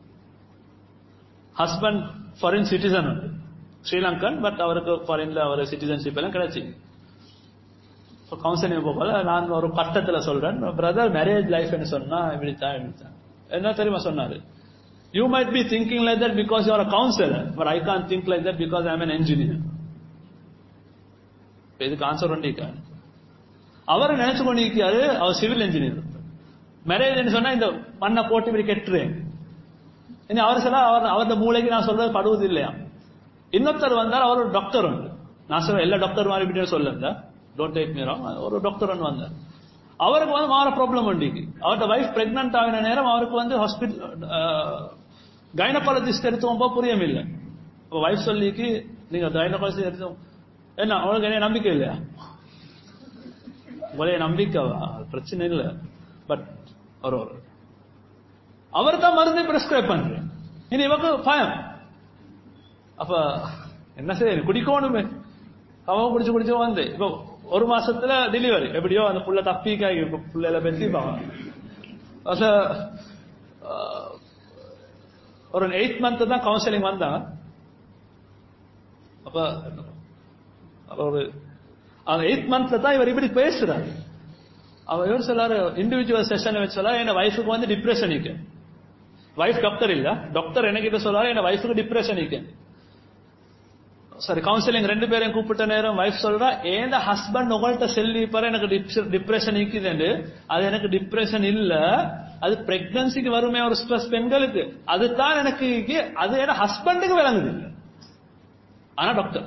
ஹஸ்பண்ட் ஃபாரின் சிட்டிசன் உண்டு ஸ்ரீலங்கன் பட் அவருக்கு ஃபாரின்ல அவர் சிட்டிசன்ஷிப் எல்லாம் கிடைச்சி இப்போ கவுன்சிலிங் போகல நான் ஒரு கட்டத்துல சொல்றேன் பிரதர் மேரேஜ் லைஃப்னு சொன்னா இப்படித்தான் இப்படித்தான் என்ன தெரியுமா சொன்னாரு you might be thinking like that because you are a counsellor but I can't think like that because I am an engineer இப்ப இதுக்கு ஆன்சர் ஒன்றிருக்காரு அவர் நினைச்சு கொண்டிருக்காரு அவர் சிவில் இன்ஜினியர் மேரேஜ் சொன்னா இந்த மண்ணை போட்டு இப்படி கெட்டுறேன் இனி அவர் சொல்ல அவர் அவரது மூளைக்கு நான் சொல்றது படுவது இல்லையா இன்னொருத்தர் வந்தார் அவர் ஒரு டாக்டர் உண்டு நான் சொல்ல எல்லா டாக்டர் மாதிரி இப்படி சொல்லுங்க டோன்ட் டேக் மீ ராங் ஒரு டாக்டர் ஒன்று வந்தார் அவருக்கு வந்து மாற ப்ராப்ளம் உண்டிக்கு அவர்கிட்ட வைஃப் பிரெக்னன்ட் ஆகின நேரம் அவருக்கு வந்து ஹாஸ்பிட்டல் கைனகாலஜிஸ்ட் எடுத்து போகும்போது புரியமில்லை இப்போ வைஃப் சொல்லிக்கு நீங்க கைனகாலஜி எடுத்தோம் என்ன அவங்களுக்கு என்ன நம்பிக்கை இல்லையா உங்களே நம்பிக்கை பிரச்சனை இல்லை பட் ஒரு ஒரு அவர் தான் மருந்தை பிரிஸ்கிரைப் பண்றேன் இனி இவக்கு பயம் அப்ப என்ன செய்ய குடிக்கணுமே அவன் குடிச்சு குடிச்சு வந்து இப்போ ஒரு மாசத்துல டெலிவரி எப்படியோ அந்த புள்ள தப்பிக்காய் புள்ளையில பெத்திப்பாங்க அது ஒரு எயிட் மந்த் தான் கவுன்சிலிங் வந்தாங்க அப்ப ஒரு அந்த எயிட் மந்த்ல தான் இவர் இப்படி பேசுறாரு அவர் இவர் சொல்லாரு இண்டிவிஜுவல் செஷன் வச்சு சொல்லாரு என் வைஃபுக்கு வந்து டிப்ரெஷன் இருக்கு வைஃப் டாக்டர் இல்ல டாக்டர் எனக்கு சொல்லாரு என் வைஃபுக்கு டிப்ரெஷன் இருக்கு சாரி கவுன்சிலிங் ரெண்டு பேரையும் கூப்பிட்ட நேரம் வைஃப் சொல்றா ஏன் ஹஸ்பண்ட் உங்கள்கிட்ட செல்லி பாரு எனக்கு டிப்ரெஷன் இருக்குதுன்னு அது எனக்கு டிப்ரெஷன் இல்ல அது பிரெக்னன்சிக்கு வருமே ஒரு ஸ்ட்ரெஸ் பெண்களுக்கு அதுதான் எனக்கு அது என் ஹஸ்பண்டுக்கு விளங்குது ஆனா டாக்டர்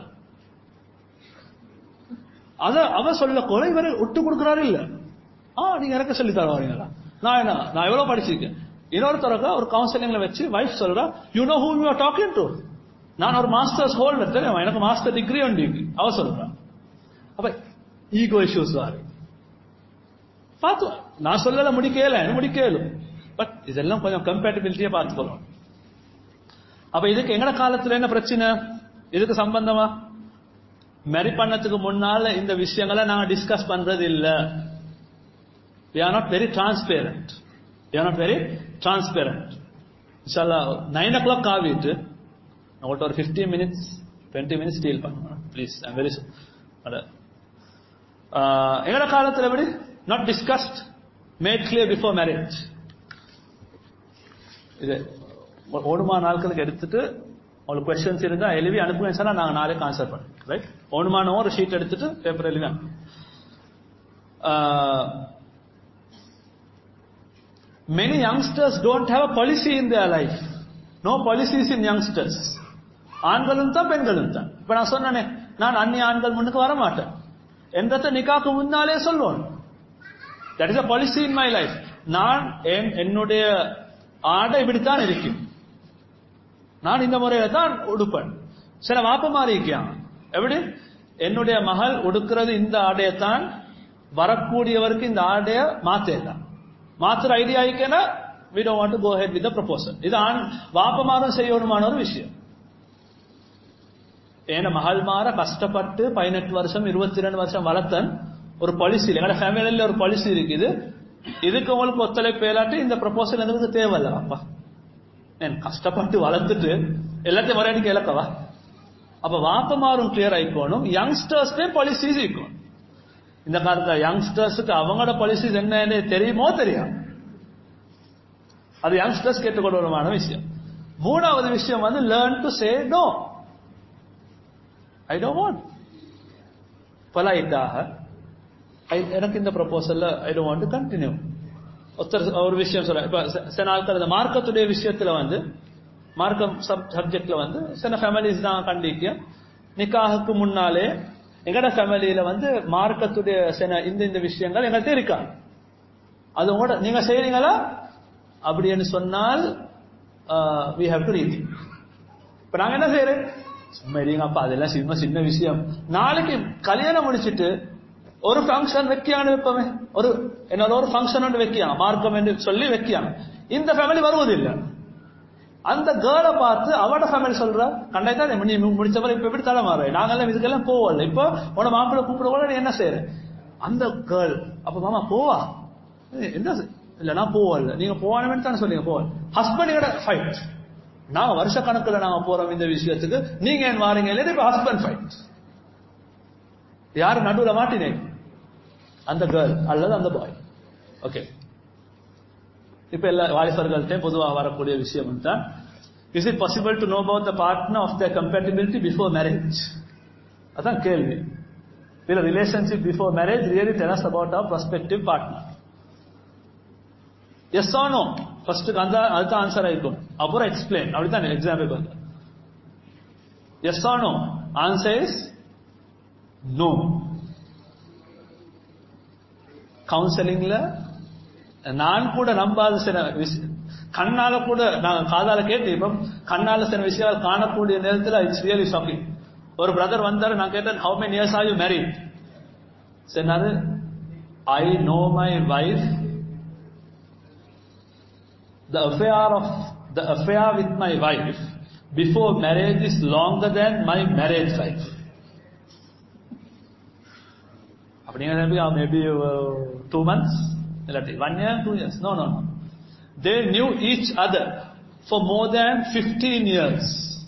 அத அவ சொல்ல கொலை இவர் விட்டு கொடுக்குறாரு இல்ல ஆ நீங்க எனக்கு சொல்லி தர வரீங்களா நான் என்ன நான் எவ்வளவு படிச்சிருக்கேன் இன்னொருத்தரக்க ஒரு கவுன்சிலிங்ல வச்சு வைஃப் சொல்றா you know who you are talking to நான் ஒரு மாஸ்டர்ஸ் ஹோல்டர் தெரியும் எனக்கு மாஸ்டர் டிகிரி உண்டு அவ சொல்றான் அப்ப ஈகோ இஷ்யூஸ் வாரு பார்த்து நான் சொல்லல முடிக்கல முடிக்கல பட் இதெல்லாம் கொஞ்சம் கம்பேட்டபிலிட்டியா பார்த்துக்கணும் அப்ப இதுக்கு எங்கட காலத்துல என்ன பிரச்சனை இதுக்கு சம்பந்தமா மேரி பண்ணதுக்கு முன்னால இந்த விஷயங்களை நாங்க டிஸ்கஸ் பண்றது இல்ல we are not very transparent we are not very transparent இன்ஷால்லா நைன் ஓ கிளாக் ஆகிட்டு உங்கள்கிட்ட ஒரு fifteen minutes twenty minutes deal பண்ணுங்க ப்ளீஸ் ஐம் வெரி எங்கட காலத்தில் எப்படி not discussed made clear before marriage இது ஓடுமா நாட்களுக்கு எடுத்துட்டு உங்களுக்கு கொஸ்டின்ஸ் இருந்தா எழுதி அனுப்புங்க சார் நாங்கள் நாளைக்கு ஆன்சர் பண்ணுறோம் ரைட் ஓடுமானோ ஒரு ஷீட் எடுத்துட்டு பேப்பர் எழுதி Many youngsters don't have a policy in their life. No policies in youngsters. ஆண்களும் தான் பெண்களும் தான் இப்ப நான் சொன்னேனே நான் அந்நிய ஆண்கள் முன்னுக்கு வர மாட்டேன் என்றத நிக்காக்கு முன்னாலே சொல்லுவோம் that is a policy in my life நான் என்னுடைய ஆடை இப்படித்தான் இருக்கும் நான் இந்த முறையில தான் உடுப்பேன் சில வாப்ப மாறி இருக்கான் எப்படி என்னுடைய மகள் உடுக்கிறது இந்த ஆடையத்தான் வரக்கூடியவருக்கு இந்த ஆடைய மாத்தேதான் மாத்திர ஐடியா ஆயிக்கேனா we don't want to go ahead with the proposal இது ஆண் வாப்பமாரும் செய்யணுமான ஒரு விஷயம் ஏன்னா மகள்மார கஷ்டப்பட்டு பதினெட்டு வருஷம் இருபத்தி ரெண்டு வருஷம் வளர்த்தன் ஒரு பாலிசி எங்களோட ஃபேமிலியில ஒரு பாலிசி இருக்குது இதுக்கு உங்களுக்கு ஒத்துழைப்பு இல்லாட்டி இந்த ப்ரொபோசல் எனக்கு தேவையில்ல அப்பா என் கஷ்டப்பட்டு வளர்த்துட்டு எல்லாத்தையும் வரையடிக்க இலக்கவா அப்ப வாப்பமாரும் கிளியர் ஆயிக்கணும் யங்ஸ்டர்ஸ்டே பாலிசிஸ் இருக்கும் இந்த காலத்துல யங்ஸ்டர்ஸுக்கு அவங்களோட பாலிசிஸ் என்னன்னு தெரியுமோ தெரியும் அது யங்ஸ்டர்ஸ் கேட்டுக்கொள்வமான விஷயம் மூணாவது விஷயம் வந்து learn to say no I don't want பொலைட்டாக எனக்கு இந்த ப்ரொபோசல்ல I don't want to continue ஒருத்தர் ஒரு விஷயம் சொல்ல இப்ப சில ஆட்கள் இந்த மார்க்கத்துடைய விஷயத்துல வந்து மார்க்கம் சப் சப்ஜெக்ட்ல வந்து சில ஃபேமிலிஸ் தான் கண்டிக்க நிக்காகுக்கு முன்னாலே எங்கட ஃபேமிலியில வந்து மார்க்கத்துடைய சில இந்த இந்த விஷயங்கள் எங்கள்கிட்ட இருக்கா அது உங்களோட நீங்க செய்றீங்களா அப்படின்னு சொன்னால் வி ஹாவ் டு ரீத் இப்ப நாங்க என்ன செய்யறோம் சும்மா இருங்க அப்பா அதெல்லாம் சின்ன சின்ன விஷயம் நாளைக்கு கல்யாணம் முடிச்சிட்டு ஒரு ஃபங்க்ஷன் வைக்கியான்னு வைப்பமே ஒரு என்னோட ஒரு ஃபங்க்ஷன் ஒன்று வைக்கியான் மார்க்கம் என்று சொல்லி வைக்கியான் இந்த ஃபேமிலி வருவதில்லை அந்த கேர்ளை பார்த்து அவட ஃபேமிலி சொல்ற கண்டாய்தான் நீ முடிச்சவரை இப்ப எப்படி தலை மாற நாங்கெல்லாம் இதுக்கெல்லாம் போவல இப்போ உன மாப்பிள்ளை கூப்பிட கூட நீ என்ன செய்யற அந்த கேர்ள் அப்ப மாமா போவா என்ன இல்ல நான் போவல நீங்க போவானு தானே சொல்லுங்க போவல் ஹஸ்பண்டோட ஃபைட் நாங்க வருஷ கணக்குல நாங்க போறோம் இந்த விஷயத்துக்கு நீங்க ஏன் வாரீங்க இல்லையா இப்ப ஹஸ்பண்ட் ஃபைட் யாரு நடுவுல மாட்டினேன் அந்த கேர்ள் அல்லது அந்த பாய் ஓகே இப்ப எல்லா வாலிபர்கள்ட்ட பொதுவாக வரக்கூடிய விஷயம் தான் is it possible to know about the partner of the compatibility before marriage அதான் கேள்வி Will a relationship before marriage really tell us about our prospective partner? Yes or no? First அந்த அதுதான் ஆன்சர் ஆயிருக்கும் அப்புறம் எக்ஸ்பிளைன் அப்படித்தான் எக்ஸாம்பிள் வந்து yes or no answer is no கவுன்சிலிங்ல நான் கூட நம்பாத சில விஷயம் கண்ணால கூட நான் காதால கேட்டு இப்போ கண்ணால சில விஷயங்கள் காணக்கூடிய நேரத்தில் இட்ஸ் ரியலி ஷாக்கிங் ஒரு பிரதர் வந்தாரு நான் கேட்டேன் how many years are you married சொன்னாரு I know my wife the affair of the affair with my wife before marriage is longer than my marriage life. அப்படிங்கிற மேபி டூ மந்த்ஸ் இல்லாட்டி one year two years no no no they knew each other for more than fifteen years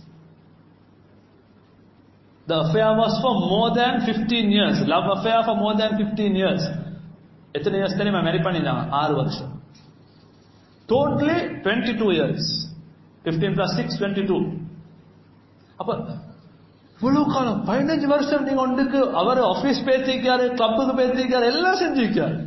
The affair was for more than 15 years. Love affair for more than 15 years. எத்தனை இயர்ஸ் தெரியுமா மேரி பண்ணிருந்தாங்க ஆறு வருஷம் totally twenty two years fifteen plus six twenty two அப்ப இவ்வளவு காலம் பதினஞ்சு வருஷம் நீங்க ஒன்றுக்கு அவர் ஆபீஸ் பேத்திருக்காரு கிளப்புக்கு பேத்திருக்காரு எல்லாம் செஞ்சிருக்காரு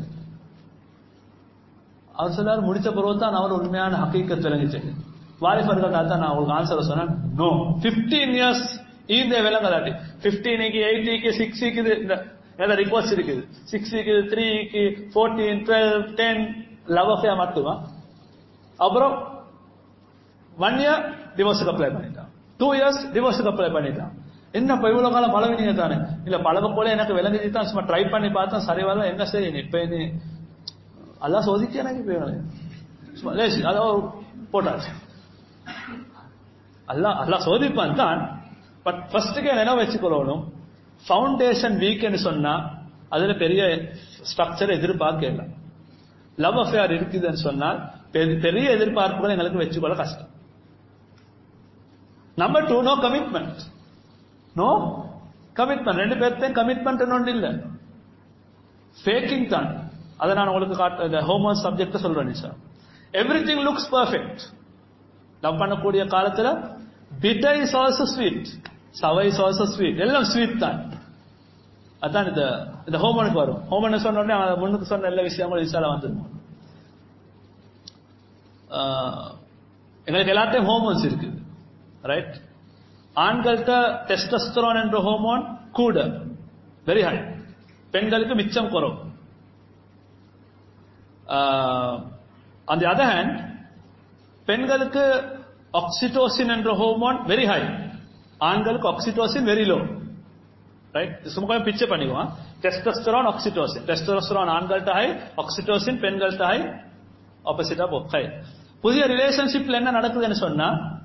அவர் சொன்னார் முடிச்ச பிறகு தான் அவர் உண்மையான ஹக்கீக்கத் விளங்கிச்சு வாலிபர்கள் தான் நான் உங்களுக்கு ஆன்சர் சொன்னேன் நோ பிப்டீன் இயர்ஸ் இந்த விளங்கலாட்டி பிப்டீனுக்கு எயிட்டிக்கு சிக்ஸுக்கு இந்த ரிக்வஸ்ட் இருக்குது சிக்ஸுக்கு த்ரீக்கு fourteen twelve ten love affair மட்டுமா அப்புறம் ஒன் இயர் டிவோர்ஸுக்கு அப்ளை பண்ணிட்டான் டூ இயர்ஸ் டிவோர்ஸுக்கு அப்ளை பண்ணிட்டான் என்ன இப்ப இவ்வளவு காலம் பழவினீங்க தானே இல்ல பழக போல எனக்கு விளங்குச்சு தான் சும்மா ட்ரை பண்ணி பார்த்தா சரி வரல என்ன சரி இப்ப நீ எல்லாம் சோதிக்க எனக்கு இப்ப சும்மா லேசி அதாவது போட்டாச்சு அல்லா அல்லா சோதிப்பான் தான் பட் ஃபர்ஸ்ட்டுக்கு என்ன வச்சுக்கொள்ளணும் ஃபவுண்டேஷன் வீக்னு சொன்னா அதுல பெரிய ஸ்ட்ரக்சர் எதிர்பார்க்கல லவ் அஃபேர் இருக்குதுன்னு சொன்னால் பெரிய எதிர்பார்ப்புகள் எங்களுக்கு வச்சுக்கொள்ள கஷ்டம் number two no commitment no commitment ரெண்டு பேர்த்தையும் கமிட்மெண்ட் ஒன்று இல்லை ஃபேக்கிங் தான் அதை நான் உங்களுக்கு காட்ட ஹோம்ஒர்க் சப்ஜெக்ட் சொல்றேன் sir everything looks perfect love பண்ணக்கூடிய காலத்துல பிட்டர் இஸ் ஆல்சோ ஸ்வீட் சவை இஸ் ஆல்சோ ஸ்வீட் எல்லாம் ஸ்வீட் தான் அதான் இந்த இந்த ஹோமனுக்கு வரும் ஹோமன் சொன்ன உடனே முன்னுக்கு சொன்ன எல்லா விஷயங்களும் விசால வந்துடும் எங்களுக்கு எல்லாத்தையும் ஹோமோன்ஸ் இருக்கு ரைட் ஆண்கள்கிட்ட டெஸ்டஸ்டரோன் என்ற ஹோமோன் கூட வெரி ஹை பெண்களுக்கு மிச்சம் குறவு அந்த அதர் ஹேண்ட் பெண்களுக்கு ஆக்சிடோசின் என்ற ஹோமோன் வெரி ஹை ஆண்களுக்கு ஆக்சிடோசின் வெரி லோ ரைட் சும்மா பிக்சர் பண்ணிக்குவோம் டெஸ்டஸ்டரான் ஆக்சிடோசின் டெஸ்டோஸ்டரான் ஆண்கள்ட்ட ஹை ஆக்சிடோசின் பெண்கள்ட்ட ஹை ஆப்போசிட்டா போ ஹை புதிய ரிலேஷன்ஷிப்ல என்ன நடக்குதுன்னு சொன்னா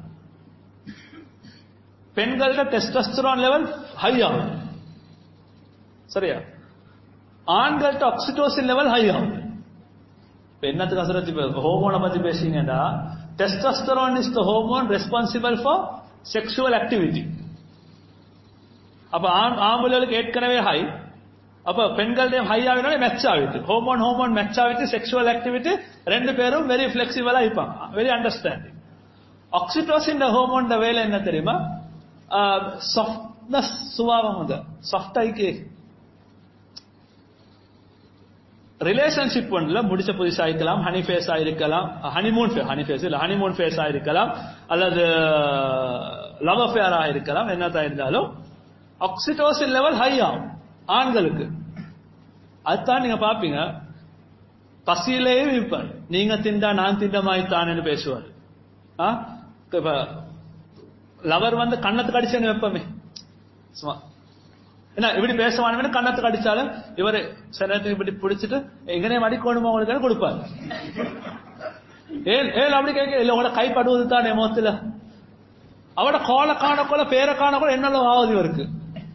பெண்கள்ட்ட டெஸ்டஸ்டரான் லெவல் ஹை ஆகும் சரியா ஆண்கள்ட்ட ஆக்சிடோசின் லெவல் ஹை ஆகும் இப்ப என்னத்துக்கு அசரத்தி ஹோமோனை பத்தி பேசுறீங்கடா testosterone is the hormone responsible for sexual activity அப்ப ஆம்புலருக்கு ஏற்கனவே ஹை அப்ப பெண்கள்டையும் ஹை ஆகினாலே மெச் ஆகிட்டு ஹோமோன் ஹோமோன் மெச் ஆகிட்டு செக்ஷுவல் ஆக்டிவிட்டி ரெண்டு பேரும் வெரி பிளெக்சிபிளா இருப்பாங்க வெரி அண்டர்ஸ்டாண்டிங் ஆக்சிடோசின் ஹோமோன் வேலை என்ன தெரியுமா சாஃப்ட்னஸ் சுபாவம் அது சாஃப்ட் ஆயிக்கு ரிலேஷன்ஷிப் ஒன்றுல முடிச்ச புதுசா இருக்கலாம் ஹனி ஃபேஸ் ஆயிருக்கலாம் ஹனிமூன் ஹனி ஃபேஸ் இல்ல ஹனிமூன் ஃபேஸ் ஆயிருக்கலாம் அல்லது லவ் அஃபேர் ஆயிருக்கலாம் என்னதான் இருந்தாலும் ஆக்சிடோசின் லெவல் ஹை ஆகும் ஆண்களுக்கு அதுதான் நீங்க பாப்பீங்க பசியிலேயே இருப்பார் நீங்க திண்டா நான் திண்ட மாதிரி தானேன்னு பேசுவார் இப்ப லவர் வந்து கண்ணத்துக்கு அடிச்சேன்னு வைப்பமே சும்மா என்ன இப்படி பேசவானு கண்ணத்துக்கு அடிச்சாலும் இவரு சில நேரத்துக்கு இப்படி பிடிச்சிட்டு எங்கனே மடிக்கணுமா உங்களுக்கு கொடுப்பாரு ஏன் ஏன் அப்படி கேட்க இல்ல உங்களோட கைப்படுவது தான் முகத்துல அவட கோலை காணக்கோல பேரை காணக்கோல என்னெல்லாம் ஆகுது இவருக்கு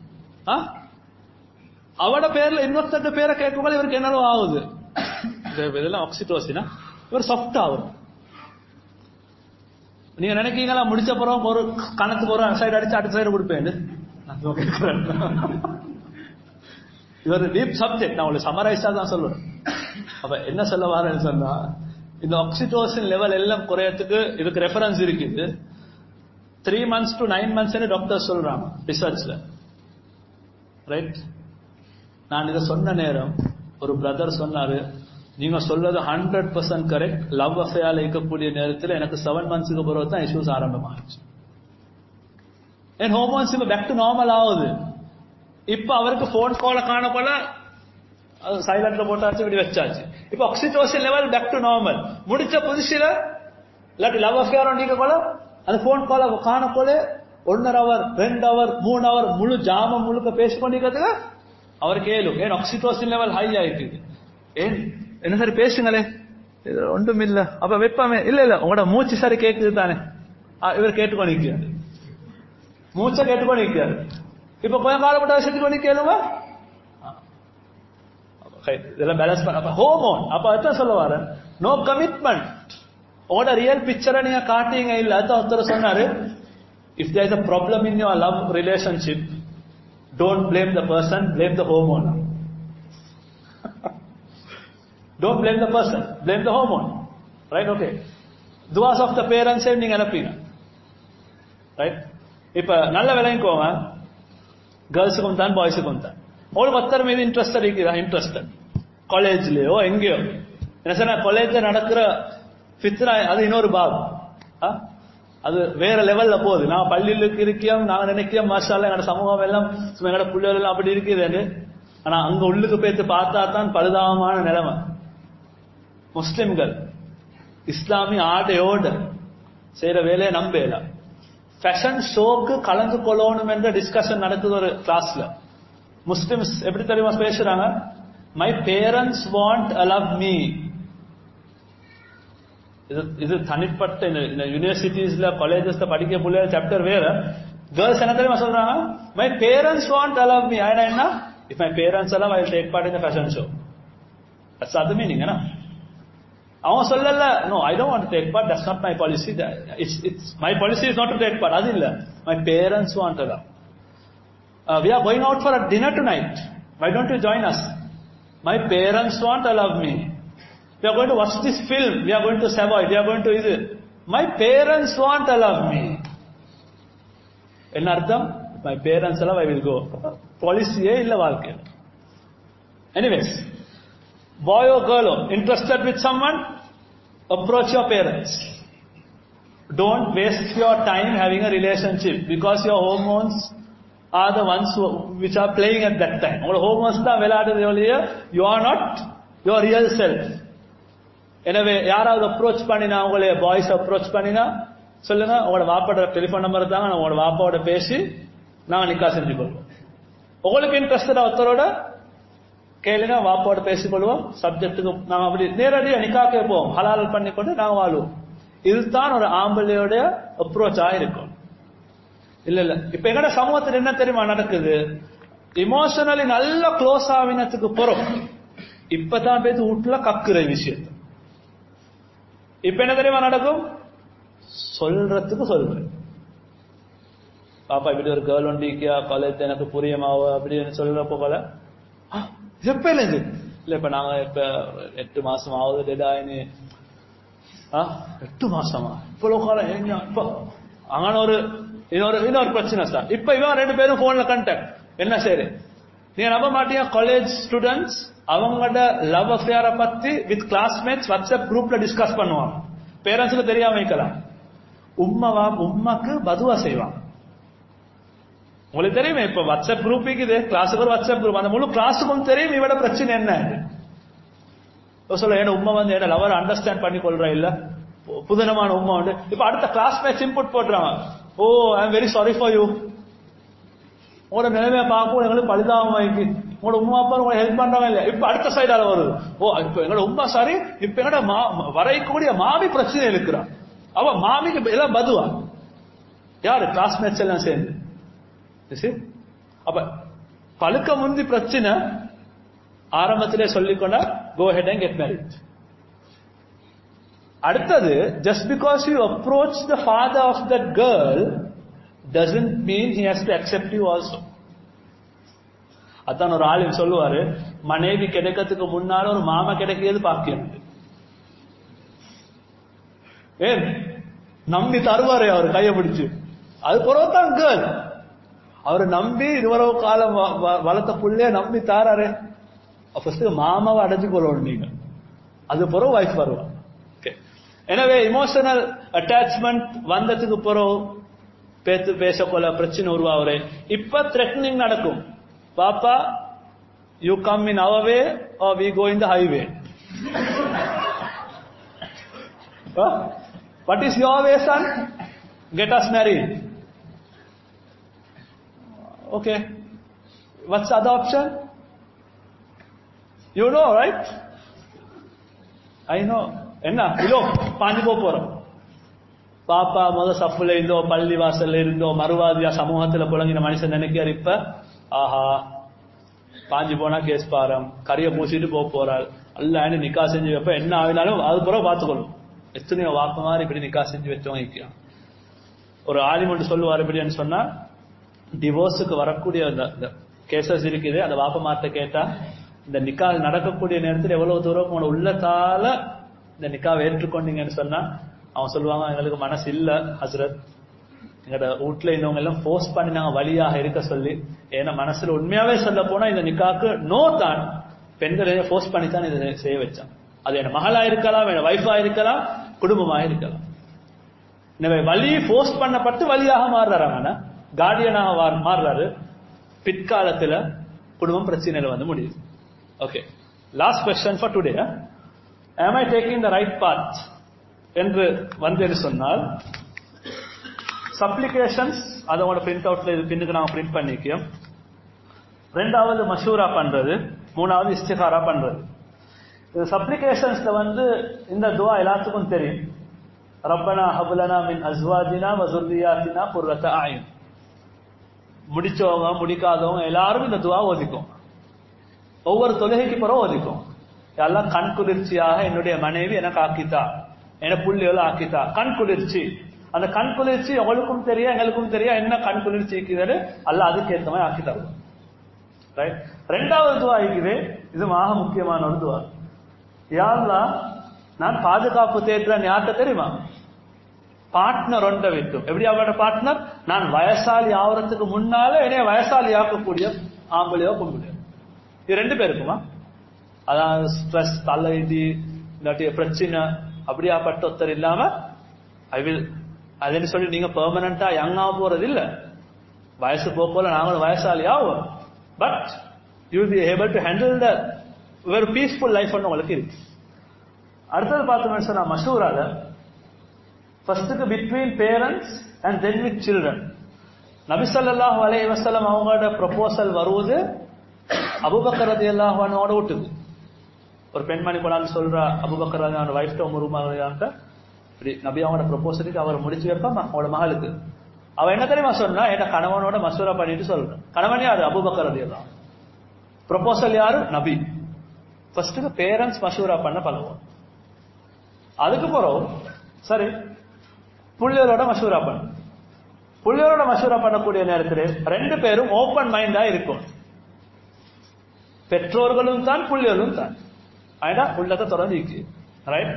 அவட பேர்ல இன்னொருத்தட்ட பேரை கேட்கக்கூட இவருக்கு என்னெல்லாம் ஆகுது இதெல்லாம் ஆக்சிடோசினா இவர் சாஃப்ட் ஆகும் நீங்க நினைக்கீங்களா முடிச்ச பிறகு ஒரு கணத்துக்கு ஒரு சைடு அடிச்சு அடுத்த சைடு கொடுப்பேன் இவர் டீப் சப்ஜெக்ட் நான் உங்களுக்கு சமரைஸா தான் சொல்லுவேன் அப்ப என்ன சொல்ல வரேன்னு சொன்னா இந்த ஆக்சிடோசின் லெவல் எல்லாம் குறையத்துக்கு இதுக்கு ரெஃபரன்ஸ் இருக்குது three months to nine months doctor சொல்றாங்க ரிசர்ச்ல ரைட் நான் இதை சொன்ன நேரம் ஒரு பிரதர் சொன்னாரு நீங்க சொல்றது ஹண்ட்ரட் பர்சன்ட் கரெக்ட் லவ் அஃபேர்ல இருக்கக்கூடிய நேரத்தில் எனக்கு செவன் மந்த்ஸுக்கு பிறகு தான் இஷ்யூஸ் ஆரம்பமாச்சு என் ஹோமோன்ஸ் இப்ப பேக் டு நார்மல் ஆகுது இப்ப அவருக்கு போன் கால காண போல சைலண்ட்ல போட்டாச்சு இப்படி வச்சாச்சு இப்ப oxytocin level back to normal முடிச்ச புதுசில இல்லாட்டி லவ் அஃபேர் நீங்க போல அந்த போன் கால காண போல ஒன்னரை அவர் ரெண்டு அவர் மூணு அவர் முழு ஜாமம் முழுக்க பேசிக்கொண்டிருக்கிறதுக்கு அவர் கேளு ஏன் ஆக்சிடோசின் லெவல் ஹை ஆயிட்டு ஏன் என்ன சரி பேசுங்களே இது ஒன்றும் இல்ல அப்ப வெப்பமே இல்ல இல்ல உங்களோட மூச்சு சரி கேக்குது தானே ஆ, இவர் கேட்டுக்கொண்டு நிற்கிறார் மூச்சை கேட்டுக்கொண்டு நிற்கிறார் இப்ப கொஞ்சம் காலம் மட்டும் செஞ்சு கொண்டு கேளுங்க Okay, இதெல்லாம் பேலன்ஸ் பண்ண அப்ப ஹோமோன் அப்ப அதான் சொல்ல வரேன் நோ கமிட்மெண்ட் உங்களோட ரியல் பிக்சரை நீங்க காட்டீங்க இல்ல அதான் ஒருத்தர் சொன்னாரு if there is a problem in your love relationship don't blame the person blame the hormone don't blame the person blame the hormone right okay duas of the parents நீங்க அனுப்பிங்க ரைட் இப்ப நல்ல விலைங்கோங்க கேர்ள்ஸுக்கும் தான் பாய்ஸுக்கும் தான் உங்களுக்கு ஒருத்தர் மீது இன்ட்ரெஸ்டட் இருக்குதா இன்ட்ரெஸ்டட் காலேஜ்லயோ எங்கேயோ என்ன சொன்னா காலேஜ்ல நடக்கிற ஃபித்ரா அது இன்னொரு பாப் ஆ? அது வேற லெவல்ல போகுது நான் பள்ளியிலுக்கு இருக்கியோம் நாங்க நினைக்கிறோம் மாஷால எங்களோட சமூகம் எல்லாம் சும்மா எங்களோட பிள்ளைகள் எல்லாம் அப்படி இருக்குதுன்னு ஆனா அங்க உள்ளுக்கு போயிட்டு பார்த்தா தான் பரிதாபமான நிலைமை முஸ்லிம்கள் இஸ்லாமிய ஆடையோடு செய்யற வேலையை நம்பல ஃபேஷன் ஷோக்கு கலந்து கொள்ளணும் என்ற டிஸ்கஷன் நடக்குது ஒரு கிளாஸ்ல முஸ்லிம்ஸ் எப்படி தெரியுமா பேசுறாங்க my parents won't allow me இது இது தனிப்பட்ட இந்த இந்த யூனிவர்சிட்டிஸ்ல காலேஜஸ்ல படிக்க புள்ள சாப்டர் வேற கேர்ள்ஸ் என்ன தெரியுமா சொல்றாங்க my parents won't allow me ஆனா என்ன இஃப் மை பேரண்ட்ஸ் எல்லாம் I take part in fashion show that's அது மீனிங் என்ன அவன் சொல்லல no I don't want take part that's not my policy it's it's my policy is not to take part அது இல்ல my parents won't allow uh, we are going out for a dinner tonight. Why don't you join us? My parents want to love me. We are going to watch this film. We are going to Savoy. We are going to இது. My parents want to love me. என்ன அர்த்தம் மை பேரண்ட்ஸ் எல்லாம் ஐ வில் கோ பாலிசியே இல்ல வாழ்க்கை எனிவேஸ் பாயோ கேர்ளோ interested with someone approach your parents don't waste your time having a relationship because your hormones are the ones who, which are playing at that time. உங்களோட ஹோமோன்ஸ் தான் விளையாடுறது ஒழிய you are not your real self. எனவே யாராவது அப்ரோச் பண்ணினா உங்களை பாய்ஸ் அப்ரோச் பண்ணினா சொல்லுங்க உங்களோட வாப்பாவோட டெலிஃபோன் நம்பர் தாங்க நான் உங்களோட வாப்பாவோட பேசி நாங்க நிக்கா செஞ்சு கொள்வோம் உங்களுக்கு இன்ட்ரெஸ்டட் ஒருத்தரோட கேளுங்க வாப்பாவோட பேசிக்கொள்வோம் சப்ஜெக்ட்டுக்கு நாங்க அப்படி நேரடியாக நிக்கா கேட்போம் ஹலால் பண்ணிக்கொண்டு நாங்க வாழ்வோம் இதுதான் ஒரு ஆம்பளையோட அப்ரோச் ஆயிருக்கும் இல்ல இல்ல இப்ப எங்கட சமூகத்தில் என்ன தெரியுமா நடக்குது இமோஷனலி நல்ல க்ளோஸ் ஆவினத்துக்கு போறோம் இப்பதான் பேத்து வீட்டுல கக்குற விஷயம் இப்ப என்ன தெரியுமா நடக்கும் சொல்றதுக்கு சொல்றேன் பாப்பா இப்படி ஒரு கேர்ள் ஒண்டிக்கியா காலேஜ் எனக்கு புரியமாவோ அப்படின்னு சொல்றப்போ போல "ஆ, இது எப்ப இல்ல இது இல்ல இப்ப நாங்க இப்ப எட்டு மாசம் ஆகுது டெடாயின்னு ஆ, எட்டு மாசமா இவ்வளவு காலம் ஏங்க இப்ப அங்கான ஒரு இன்னொரு இன்னொரு பிரச்சனை சார் இப்ப இவன் ரெண்டு பேரும் போன்ல கான்டாக்ட் என்ன சரி நீங்க நம்ப மாட்டீங்க காலேஜ் ஸ்டூடெண்ட்ஸ் அவங்களோட லவ் அஃபேரை பத்தி வித் கிளாஸ்மேட்ஸ் வாட்ஸ்அப் குரூப்ல டிஸ்கஸ் பண்ணுவாங்க பேரண்ட்ஸுக்கு தெரியாம வைக்கலாம் உம்மாவா உம்மாக்கு பதுவா செய்வாங்க உங்களுக்கு தெரியுமே இப்ப வாட்ஸ்அப் குரூப் இருக்குது கிளாஸுக்கு ஒரு வாட்ஸ்அப் குரூப் அந்த முழு கிளாஸுக்கும் தெரியும் இவட பிரச்சனை என்ன சொல்ல ஏன்னா உண்மை வந்து என்ன லவர் அண்டர்ஸ்டாண்ட் பண்ணி கொள்றா இல்ல பு- புதினமான உண்மை உண்டு இப்ப அடுத்த கிளாஸ்மேட்ஸ் இன்புட் போடுறாங்க oh I am very sorry for you உங்களோட நிலைமையை பார்க்கும் எங்களுக்கு பழுதாம வைக்கு உங்களோட உமா அப்பா உங்களை ஹெல்ப் பண்றாங்க இல்லையா இப்ப அடுத்த சைடால வருது ஓ இப்ப எங்களோட உமா சாரி இப்ப எங்களோட மா வரைக்கூடிய மாமி பிரச்சனை இருக்கிறான் அவ மாமிக்கு இப்ப எல்லாம் பதுவா யாரு கிளாஸ்மேட்ஸ் எல்லாம் சேர்ந்து You see? அப்ப பழுக்க முந்தி பிரச்சனை ஆரம்பத்திலே சொல்லிக்கொண்டா go ahead and get married அடுத்தது just because you approach the father of that girl doesn't mean he has to accept you also அதான் ஒரு ஆளும் சொல்லுவாரு மனைவி கிடைக்கிறதுக்கு முன்னால ஒரு மாமா கிடைக்கிறது பாக்கியம் ஏன் நம்பி தருவாரு அவர் கையை பிடிச்சு அது பிறகுதான் கேர்ள் அவர் நம்பி இவ்வளவு காலம் வ- வ- வளர்த்த புள்ளைய நம்பி தாராரு ஃபர்ஸ்ட் மாமாவை அடைஞ்சு கொள்ளணும் நீங்க அது பிறகு வைஃப் வருவா Okay. எனவே இமோஷனல் அட்டாச்மெண்ட் வந்ததுக்கு பிறகு பேத்து பேசக்கொள்ள பிரச்சனை உருவாகுறே இப்ப த்ரெட்னிங் நடக்கும் பாப்பா you come in our way or we go in the highway what is your way son get us married Okay. What's the other option? You know, right? I know. என்ன இதோ பாஞ்சு போக போறோம் பாப்பா முத சப்புல இருந்தோ பள்ளி வாசல்ல இருந்தோ மறுவாதியா சமூகத்துல புழங்கின மனுஷன் நினைக்காரு இப்ப ஆஹா பாஞ்சு போனா கேஸ் பாரம் கரிய பூசிட்டு போக போறாள் அல்லாண்டு நிக்கா செஞ்சு வைப்ப என்ன ஆகினாலும் அது பிறகு பார்த்துக்கொள்ளும் எத்தனையோ வாக்கு மாதிரி இப்படி நிக்கா செஞ்சு வச்சவங்க இருக்கிறான் ஒரு ஆலிமன் சொல்லுவார் எப்படின்னு சொன்னா டிவோர்ஸுக்கு வரக்கூடிய அந்த கேசஸ் இருக்குது அந்த வாப்ப மாத்த கேட்டா இந்த நிக்கா நடக்கக்கூடிய நேரத்தில் எவ்வளவு தூரம் உங்களோட உள்ளத்தால இந்த நிக்காவை ஏற்றுக்கொண்டீங்கன்னு சொன்னா அவன் சொல்லுவாங்க எங்களுக்கு மனசு இல்ல ஹசரத் எங்களோட வீட்டுல இருந்தவங்க எல்லாம் ஃபோர்ஸ் பண்ணி நாங்க வழியாக இருக்க சொல்லி ஏன்னா மனசுல உண்மையாவே சொல்ல போனா இந்த நிக்காக்கு நோ தான் பெண்களை ஃபோர்ஸ் பண்ணி தான் இதை செய்ய வச்சான் அது என் மகளா இருக்கலாம் என் வைஃபா இருக்கலாம் குடும்பமாக இருக்கலாம் எனவே வழி ஃபோர்ஸ் பண்ணப்பட்டு வழியாக மாறுறாங்க கார்டியனாக மாறுறாரு பிற்காலத்துல குடும்பம் பிரச்சனையில வந்து முடியுது okay last question for today am I taking the right path என்று வந்து சொன்னால் சப்ளிகேஷன்ஸ் அதோட பிரிண்ட் அவுட்ல இது பின்னுக்கு நாம பிரிண்ட் பண்ணிக்கோம் ரெண்டாவது மஷூரா பண்றது மூணாவது இஸ்திகாரா பண்றது இது சப்ளிகேஷன்ஸ்ல வந்து இந்த துவா எல்லாத்துக்கும் தெரியும் ரப்பனா ஹபுலனா மின் அஸ்வாஜினா வசுர்ரியாத்தினா புர்ரத்த ஆயும் முடிச்சவங்க முடிக்காதவங்க எல்லாரும் இந்த துவா ஓதிக்கும் ஒவ்வொரு தொழுகைக்கு பிறகு ஓதிக்கும் எல்லாம் கண் குளிர்ச்சியாக என்னுடைய மனைவி எனக்கு ஆக்கித்தா என புள்ளியோல ஆக்கித்தா கண் குளிர்ச்சி அந்த கண் குளிர்ச்சி அவளுக்கும் தெரியும் எங்களுக்கும் தெரியும் என்ன கண் குளிர்ச்சி இருக்குது அல்ல அதுக்கு ஏற்ற மாதிரி ஆக்கி தரும் ரைட் ரெண்டாவது துவா இருக்குது இது மாக முக்கியமான ஒரு துவா யாருலா நான் பாதுகாப்பு தேடுறேன் யார்கிட்ட தெரியுமா பார்ட்னர் ஒன்றை விட்டும் எப்படி அவரோட பார்ட்னர் நான் வயசாளி ஆவறதுக்கு முன்னால என்னைய வயசாளி ஆக்கக்கூடிய ஆம்பளையோ பொம்பளையோ இது ரெண்டு பேருக்குமா அதான் ஸ்ட்ரெஸ் தலையிடி இல்லாட்டி பிரச்சனை அப்படியாப்பட்ட ஒருத்தர் இல்லாம ஐ வில் அதுன்னு சொல்லி நீங்க பெர்மனண்டா யங் ஆக போறது இல்ல வயசு போக போல நாங்களும் வயசாளி ஆகும் but you be able to handle the very peaceful life ஒன்று உங்களுக்கு இருக்கு அடுத்தது பார்த்தோம்னு சொன்னா மஷூரால ஃபர்ஸ்ட்டுக்கு between parents and then with children நபிசல்லாஹு அலை வசலம் அவங்களோட ப்ரொபோசல் வருவது அபுபக்கர் ரதி அல்லாஹானோட விட்டுது ஒரு பெண்மணி கொண்டாந்து சொல்றா அபுபக்கர் ரதியான வைஃப்ட உமருமான்ட்ட இப்படி நபி அவங்களோட ப்ரொபோசலுக்கு அவர் முடிச்சு வைப்பா அவங்களோட மகளுக்கு அவ என்ன தெரியுமா சொன்னா என்ன கணவனோட மசூரா பண்ணிட்டு சொல்றேன் கணவன் யாரு அபுபக்கர் ரதி அல்லா ப்ரொபோசல் யாரு நபி ஃபர்ஸ்ட்டுக்கு பேரண்ட்ஸ் மசூரா பண்ண பழகும் அதுக்கு பிறகு சரி புள்ளியரோட மசூரா பண்ணு புள்ளியரோட மசூரா பண்ணக்கூடிய நேரத்தில் ரெண்டு பேரும் ஓப்பன் மைண்டா இருக்கும் பெற்றோர்களும் தான் புள்ளியர்களும் தான் ஆயிடா உள்ளத்தை திறந்து இருக்கு ரைட்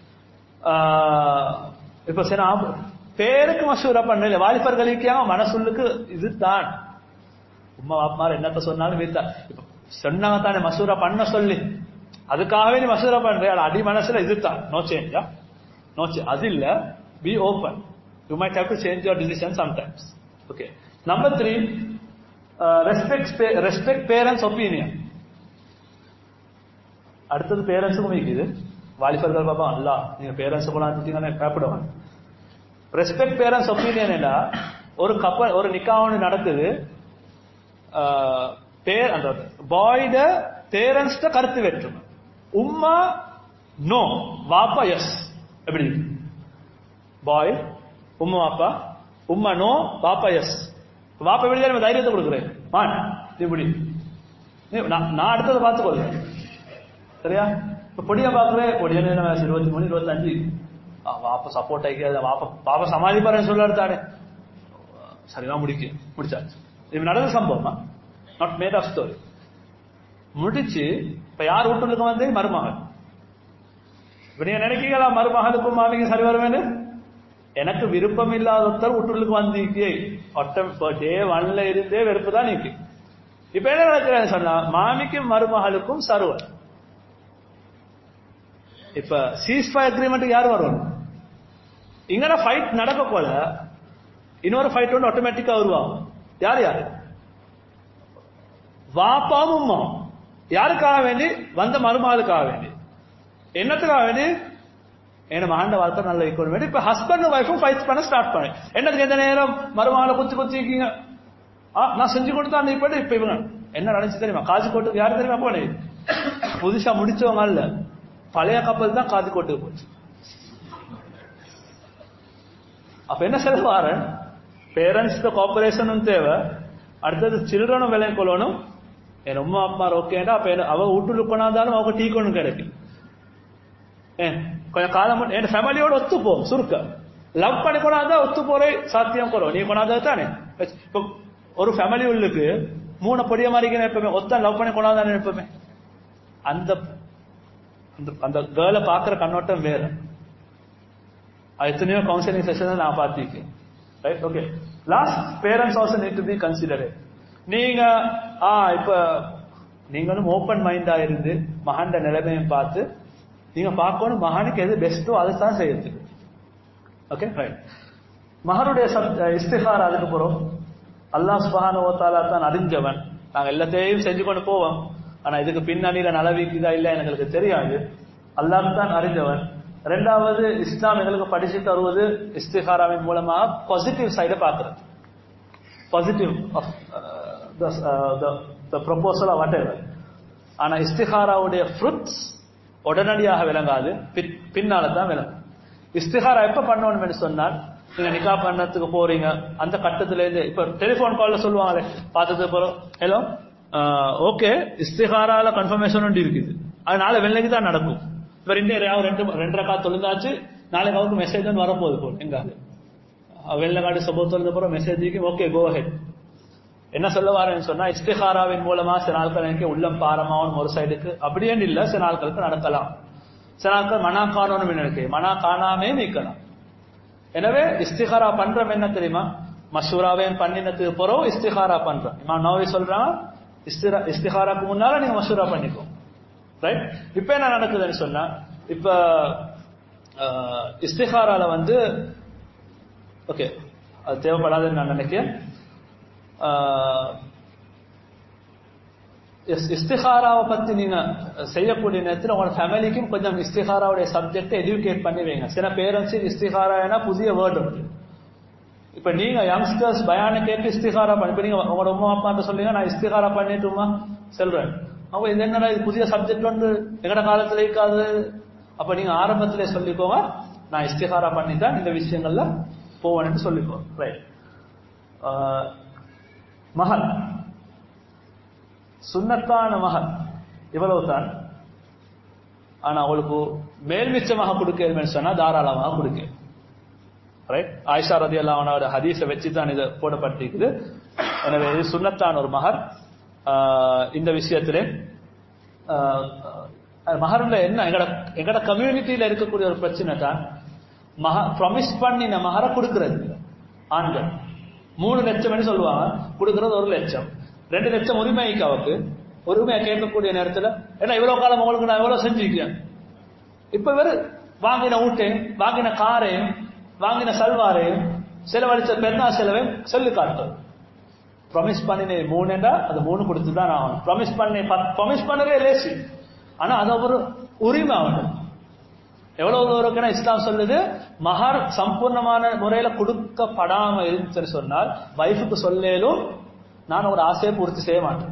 இப்ப சரி பேருக்கு மசூரா பண்ணல வாலிபர்களுக்கு மனசுள்ளுக்கு இதுதான் உமா பாப்பார் என்னத்த சொன்னாலும் வீத்தா இப்ப சொன்னாங்க தானே மசூரா பண்ண சொல்லி அதுக்காகவே நீ மசூரா பண்ற அடி மனசுல இதுதான் நோ சேஞ்சா நோ அது இல்ல be open you might have to change your decision sometimes okay number three respect respect parents opinion அடுத்தது பேரண்ட்ஸுக்கும் இருக்குது வாலிபர்கள் பாப்பா அல்ல நீங்க பேரண்ட்ஸ் கூட திட்டீங்கன்னா பயப்படுவாங்க ரெஸ்பெக்ட் பேரண்ட்ஸ் ஒப்பீனியன் என்ன ஒரு கப்பல் ஒரு நிக்காவணி நடக்குது பேர் அந்த பாய்ட பேரண்ட்ஸ்ட கருத்து வெற்றும் உம்மா நோ வாப்பா எஸ் எப்படி பாய் உம்மா வாப்பா உம்மா நோ பாப்பா எஸ் வாப்பா எப்படி தான் தைரியத்தை கொடுக்குறேன் மான் இப்படி நான் அடுத்ததை பார்த்துக்கொள்றேன் சரியா இப்ப பொடியா பாக்குறேன் பொடியா வயசு இருபத்தி மூணு இருபத்தஞ்சு வாப்ப சப்போர்ட் ஆகி வாப்ப பாப்பா சமாளிப்பாருன்னு சொல்ல தானே சரிதான் முடிக்க முடிச்சாச்சு இது நடந்த சம்பவமா நாட் மேட் ஆஃப் ஸ்டோரி முடிச்சு இப்ப யார் வீட்டுக்கு வந்து மருமகள் இப்ப நீங்க நினைக்கீங்களா மருமகளுக்கும் மாமிக்கு சரி வருவேன்னு எனக்கு விருப்பம் இல்லாத ஒருத்தர் வீட்டுக்கு வந்தீங்க ஒட்ட டே ஒன்ல இருந்தே வெறுப்பு தான் நீக்கு இப்ப என்ன நடக்கிறேன்னு சொன்னா மாமிக்கும் மருமகளுக்கும் சர்வர் இப்ப சீஸ்ஃபை அக்ரிமெண்ட் யார் வரும் இங்க ஃபைட் நடக்க போல இன்னொரு ஃபைட் வந்து ஆட்டோமேட்டிக்கா வருவாங்க யார் யாரு வாப்பாவும் உம்மாவும் யாருக்காக வேண்டி வந்த மருமகளுக்காக வேண்டி என்னத்துக்காக வேண்டி என்ன மகாண்ட வாழ்க்கை நல்ல இருக்கணும் வேண்டி இப்ப ஹஸ்பண்ட் ஒய்ஃபும் ஃபைட் பண்ண ஸ்டார்ட் பண்ணு என்னதுக்கு எந்த நேரம் மருமகளை குத்தி குத்தி இருக்கீங்க ஆ, நான் செஞ்சு கொடுத்தா நீ போயிட்டு இப்ப இவங்க என்ன நடந்துச்சு தெரியுமா காஜிக்கோட்டுக்கு யாரு தெரியுமா போனே புதுசா முடிச்சவங்க அல்ல பழைய கப்பல் தான் காஜிக்கோட்டுக்கு போச்சு அப்ப என்ன செல்வாரு பேரண்ட்ஸ்க்கு கோஆபரேஷனும் தேவை அடுத்தது சில்ட்ரனும் விலை கொள்ளணும் என் உமா அப்பா ஓகேண்டா அப்ப என்ன- அவ வீட்டுல கொண்டாந்தாலும் அவங்க டீ கொண்டு கிடைக்கும் ஏன் கொஞ்சம் காலம் முன்- என் ஃபேமிலியோட ஒத்து போ சுருக்க லவ் பண்ணி கொண்டாந்தா ஒத்து போறே சாத்தியம் குறவு நீ கொண்டாந்தது தானே இப்போ ஒரு ஃபேமிலி உள்ளுக்கு மூணு பொடிய மாதிரி எப்பவுமே ஒத்த லவ் பண்ணி கொண்டாந்தானே எப்பவுமே அந்த அந்த- அந்த கேர்ளை பாக்குற கண்ணோட்டம் வேற அது எத்தனையோ கவுன்சிலிங் செஷன் நான் பார்த்திருக்கேன் right okay last parents also need to be consider நீங்க ஆ இப்ப நீங்களும் ஓப்பன் மைண்டா இருந்து மகாண்ட நிலைமையும் பார்த்து நீங்க பார்க்கணும் மகானுக்கு எது பெஸ்ட்டோ அதை தான் செய்யுது ஓகே ரைட் மகனுடைய இஸ்திகார் அதுக்கு போறோம் அல்லாஹ் சுபஹானஹு வ தஆலா தான் அறிஞ்சவன் நாங்க எல்லாத்தையும் செஞ்சு கொண்டு போவோம் ஆனா இதுக்கு பின்னணியில நலவிக்குதா இல்ல எங்களுக்கு தெரியாது அல்லாஹ் தான் அறிஞ்சவன் ரெண்டாவது இஸ்லாம் எங்களுக்கு படிச்சு தருவது இஸ்திகாராவின் மூலமாக பாசிட்டிவ் சைட பாக்குறது positive of the proposal whatever ஆனா இஸ்திகாராவுடைய ஃப்ரூட்ஸ் உடனடியாக விளங்காது பின்- பின்னால தான் விளங்கும் இஸ்திகாரா எப்ப பண்ணணும்னு சொன்னால் நீங்க நிக்கா பண்ணதுக்கு போறீங்க அந்த கட்டத்துல இருந்து இப்ப டெலிபோன் கால்ல சொல்லுவாங்களே பார்த்தது போறோம் ஹலோ ஓகே இஸ்திகாரால கன்ஃபர்மேஷன் ஒன்று இருக்குது அது நாளை வெள்ளைக்கு தான் நடக்கும் இப்ப ரெண்டு ரெண்டு ரெண்டரை காத்து தொழுந்தாச்சு நாளைக்கு அவருக்கு மெசேஜ் வந்து வரப்போகுது போல் எங்காது வெள்ளக்காடு சபோத்தலுக்கு அப்புறம் மெசேஜ் ஓகே கோ ஹெட் என்ன சொல்ல வரேன்னு சொன்னா இஸ்திகாராவின் மூலமா சில நாட்கள் எனக்கு உள்ளம் பாரமாவும் ஒரு சைடுக்கு அப்படியே இல்ல சில நாட்களுக்கு நடக்கலாம் சில நாட்கள் மனா காணணும் எனக்கு மனா காணாமே நீக்கலாம் எனவே இஸ்திகாரா பண்றோம் என்ன தெரியுமா மஷூராவையும் பண்ணினதுக்கு பிறகு இஸ்திகாரா பண்றோம் இமா நோவி சொல்றான் இஸ்திரா இஸ்திகாராக்கு முன்னால நீங்க மஷூரா பண்ணிக்கோ ரைட் இப்ப என்ன நடக்குதுன்னு சொன்னா இப்ப அஹ், இஸ்திகாரால வந்து ஓகே அது தேவைப்படாதுன்னு நான் நினைக்கிறேன் ஆஹ், இஸ்- இஸ்திகாராவை பத்தி நீங்க செய்யக்கூடிய நேரத்தில் உங்களோட ஃபேமிலிக்கும் கொஞ்சம் இஸ்திகாராவுடைய சப்ஜெக்டை எஜுகேட் பண்ணி வைங்க சில பேரண்ட்ஸ் இஸ்திகாரா புதிய வேர்டு உண்டு இப்ப நீங்க யங்ஸ்டர்ஸ் பயான கேட்டு இஸ்திகாரா பண்ணி இப்ப நீங்க உங்களோட உமா அப்பாட்ட சொல்லுங்க நான் இஸ்திகாரா பண்ணிட்டுமா சொல்றேன் அவங்க இது என்னடா இது புதிய சப்ஜெக்ட் வந்து எங்கட காலத்துல இருக்காது அப்ப நீங்க ஆரம்பத்திலே சொல்லிக்கோங்க நான் இஸ்திகாரா பண்ணி தான் இந்த விஷயங்கள்ல போவேன்னு சொல்லிக்கோ ரைட் மகன் சுன்னத்தான மகன் இவ்வளவுதான் ஆனா அவளுக்கு மேல்மிச்சமாக கொடுக்க சொன்னா தாராளமாக கொடுக்க ரைட் ஆயிஷா ரதி அல்லாவோட ஹதீஸை வச்சு தான் இது போடப்பட்டிருக்குது எனவே இது சுன்னத்தான ஒரு மகர் ஆஹ் இந்த விஷயத்திலே ஆஹ் மகர்ல என்ன எங்கட எங்கட கம்யூனிட்டியில இருக்கக்கூடிய ஒரு பிரச்சனை தான் மக ப்ராமிஸ் பண்ணின மகரை கொடுக்கறது இல்ல. ஆண்கள் மூணு லட்சம் சொல்லுவாங்க கொடுக்கறது ஒரு லட்சம் ரெண்டு லட்சம் உரிமைக்கு அவருக்கு உரிமையை கேட்கக்கூடிய நேரத்துல ஏன்னா இவ்வளவு காலம் உங்களுக்கு நான் எவ்வளவு செஞ்சிருக்கேன் இப்ப இவர் வாங்கின ஊட்டையும் வாங்கின காரையும் வாங்கின சல்வாரையும் செலவழிச்ச பெருநா செலவையும் சொல்லி காட்டும் ப்ராமிஸ் பண்ணினே மூணுண்டா அது மூணு கொடுத்து தான் ஆகணும் ப்ராமிஸ் பண்ணி ப்ராமிஸ் பண்ணதே லேசி ஆனா அது ஒரு உரிமை அவனுக்கு எவ்வளவு தூரம்னா இஸ்லாம் சொல்லுது மகர் சம்பூர்ணமான முறையில கொடுக்கப்படாம இருந்துச்சுன்னு சொன்னால் வைஃபுக்கு சொல்லேலும் நான் ஒரு ஆசையை பூர்த்தி செய்ய மாட்டேன்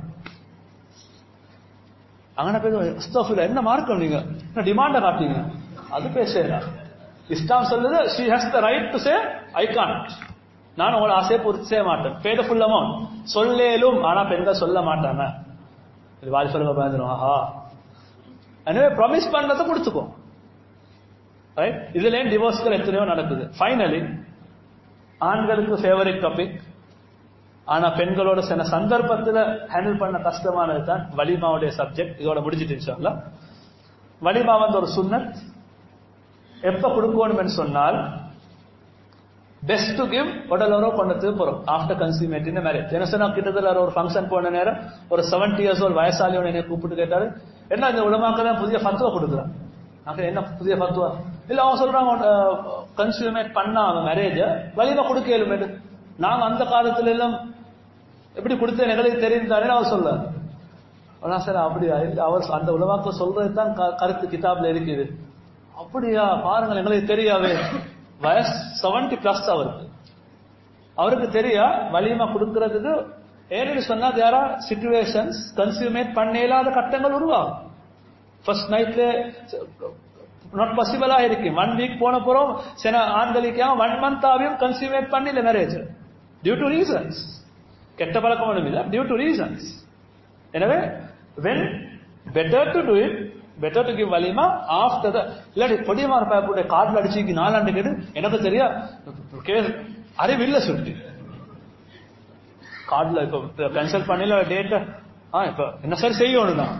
அங்கன பேர் அஸ்தஃபில் என்ன மார்க்கம் நீங்க என்ன டிமாண்ட காட்டீங்க அது பேசல இஸ்லாம் சொல்லுது she has the right to say I can't நான் உங்களோட ஆசையை பூர்த்தி செய்ய மாட்டேன் பே த ஃபுல் அமௌண்ட் சொல்லேலும் ஆனா பெண்கள் சொல்ல மாட்டாங்க இது வாலி சொல்ல பயந்துரும் ஆஹா எனவே ப்ராமிஸ் பண்ணதை கொடுத்துக்கோ ரைட் இதுல டிவோர்ஸ்கள் எத்தனையோ நடக்குது ஃபைனலி ஆண்களுக்கு ஃபேவரட் டாபிக் ஆனா பெண்களோட சில சந்தர்ப்பத்துல ஹேண்டில் பண்ண கஷ்டமானது தான் வலிமாவுடைய சப்ஜெக்ட் இதோட முடிஞ்சிட்டு இன்ஷால்லா வலிமா வந்து ஒரு சுன்னத் எப்ப கொடுக்கணும்னு சொன்னால் பெஸ்ட் டு கிவ் உடலோரோ கொண்டது போறோம் ஆஃப்டர் கன்சியூமேட் இந்த மேரேஜ் என்ன சொன்னா கிட்டத்தட்ட ஒரு ஃபங்க்ஷன் போன நேரம் ஒரு செவன்டி இயர்ஸ் ஓல்ட் வயசாலியோட என்னை கூப்பிட்டு கேட்டாரு என்ன இந்த உலமாக்கெல்லாம் புதிய ஃபத்துவா கொடுக்குறான் நான் என்ன புதிய ஃபத்துவா இல்ல அவன் சொல்றாங்க கன்சியூமேட் பண்ணாம மேரேஜ் வலிமா கொடுக்க இயலுமேட்டு நாங்க அந்த காலத்துல எல்லாம் எப்படி கொடுத்தேன் எங்களுக்கு தெரியும் தானே அவர் சொல்ல ஆனா சார் அப்படியா இல்ல அவர் அந்த உலமாக்க சொல்றது தான் கருத்து கிதாப்ல இருக்குது அப்படியா பாருங்கள் எங்களுக்கு தெரியாவே வயசு செவன்டி பிளஸ் அவருக்கு அவருக்கு தெரியா வலிமா கொடுக்கறதுக்கு ஏன்னு சொன்னா தேர் ஆர் சிச்சுவேஷன்ஸ் கன்சியூமேட் பண்ண இயலாத கட்டங்கள் உருவாகும் ஃபர்ஸ்ட் நைட்ல நாட் பாசிபிளா இருக்கு ஒன் வீக் போன போறோம் சில ஆண்களுக்கு ஒன் மந்த் ஆகியும் கன்சியூமேட் பண்ணல மேரேஜ் டியூ டு ரீசன்ஸ் கெட்ட பழக்கம் ஒன்றும் இல்லை டியூ டு ரீசன்ஸ் எனவே when better to do it better to give வலிமா ஆஃப்டர் த இல்லாட்டி பொடியமார பேப்பருடைய கார்டில் அடிச்சுக்கு நாலாண்டு கேட்டு எனக்கு தெரியா கேஸ் அறிவில்லை சுட்டி கார்டில் இப்போ கேன்சல் பண்ணல டேட்டை ஆ இப்போ என்ன சரி செய்யணும் தான்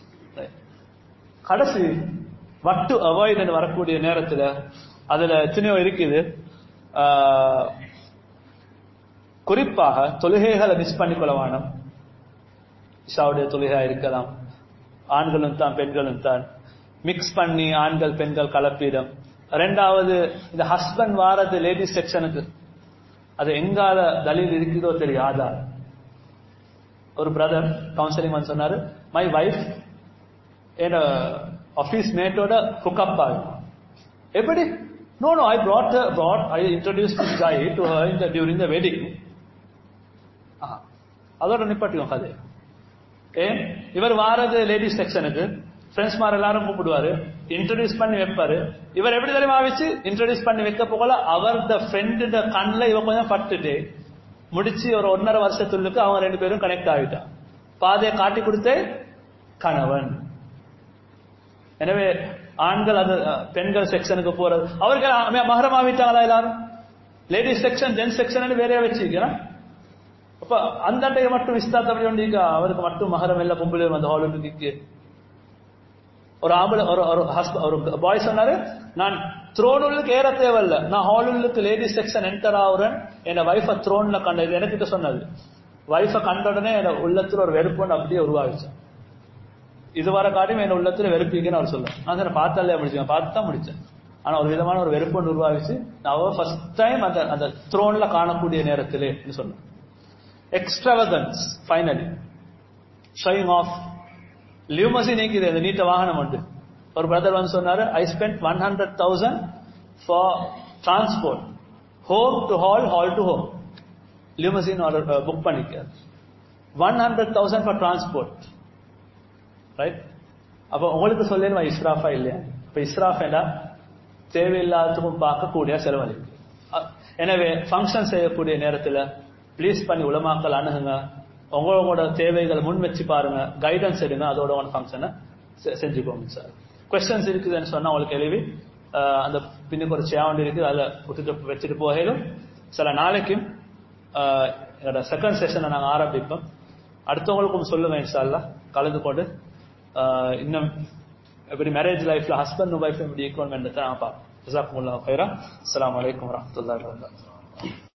கடைசி வட் டு அவாய்ட் வரக்கூடிய நேரத்தில் அதுல எத்தனையோ இருக்குது ஆஹ், குறிப்பாக தொழுகைகளை மிஸ் பண்ணிக்கொள்ள வேணும் இஷாவுடைய தொழுகையா இருக்கலாம் ஆண்களும் தான் பெண்களும் தான் மிக்ஸ் பண்ணி ஆண்கள் பெண்கள் கலப்பிடம் ரெண்டாவது இந்த ஹஸ்பண்ட் வாரது லேடிஸ் செக்ஷனுக்கு அது எங்கால தலீல் இருக்குதோ தெரியும் ஆதார் ஒரு பிரதர் கவுன்சிலிங் வந்து சொன்னாரு மை வைஃப் என் ஆஃபீஸ் மேட்டோட ஹுக்கப் ஆகும் எப்படி no no I brought her brought I introduced this guy to her in the during the wedding ஆஹா. அதோட நிப்பாட்டிக்கும் கதை ஏன் இவர் வாரது லேடிஸ் செக்ஷனுக்கு ஃப்ரெண்ட்ஸ் மார் எல்லாரும் கூப்பிடுவாரு இன்ட்ரடியூஸ் பண்ணி வைப்பாரு இவர் எப்படி தெரியுமா வச்சு இன்ட்ரடியூஸ் பண்ணி வைக்க போகல அவர் த ஃப்ரெண்டு கண்ணில் இவ கொஞ்சம் பட்டுட்டு முடிச்சு ஒரு ஒன்னரை வருஷத்துள்ளுக்கு அவங்க ரெண்டு பேரும் கனெக்ட் ஆகிட்டான் பாதையை காட்டி கொடுத்தே கணவன் எனவே ஆண்கள் அது அஹ், பெண்கள் செக்ஷனுக்கு போறது அவர்கள் அ- மகரம் ஆகிட்டாங்களா எல்லாரும் லேடிஸ் செக்ஷன் ஜென்ஸ் செக்ஷன் வேறையா வச்சிருக்கிறான் அப்ப அந்த அட்டையை மட்டும் விஸ்தாத் அப்படி ஒண்டிக்கா அவருக்கு மட்டும் மகரம் எல்லாம் பொம்பளை அந்த ஹாலுக்கு ஒரு ஆம்பளை ஒரு ஒரு husband- ஒரு பாய் சொன்னாரு நான் த்ரோனுள்ளுக்கு ஏற தேவையில்ல நான் ஹாலுள்ளுக்கு லேடிஸ் செக்ஷன் என்டர் ஆகுறேன் என் வைஃபை த்ரோன்ல கண்ட இது எனக்கிட்ட சொன்னது வைஃபை கண்ட உடனே என் உள்ளத்துல ஒரு வெறுப்புன்னு அப்படியே உருவாகிச்சு இது வர காட்டியும் என் உள்ளத்துல வெறுப்பீங்கன்னு அவர் சொல்ல நான் சொன்னேன் பார்த்தாலே முடிச்சேன் பார்த்து தான் முடிச்சேன் ஆனா ஒரு விதமான ஒரு வெறுப்பு ஒன்று உருவாகிச்சு நான் அவ ஃபர்ஸ்ட் டைம் அந்த அந்த த்ரோன்ல காணக்கூடிய நேரத்திலே சொன்னேன் extravagance finally showing off limousine இருக்குது அந்த நீட்ட வாகனம் உண்டு ஒரு பிரதர் வந்து சொன்னாரு I spend one hundred thousand for transport home to hall hall to home limousine book பண்ணிக்க one hundred thousand for transport right அப்போ உங்களுக்கு சொல்லணும் இஸ்ராஃபா இல்லையா இப்போ இஸ்ராஃப் என்ன தேவையில்லாததுக்கும் பார்க்கக்கூடிய செலவழிப்பு அ- எனவே ஃபங்க்ஷன் செய்யக்கூடிய நேரத்தில் ப்ளீஸ் பண்ணி உலமாக்கல் அணுகுங்க உங்களோட தேவைகளை முன் வச்சு பாருங்க கைடன்ஸ் எடுங்க அதோட ஒன் ஃபங்க்ஷனை செஞ்சுக்கோங்க சார் கொஸ்டின்ஸ் இருக்குதுன்னு சொன்னா உங்களுக்கு எழுவி அஹ், அந்த பின்னுக்கு ஒரு சேவண்ட் இருக்குது அதில் விட்டுட்டு வச்சுட்டு போகலும் சில நாளைக்கும் அஹ், எங்களோட செகண்ட் செஷனை நாங்கள் ஆரம்பிப்போம் அடுத்தவங்களுக்கும் சொல்லுங்க இன்ஷால்லா கலந்து கொண்டு அஹ், இன்னும் எப்படி மேரேஜ் லைஃப்ல ஹஸ்பண்ட் ஒய்ஃப் எப்படி ஈக்குவல் தான் பார்ப்போம் ஜசாக்குமுல்லா ஹைரா அஸ்ஸலாமு அலைக்கும் வரஹ்மத்துல்லாஹி வபரகாத்துஹு